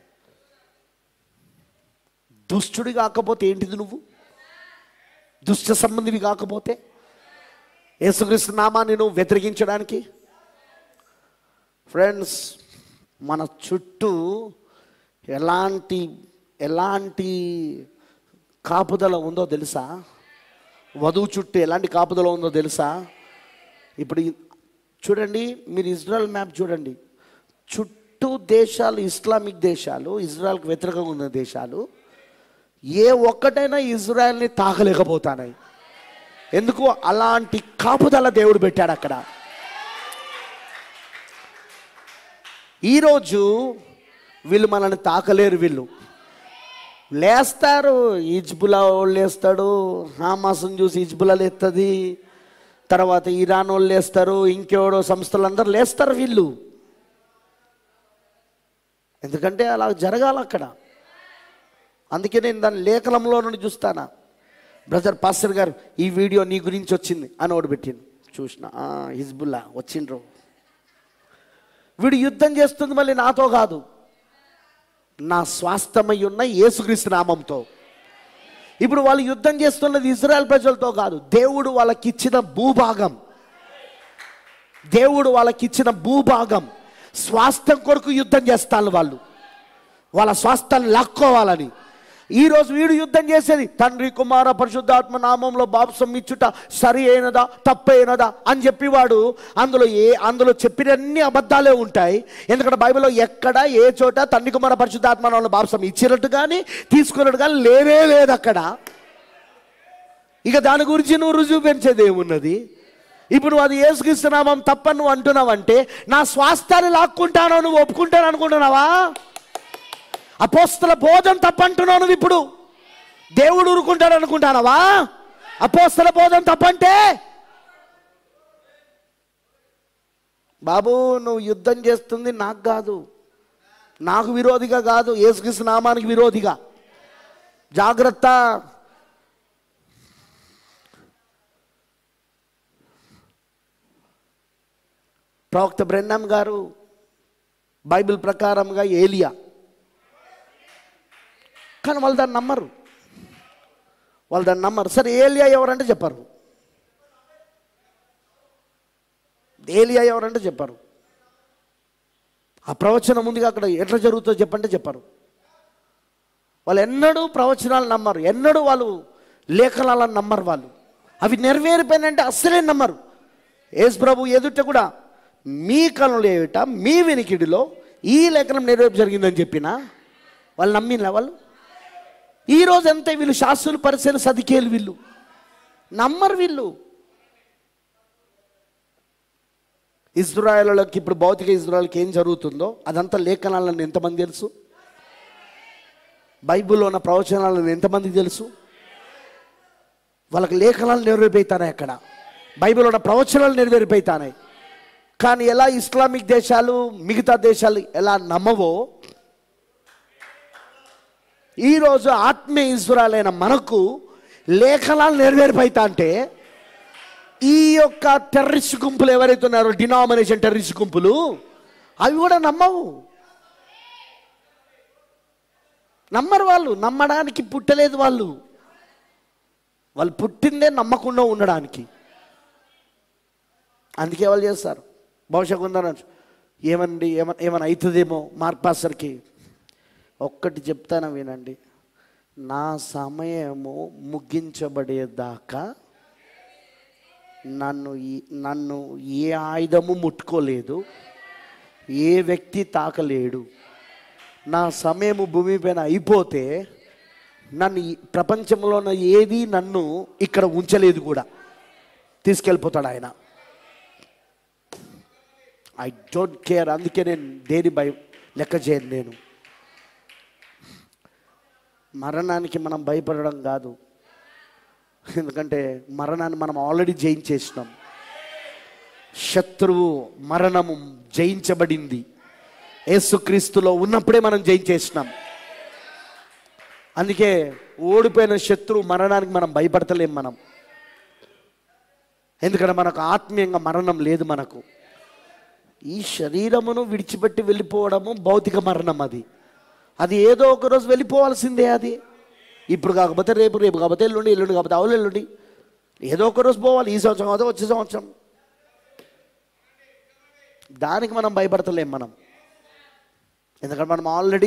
దుష్టుడి కాకపోతే ఏంటిది నువ్వు దుష్ట సంబంధివి కాకపోతే యేసుక్రీస్తు నామాన్ని నువ్వు వ్యతిరేకించడానికి ఫ్రెండ్స్ మన చుట్టూ ఎలాంటి ఎలాంటి కాపుదల ఉందో తెలుసా వధువు చుట్టూ ఎలాంటి కాపుదల ఉందో తెలుసా ఇప్పుడు ఈ- చూడండి మీరు ఇజ్రాయెల్ మ్యాప్ చూడండి చుట్టూ దేశాలు ఇస్లామిక్ దేశాలు ఇజ్రాయెల్కి వ్యతిరేకంగా ఉన్న దేశాలు ఏ ఒక్కటైనా ఇజ్రాయెల్ని తాకలేకపోతానాయి ఎందుకు అలాంటి కాపుదల దేవుడు పెట్టాడు అక్కడ ఈరోజు వీళ్ళు మనల్ని తాకలేరు వీళ్ళు లేస్తారు ఇజ్బులా వాళ్ళు లేస్తాడు హామాస్ని చూసి ఇజ్బులా లేస్తుంది తర్వాత ఇరాన్ వాళ్ళు లేస్తారు ఇంకెవడో సంస్థలు అందరు లేస్తారు వీళ్ళు ఎందుకంటే అలా జరగాలి అక్కడ అందుకే నేను దాని లేఖనంలో నుండి చూస్తానా బ్రదర్ పాస్టర్ గారు ఈ వీడియో నీ గురించి వచ్చింది అని ఒకటి పెట్టింది చూసిన "ఆ, హిజ్బుల్లా వచ్చిండ్రు వీడు యుద్ధం చేస్తుంది మళ్ళీ నాతో కాదు నా స్వాస్థమై ఉన్న యేసుక్రీస్తు నామంతో ఇప్పుడు వాళ్ళు యుద్ధం చేస్తున్నది ఇజ్రాయెల్ ప్రజలతో కాదు దేవుడు వాళ్ళకిచ్చిన భూభాగం దేవుడు వాళ్ళకిచ్చిన భూభాగం స్వాస్థ్యం కొరకు యుద్ధం చేస్తాను వాళ్ళు వాళ్ళ స్వాస్థ్యాన్ని లాక్కోవాలని ఈ రోజు వీడు యుద్ధం చేసేది తండ్రి కుమార పరిశుద్ధాత్మ నామంలో బాప్సం ఇచ్చుట సరి అయినదా తప్పైనదా అని చెప్పి వాడు అందులో ఏ అందులో చెప్పినన్ని అబద్ధాలే ఉంటాయి ఎందుకంటే బైబిల్లో ఎక్కడ ఏ చోట తండ్రి కుమార పరిశుద్ధాత్మ నామంలో బాప్సం ఇచ్చినట్టు కానీ తీసుకున్నట్టు కానీ లేనే లేదు అక్కడ ఇక దాని గురించి నువ్వు రుజువు పెంచేది ఏమున్నది ఇప్పుడు నువ్వు అది ఏసుకిస్తున్నామం తప్పని నువ్వు అంటున్నావంటే నా స్వాస్థాన్ని లాక్కుంటానో నువ్వు ఒప్పుకుంటాను అనుకుంటున్నావా అపోస్తల బోధం తప్పంటున్నావు నువ్వు ఇప్పుడు దేవుడు ఊరుకుంటాడు అనుకుంటానవా అపోస్తల బోధం తప్పంటే బాబు నువ్వు యుద్ధం చేస్తుంది నాకు కాదు నాకు విరోధిగా కాదు ఏసుక్రీస్తు నామానికి విరోధిగా జాగ్రత్త ప్రవక్త బ్రెన్నం గారు బైబిల్ ప్రకారంగా ఏలియా కానీ వాళ్ళు దాన్ని నమ్మరు వాళ్ళు దాన్ని నమ్మరు సరే ఏలియా ఎవరంటే చెప్పారు ఏలియా ఎవరంటే చెప్పారు ఆ ప్రవచనం ముందుగా అక్కడ ఎట్లా జరుగుతుందో చెప్పంటే చెప్పారు వాళ్ళు ఎన్నడూ ప్రవచనాలు నమ్మరు ఎన్నడూ వాళ్ళు లేఖనాలను నమ్మరు వాళ్ళు అవి నెరవేరిపోయినంటే అస్సలే నమ్మరు యేసు ప్రభు ఎదుట కూడా మీ కనులు ఏమిట మీ వెనికిడిలో ఈ లేఖనం నెరవేర్పు జరిగిందని చెప్పిన వాళ్ళు నమ్మిన వాళ్ళు ఈరోజు ఎంత వీళ్ళు శాస్త్రులు పరిశీలన సదికేలు వీళ్ళు నమ్మరు వీళ్ళు ఇజ్రాయలకి ఇప్పుడు భౌతిక ఇజ్రాయల్కి ఏం జరుగుతుందో అదంతా లేఖనాలను ఎంతమంది తెలుసు బైబిల్లో ఉన్న ప్రవచనాలను ఎంతమందికి తెలుసు వాళ్ళకి లేఖనాలు నెరవేరిపోతాయి అక్కడ బైబిల్లో ఉన్న ప్రవచనాలు నెరవేరిపోతాయి కానీ ఎలా ఇస్లామిక్ దేశాలు మిగతా దేశాలు ఎలా నమ్మవో ఈరోజు ఆత్మీయ ఇజ్రాయలైన మనకు లేఖనాలు నెరవేరిపోతా అంటే ఈ యొక్క టెర్రరిస్ట్ గుంపులు ఎవరైతే ఉన్నారో డినామినేషన్ టెర్రరిస్ట్ గుంపులు అవి కూడా నమ్మవు నమ్మరు వాళ్ళు నమ్మడానికి పుట్టలేదు వాళ్ళు వాళ్ళు పుట్టిందే నమ్మకుండా ఉండడానికి అందుకే వాళ్ళు చేస్తారు బహుశా కొందరు ఏమండి ఏమన్నా ఏమైనా అవుతుందేమో మార్పాసర్కి ఒక్కటి చెప్తాను వినండి నా సమయము ముగించబడేదాకా నన్ను ఈ- నన్ను ఏ ఆయుధము ముట్టుకోలేదు ఏ వ్యక్తి తాకలేడు నా సమయము భూమిపైన అయిపోతే నన్ను ఈ ప్రపంచంలో ఉన్న ఏది నన్ను ఇక్కడ ఉంచలేదు కూడా తీసుకెళ్ళిపోతాడు ఆయన ఐ డోంట్ కేర్ అందుకే నేను దేని భయ లెక్క చేయను నేను మరణానికి మనం భయపడడం కాదు ఎందుకంటే మరణాన్ని మనం ఆల్రెడీ జయించేసినాం శత్రువు మరణము జయించబడింది యేసుక్రీస్తులో ఉన్నప్పుడే మనం జయించేసినాం అందుకే ఓడిపోయిన శత్రువు మరణానికి మనం భయపడతలేం మనం ఎందుకంటే మనకు ఆత్మీయంగా మరణం లేదు మనకు ఈ శరీరమును విడిచిపెట్టి వెళ్ళిపోవడము భౌతిక మరణం అది అది ఏదో ఒక రోజు వెళ్ళిపోవాల్సిందే అది ఇప్పుడు కాకపోతే రేపు రేపు కాకపోతే ఎల్లుండి ఎల్లుండి కాకపోతే అవులు ఎల్లుండి ఏదో ఒక రోజు పోవాలి ఈ సంవత్సరం కాకపోతే వచ్చే సంవత్సరం దానికి మనం భయపడతలేం మనం ఎందుకంటే మనం ఆల్రెడీ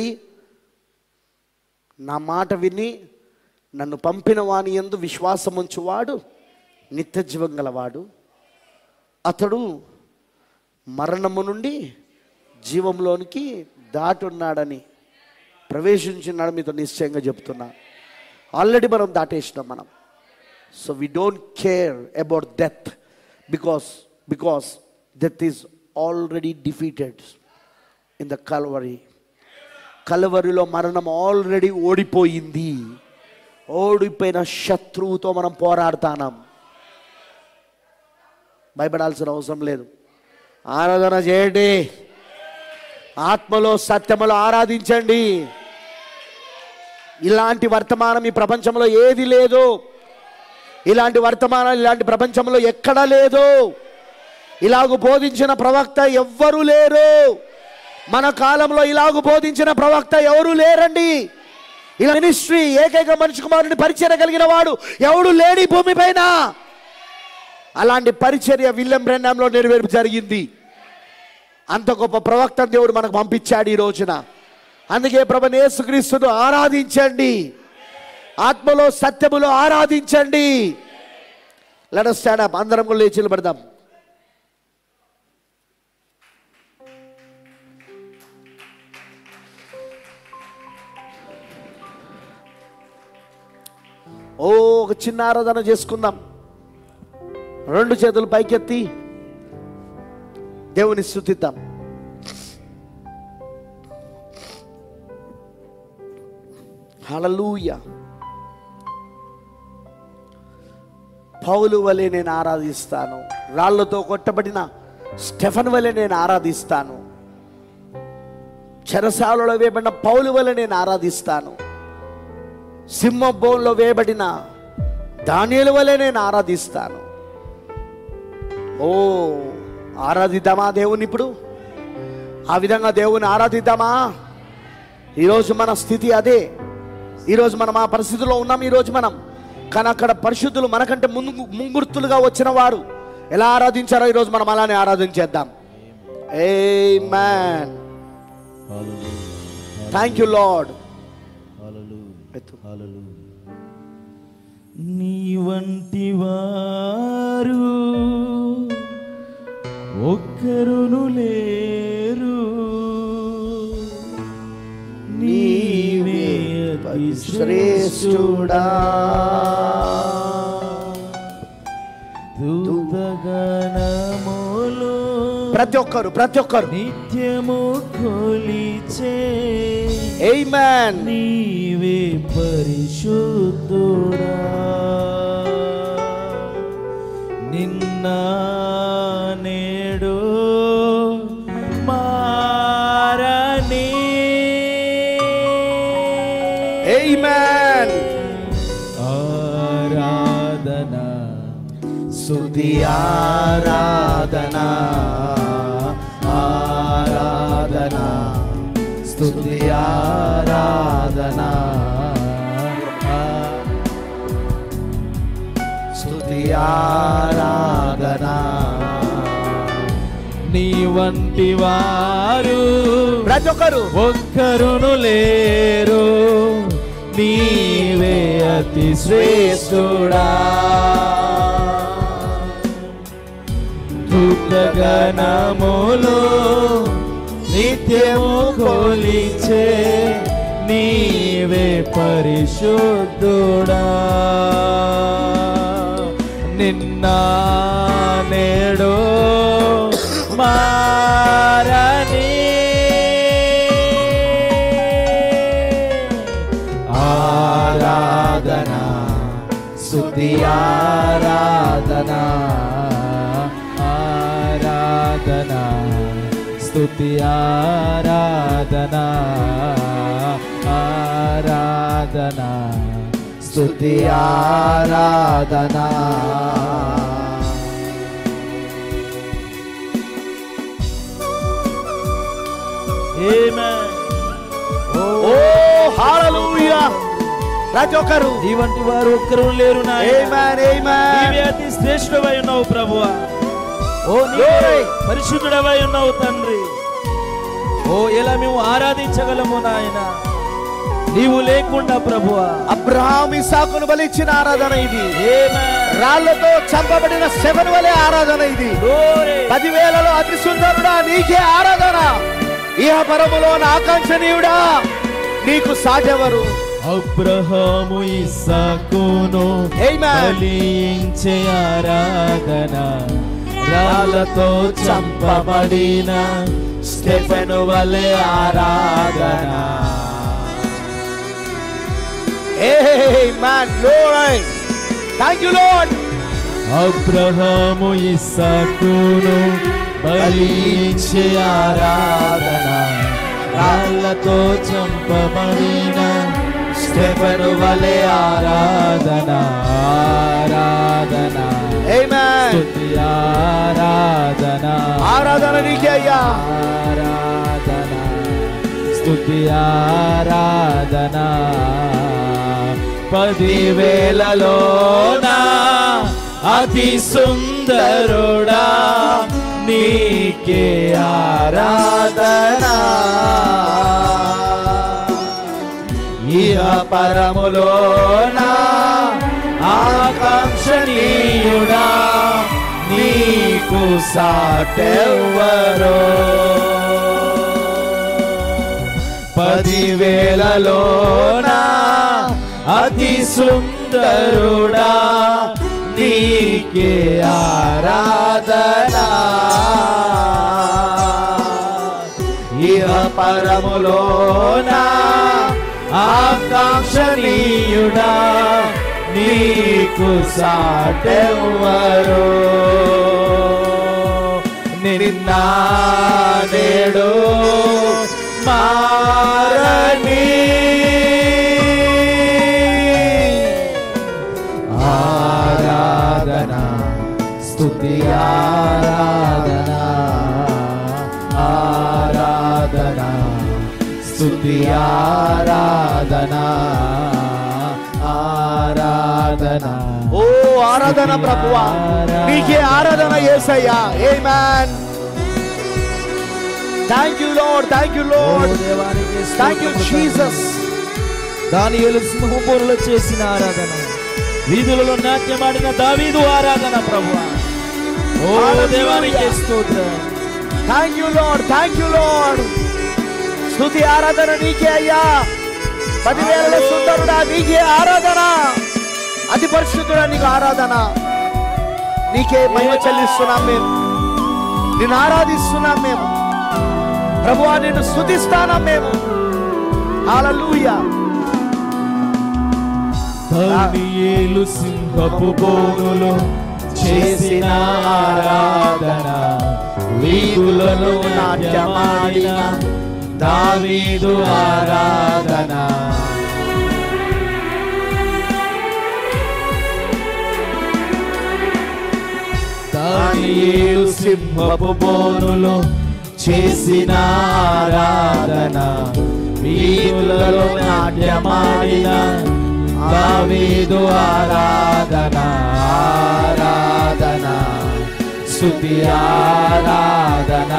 నా మాట విని నన్ను పంపిన వాని ఎందు విశ్వాసం ఉంచువాడు నిత్య జీవం గలవాడు అతడు మరణము నుండి జీవంలోనికి దాటున్నాడని ప్రవేశించినాడు మీతో నిశ్చయంగా చెప్తున్నా ఆల్రెడీ మనం దాటేసినాం మనం so we don't care about death because because death is already defeated in the Calvary కలవరిలో మరణం ఆల్రెడీ ఓడిపోయింది ఓడిపోయిన శత్రువుతో మనం పోరాడుతాం భయపడాల్సిన అవసరం లేదు ఆరాధన చేయండి ఆత్మలో సత్యములో ఆరాధించండి ఇలాంటి వర్తమానం ఈ ప్రపంచంలో ఏది లేదు ఇలాంటి వర్తమానం ఇలాంటి ప్రపంచంలో ఎక్కడా లేదు ఇలాగ బోధించిన ప్రవక్త ఎవ్వరూ లేరు మన కాలంలో ఇలాగ బోధించిన ప్రవక్త ఎవరు లేరండి ఇలా మినిస్ట్రీ ఏకైక మనిషి కుమారుని పరిచయం కలిగిన వాడు ఎవడు లేని భూమి పైన అలాంటి పరిచర్య విలియం బ్రెండంలో నెరవేర్పు జరిగింది అంత గొప్ప ప్రవక్త దేవుడు మనకు పంపించాడు ఈ రోజున అందుకే ప్రభు యేసుక్రీస్తును ఆరాధించండి ఆత్మలో సత్యములో ఆరాధించండి లెట్ స్టాండ్ అప్ అందరం కూడా లేచి నిలబడదాం ఓ ఒక చిన్న ఆరాధన చేసుకుందాం రెండు చేతులు పైకెత్తి దేవుని స్థుతిద్దాం హల్లెలూయా పౌలు వలె నేను ఆరాధిస్తాను రాళ్లతో కొట్టబడిన స్టెఫన్ వలె నేను ఆరాధిస్తాను చెరసాలలో వేయబడిన పౌలు వలె నేను ఆరాధిస్తాను సింహబోన్లో వేయబడిన ధాన్యాల వలె నేను ఆరాధిస్తాను ఓ ఆరాధిద్దామా దేవుని ఇప్పుడు ఆ విధంగా దేవుని ఆరాధిద్దామా ఈరోజు మన స్థితి అదే ఈరోజు మనం ఆ పరిస్థితిలో ఉన్నాం ఈరోజు మనం కానీ అక్కడ పరిశుద్ధులు మనకంటే ముందు ముంగుర్తులుగా వచ్చిన వారు ఎలా ఆరాధించారో ఈరోజు మనం అలానే ఆరాధించేద్దాం amen thank you Lord నీ వంటి వారు ఒక్కరును లేరు నీవే అతి శ్రేష్ఠుడా దూతగణములు ప్రతి ఒక్కరు ప్రతి ఒక్కరు నిత్యము కొలిచే ఏ మ్యాన్ నీవే పరిశుద్ధుడా నిన్న నేడు మారని ఏ మ్యాన్ ఆరాధన స్తుతి ఆరాధన ఆరాధన స్తుతి ఆరాధన స్తుతి ఆరాధన నీ వంటి వారు ప్రతి ఒక్కరు ఒక్కరును లేరు నీవే అతి శ్రేష్ఠుడా దుఃఖగణములు నిత్యము కొలిచే నీవే పరిశుద్ధుడా నిన్న నేడు మారని ఆరాధన స్తుతి ఆరాధన ఆరాధన స్తుతి ఆరాధన ఆరాధన స్తుతి ఆరాధన ఆమేన్ ఓ హల్లెలూయా ప్రతి ఒక్కరు నీ వంటి వారు ఒక్కరు లేరు నాయనా ఆమేన్ ఆమేన్ నీవే అతి శ్రేష్ఠుడవై ఉన్నావు ప్రభువా ఓ Glory. నీవే పరిశుద్ధుడవై ఉన్నావు తండ్రి ఓ ఎలా మేము ఆరాధించగలము నాయన నీవు లేకుండా ప్రభువా అబ్రహాం ఇసాకును బలిచ్చిన ఆరాధన ఇది ఆమేన్. రాళ్లతో చంపబడిన శవన్ వలె ఆరాధన ఇది Glory. పదివేలలో అతి సుందరుడా నీకే ఆరాధన ఇహ పరములో ఆకాంక్షణీయుడా నీకు సాటెవరు అబ్రహాము ఇస్సాకును Amen. బలించే ఆరాధన రాళ్ళతో చంపబడిన స్టెఫెను వలె ఆరాధన Amen. Glory. Thank you, Lord. Abraham ఇస్సాకును బలించే ఆరాధన రాళ్ళతో చంపబడిన స్టెఫెను వలె ఆరాధన ఆరాధన Amen. స్తుతి ఆరాధన ఆరాధన నీకే అయ్యా ఆరాధన స్తుతి ఆరాధన పదివేలలోన అతి సుందరుడా నీకే ఆరాధన ఈ పరములోన ఆకాంక్షణీయుడా నీకు సాటెవ్వరో పదివేలలోన అతి సుందరుడా నీకే ఆరాధనా ఇహ పరములోన ఆకాంక్షణీయుడా నీకు సాటెవ్వరు నిన్న నేడు మారని ఆరాధన స్తుతి ఆరాధన ఆరాధన స్తుతి ఆరాధన ఆరాధన ఓ ఆరాధన ప్రభువా నీకే ఆరాధన ఏసయ్యా amen thank you Lord thank you Lord thank you Jesus దానియేలు సింహపూరులో చేసిన ఆరాధన వీధులలో నాట్యమాడిన దావీదు ఆరాధన ప్రభు ఓ Hallelujah. దేవానికి స్తోత్రం thank you Lord thank you Lord స్తుతి ఆరాధన నీకే అయ్యా పదివేల సుందరుడా నీకే ఆరాధన అతి పరిశుద్ధుడా నీకు ఆరాధన నీకే మహిమ చెల్లిస్తున్నాం మేము నిన్ను ఆరాధిస్తున్నాం మేము ప్రభువా నిన్ను స్తుతిస్తానం మేము హల్లెలూయా దానియేలు సింహపు బోనులో చేసిన ఆరాధన వీధులలో నాట్యమాడిన దావీదు ఆరాధన దానియేలు సింహపు బోనులో చేసిన ఆరాధన వీధులలో నాట్యమాడిన దావీదు ఆరాధన ఆరాధన శుతి ఆరాధన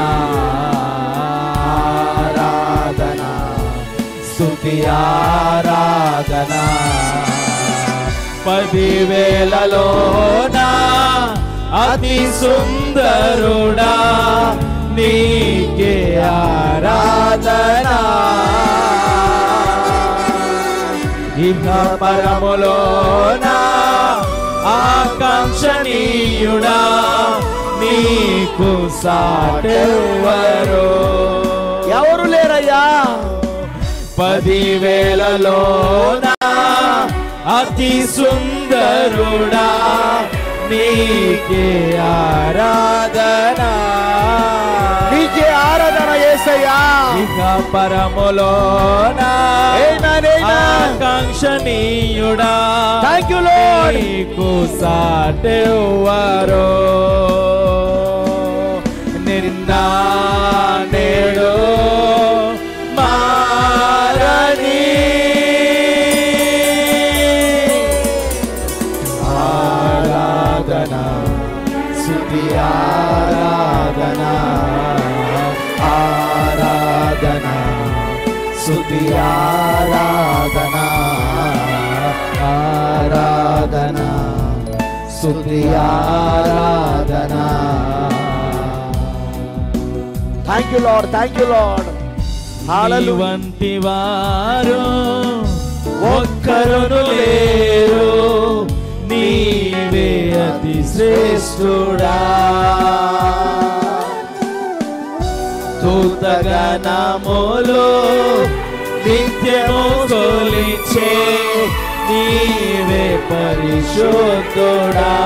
ఆరాధన స్తుతి ఆరాధన పదివేలలోన అతి సుందరుడా నీకే ఆరాధన ఇహ పరములోన ఆకాంక్షణీయుడా నీకు సాటెవ్వరు ఎవరు లేరయ్యా పదివేలలోన అతి సుందరుడా నీకే ఆరాధన నీకే ఆరాధన ఏసయ్యా ఇక పరములోన Amen, amen. ఆకాంక్షణీయుడా థ్యాంక్ యూ లార్డ్ నీకు సాటెవ్వరో నిన్న నేడు మారని ఆరాధన శుద్ధి ఆరాధన ఆరాధన శుద్ధి ఆరాధన ఆరాధన శుద్ధి ఆరాధన thank you Lord thank you Lord నీ హల్లెలూయా వంటి వారు ఒక్కరును లేరు నీవే అతి శ్రేష్ఠుడా తూతగనములు నిత్యము కొలిచే నీవే పరిశుద్ధుడా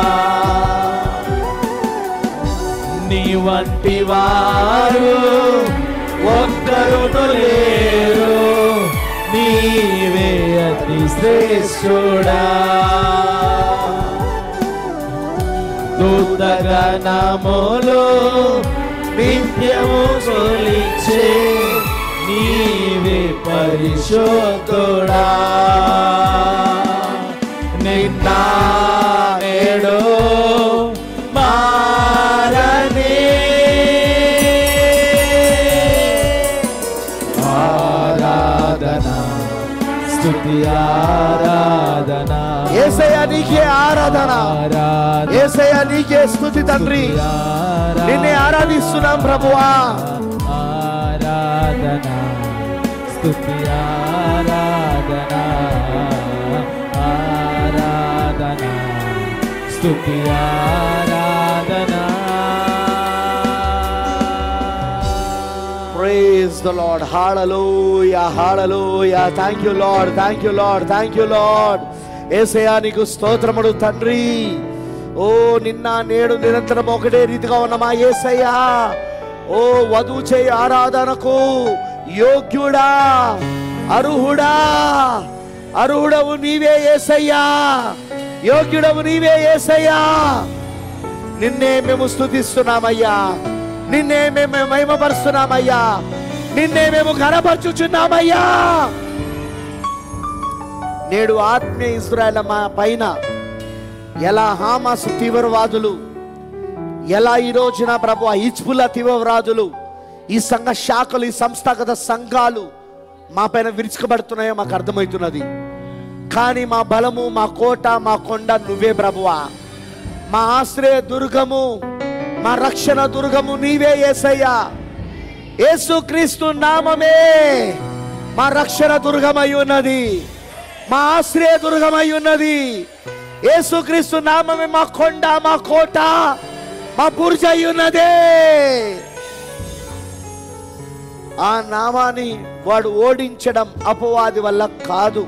నీ వంటి వారు ఒక్కరును లేరు నీవే అతి శ్రేష్ఠుడా దూతగణములు నిత్యము కొలిచే నీవే పరిశుద్ధుడా నిన్న నేడు మారని ఆరాధన స్తుతి స్తుతి ఆరాధన ఏసయ్య నీకే ఆరాధన ఆరాధన ఏసయ్య నీకే స్తుతి తండ్రి నిన్నే ఆరాధిస్తున్నాం ప్రభువా ఆరాధన స్తుతి ఆరాధన ఆరాధన స్తుతి ఆరాధన praise the Lord hallelujah hallelujah thank you Lord thank you Lord thank you Lord ఏసయ్యా నీకు స్తోత్రముడు తండ్రి ఓ నిన్న నేడు నిరంతరం ఒకటే రీతిగా ఉన్న మా ఏసయ్యా ఓ వధువు చేయి ఆరాధనకు యోగ్యుడా అర్హుడా అర్హుడవు నీవే ఏసయ్యా యోగ్యుడవు నీవే ఏసయ్యా నిన్నే మేము స్థుతిస్తున్నామయ్యా నిన్నే మేము మహిమపరుస్తున్నామయ్యా నిన్నే మేము ఘనపరచుచున్నామయ్యా నేడు ఆత్మీయ ఇస్రాయల మా పైన ఎలా హామాస్ తీవ్రవాదులు ఎలా ఈ రోజున ప్రభు హిజ్బుల్లా తీవ్రవాదులు ఈ సంఘ శాఖలు ఈ సంస్థాగత సంఘాలు మా పైన విరుచుకబడుతున్నాయో మాకు అర్థమవుతున్నది కానీ మా బలము మా కోట మా కొండ నువ్వే ప్రభువా మా ఆశ్రయ దుర్గము మా రక్షణ దుర్గము నీవే యేసయ్యా యేసుక్రీస్తు నామమే మా రక్షణ దుర్గమై ఉన్నది మా ఆశ్రయ దుర్గమై ఉన్నది యేసుక్రీస్తు నామమే మా కొండ మా కోట మా బుర్జ అయి ఉన్నదే ఆ నామాన్ని వాడు ఓడించడం అపవాది వల్ల కాదు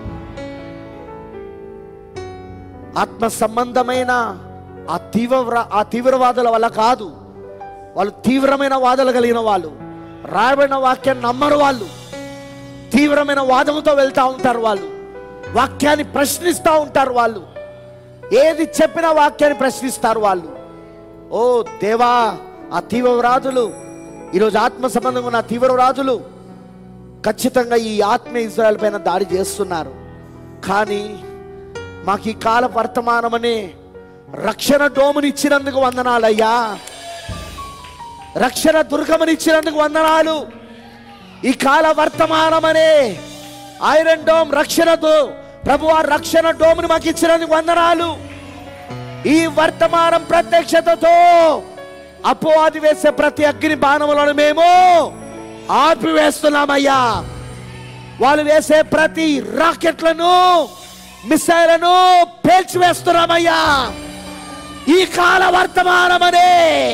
ఆత్మ సంబంధమైన ఆ తీవ్ర ఆ తీవ్రవాదుల వల్ల కాదు వాళ్ళు తీవ్రమైన వాదనలు కలిగిన వాళ్ళు రాయబడిన వాక్యాన్ని నమ్మరు వాళ్ళు తీవ్రమైన వాదముతో వెళ్తూ ఉంటారు వాళ్ళు వాక్యాన్ని ప్రశ్నిస్తూ ఉంటారు వాళ్ళు ఏది చెప్పినా వాక్యాన్ని ప్రశ్నిస్తారు వాళ్ళు ఓ దేవా ఆ తీవ్రవాదులు ఈరోజు ఆత్మ సంబంధంగా ఉన్న ఆ తీవ్రవాదులు ఖచ్చితంగా ఈ ఆత్మ ఇజ్రాయల్ పైన దాడి చేస్తున్నారు కానీ మాకు ఈ కాల వర్తమానమనే రక్షణ డోమునిచ్చినందుకు వందనాలయ్యా రక్షణ దుర్గమనిచ్చినందుకు వందనాలు ఈ కాల వర్తమానమనే ఐరన్ డోమ్ రక్షణతో ప్రభు ఆ రక్షణ డోముని మాకు ఇచ్చినందుకు వందనాలు ఈ వర్తమానం ప్రత్యక్షతతో అపోవాది వేసే ప్రతి అగ్ని బాణములను మేము ఆపివేస్తున్నామయ్యా వాళ్ళు వేసే ప్రతి రాకెట్లను మిసైలను పేల్చివేస్తున్నామయ్యా ఈ కాల వర్తమానమనే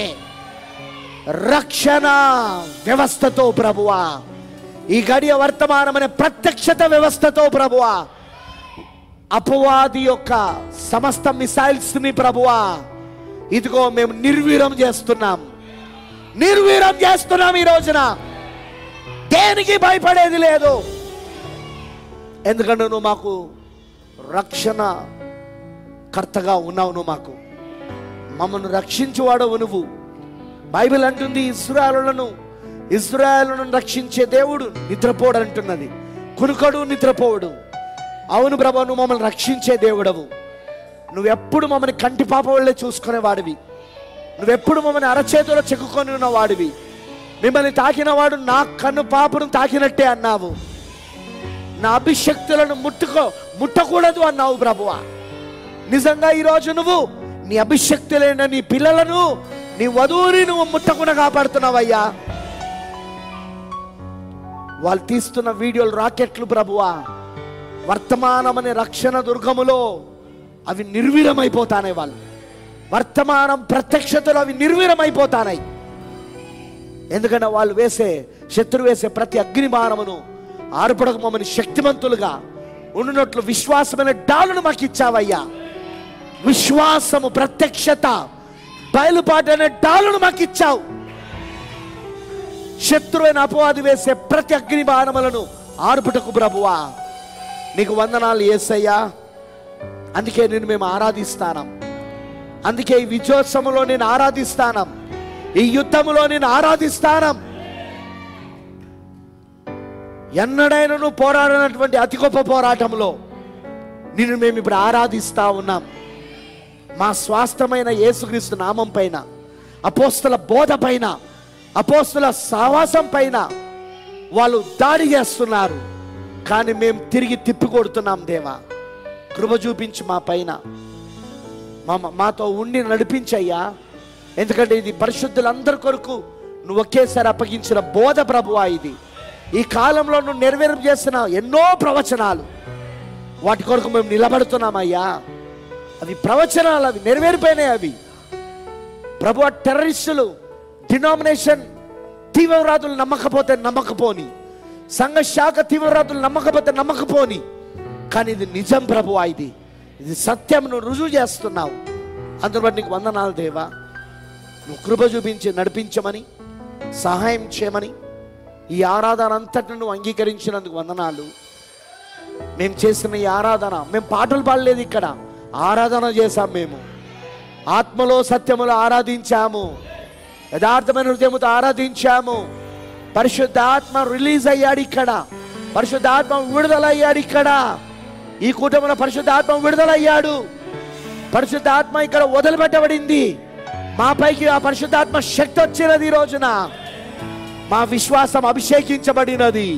రక్షణ వ్యవస్థతో ప్రభువా ఈ గడియ వర్తమానమనే ప్రత్యక్షత వ్యవస్థతో ప్రభువా అపవాది యొక్క సమస్త మిసైల్స్ ని ప్రభువా ఇదిగో మేము నిర్వీరం చేస్తున్నాం నిర్వీరం చేస్తున్నాం ఈ రోజున దేనికి భయపడేది లేదు ఎందుకంటే నువ్వు మాకు రక్షణ కర్తగా ఉన్నావు నువ్వు మాకు మమ్మల్ని రక్షించువాడవు నువ్వు బైబిల్ అంటుంది ఇస్రాయలను ఇస్రాయలను రక్షించే దేవుడు నిద్రపోడు అంటున్నది కునుకడు నిద్రపోవడు అవును ప్రభా నువ్వు మమ్మల్ని రక్షించే దేవుడవు నువ్వెప్పుడు మమ్మల్ని కంటి పాప వాళ్ళే చూసుకునే వాడివి నువ్వెప్పుడు మమ్మల్ని అరచేతిలో చెక్కుకొని ఉన్న వాడివి మిమ్మల్ని తాకిన వాడు నా కన్ను పాపను తాకినట్టే అన్నావు నా అభిషక్తులను ముట్టుకో ముట్టకూడదు అన్నావు ప్రభువా నిజంగా ఈరోజు నువ్వు నీ అభిషక్తులైన నీ పిల్లలను నీ వధువుని నువ్వు ముట్టకుండా కాపాడుతున్నావయ్యా వాళ్ళు తీస్తున్న వీడియోలు రాకెట్లు ప్రభువా వర్తమానమనే రక్షణ దుర్గములో అవి నిర్వీరమైపోతానే వాళ్ళు వర్తమానం ప్రత్యక్షతలో అవి నిర్వీరమైపోతానాయి ఎందుకంటే వాళ్ళు వేసే శత్రు వేసే ప్రతి అగ్ని బాణమును ఆర్పడకు మమ్మల్ని శక్తిమంతులుగా ఉండునట్లు విశ్వాసమైన డాలును మాకు ఇచ్చావయ్యా విశ్వాసము ప్రత్యక్షత బయలుపాటు అనే డాలును మాకు ఇచ్చావు శత్రువైన అపవాది వేసే ప్రతి అగ్ని బాణములను ఆర్పుటకు ప్రభువా నీకు వందనాలు ఏసయ్యా అందుకే నేను మేము ఆరాధిస్తానం అందుకే ఈ విజయోత్సవంలో నేను ఆరాధిస్తానం ఈ యుద్ధములో నేను ఆరాధిస్తానం ఎన్నడైనను పోరాడినటువంటి అతి గొప్ప పోరాటంలో నిన్ను మేము ఇప్పుడు ఆరాధిస్తా ఉన్నాం మా స్వాస్థమైన యేసుక్రీస్తు నామం పైన అపోస్తుల బోధ పైన అపోస్తుల సహవాసం పైన వాళ్ళు దాడి చేస్తున్నారు కానీ మేము తిరిగి తిప్పి కొడుతున్నాం దేవా కృప చూపించి మా పైన మా మాతో ఉండి నడిపించయ్యా ఎందుకంటే ఇది పరిశుద్ధులందరి కొరకు నువ్వు ఒకేసారి అప్పగించిన బోధ ప్రభువా ఇది ఈ కాలంలో నువ్వు నెరవేరం చేసిన ఎన్నో ప్రవచనాలు వాటి కొరకు మేము నిలబడుతున్నామయ్యా అవి ప్రవచనాలు అవి నెరవేరిపోయినాయి అవి ప్రభు ఆ టెర్రరిస్టులు డినామినేషన్ తీవ్రవాదులు నమ్మకపోతే నమ్మకపోని సంఘ శాఖ తీవ్రవాదులు నమ్మకపోతే నమ్మకపోని కానీ ఇది నిజం ప్రభు ఇది ఇది సత్యం నువ్వు రుజువు చేస్తున్నావు అందుని బట్టి నీకు వందనాలు దేవా నువ్వు కృప చూపించి నడిపించమని సహాయం చేయమని ఈ ఆరాధన అంతటిని నువ్వు అంగీకరించినందుకు వందనాలు మేము చేసిన ఈ ఆరాధన మేము పాటలు పాడలేదు ఇక్కడ ఆరాధన చేశాం మేము ఆత్మలో సత్యములో ఆరాధించాము యథార్థమైన హృదయముతో ఆరాధించాము పరిశుద్ధాత్మ రిలీజ్ అయ్యాడు ఇక్కడ పరిశుద్ధాత్మ విడుదలయ్యాడు ఇక్కడ ఈ కూటమిలో పరిశుద్ధాత్మ విడుదలయ్యాడు పరిశుద్ధాత్మ ఇక్కడ వదిలిపెట్టబడింది మా పైకి ఆ పరిశుద్ధాత్మ శక్తి వచ్చినది ఈ రోజున మా విశ్వాసం అభిషేకించబడినది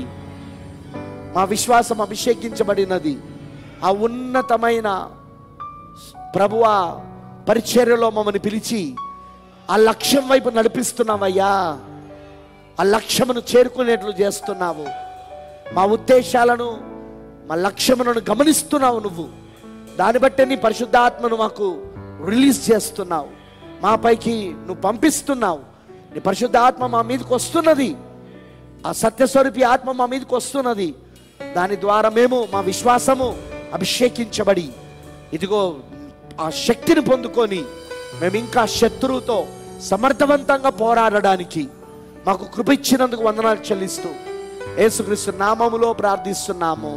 మా విశ్వాసం అభిషేకించబడినది ఆ ఉన్నతమైన ప్రభువ పరిచర్యలో మమ్మల్ని పిలిచి ఆ లక్ష్యం వైపు నడిపిస్తున్నావయ్యా ఆ లక్ష్యమును చేరుకునేట్లు చేస్తున్నావు మా ఉద్దేశాలను మా లక్ష్యములను గమనిస్తున్నావు నువ్వు దాన్ని బట్టే నీ పరిశుద్ధాత్మను మాకు రిలీజ్ చేస్తున్నావు మా పైకి నువ్వు పంపిస్తున్నావు నీ పరిశుద్ధాత్మ మా మీదకి వస్తున్నది ఆ సత్యస్వరూపి ఆత్మ మా మీదకి వస్తున్నది దాని ద్వారా మేము మా విశ్వాసము అభిషేకించబడి ఇదిగో ఆ శక్తిని పొందుకొని మేము ఇంకా శత్రువుతో సమర్థవంతంగా పోరాడడానికి మాకు కృప ఇచ్చినందుకు వందనాలు చెల్లిస్తూ యేసుక్రీస్తు నామములో ప్రార్థిస్తున్నాము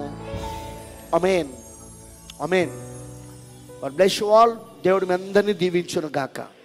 అమేన్ అమేన్ బ్లెస్ ఆల్ దేవుడు మీ అందరినీ దీవించును గాక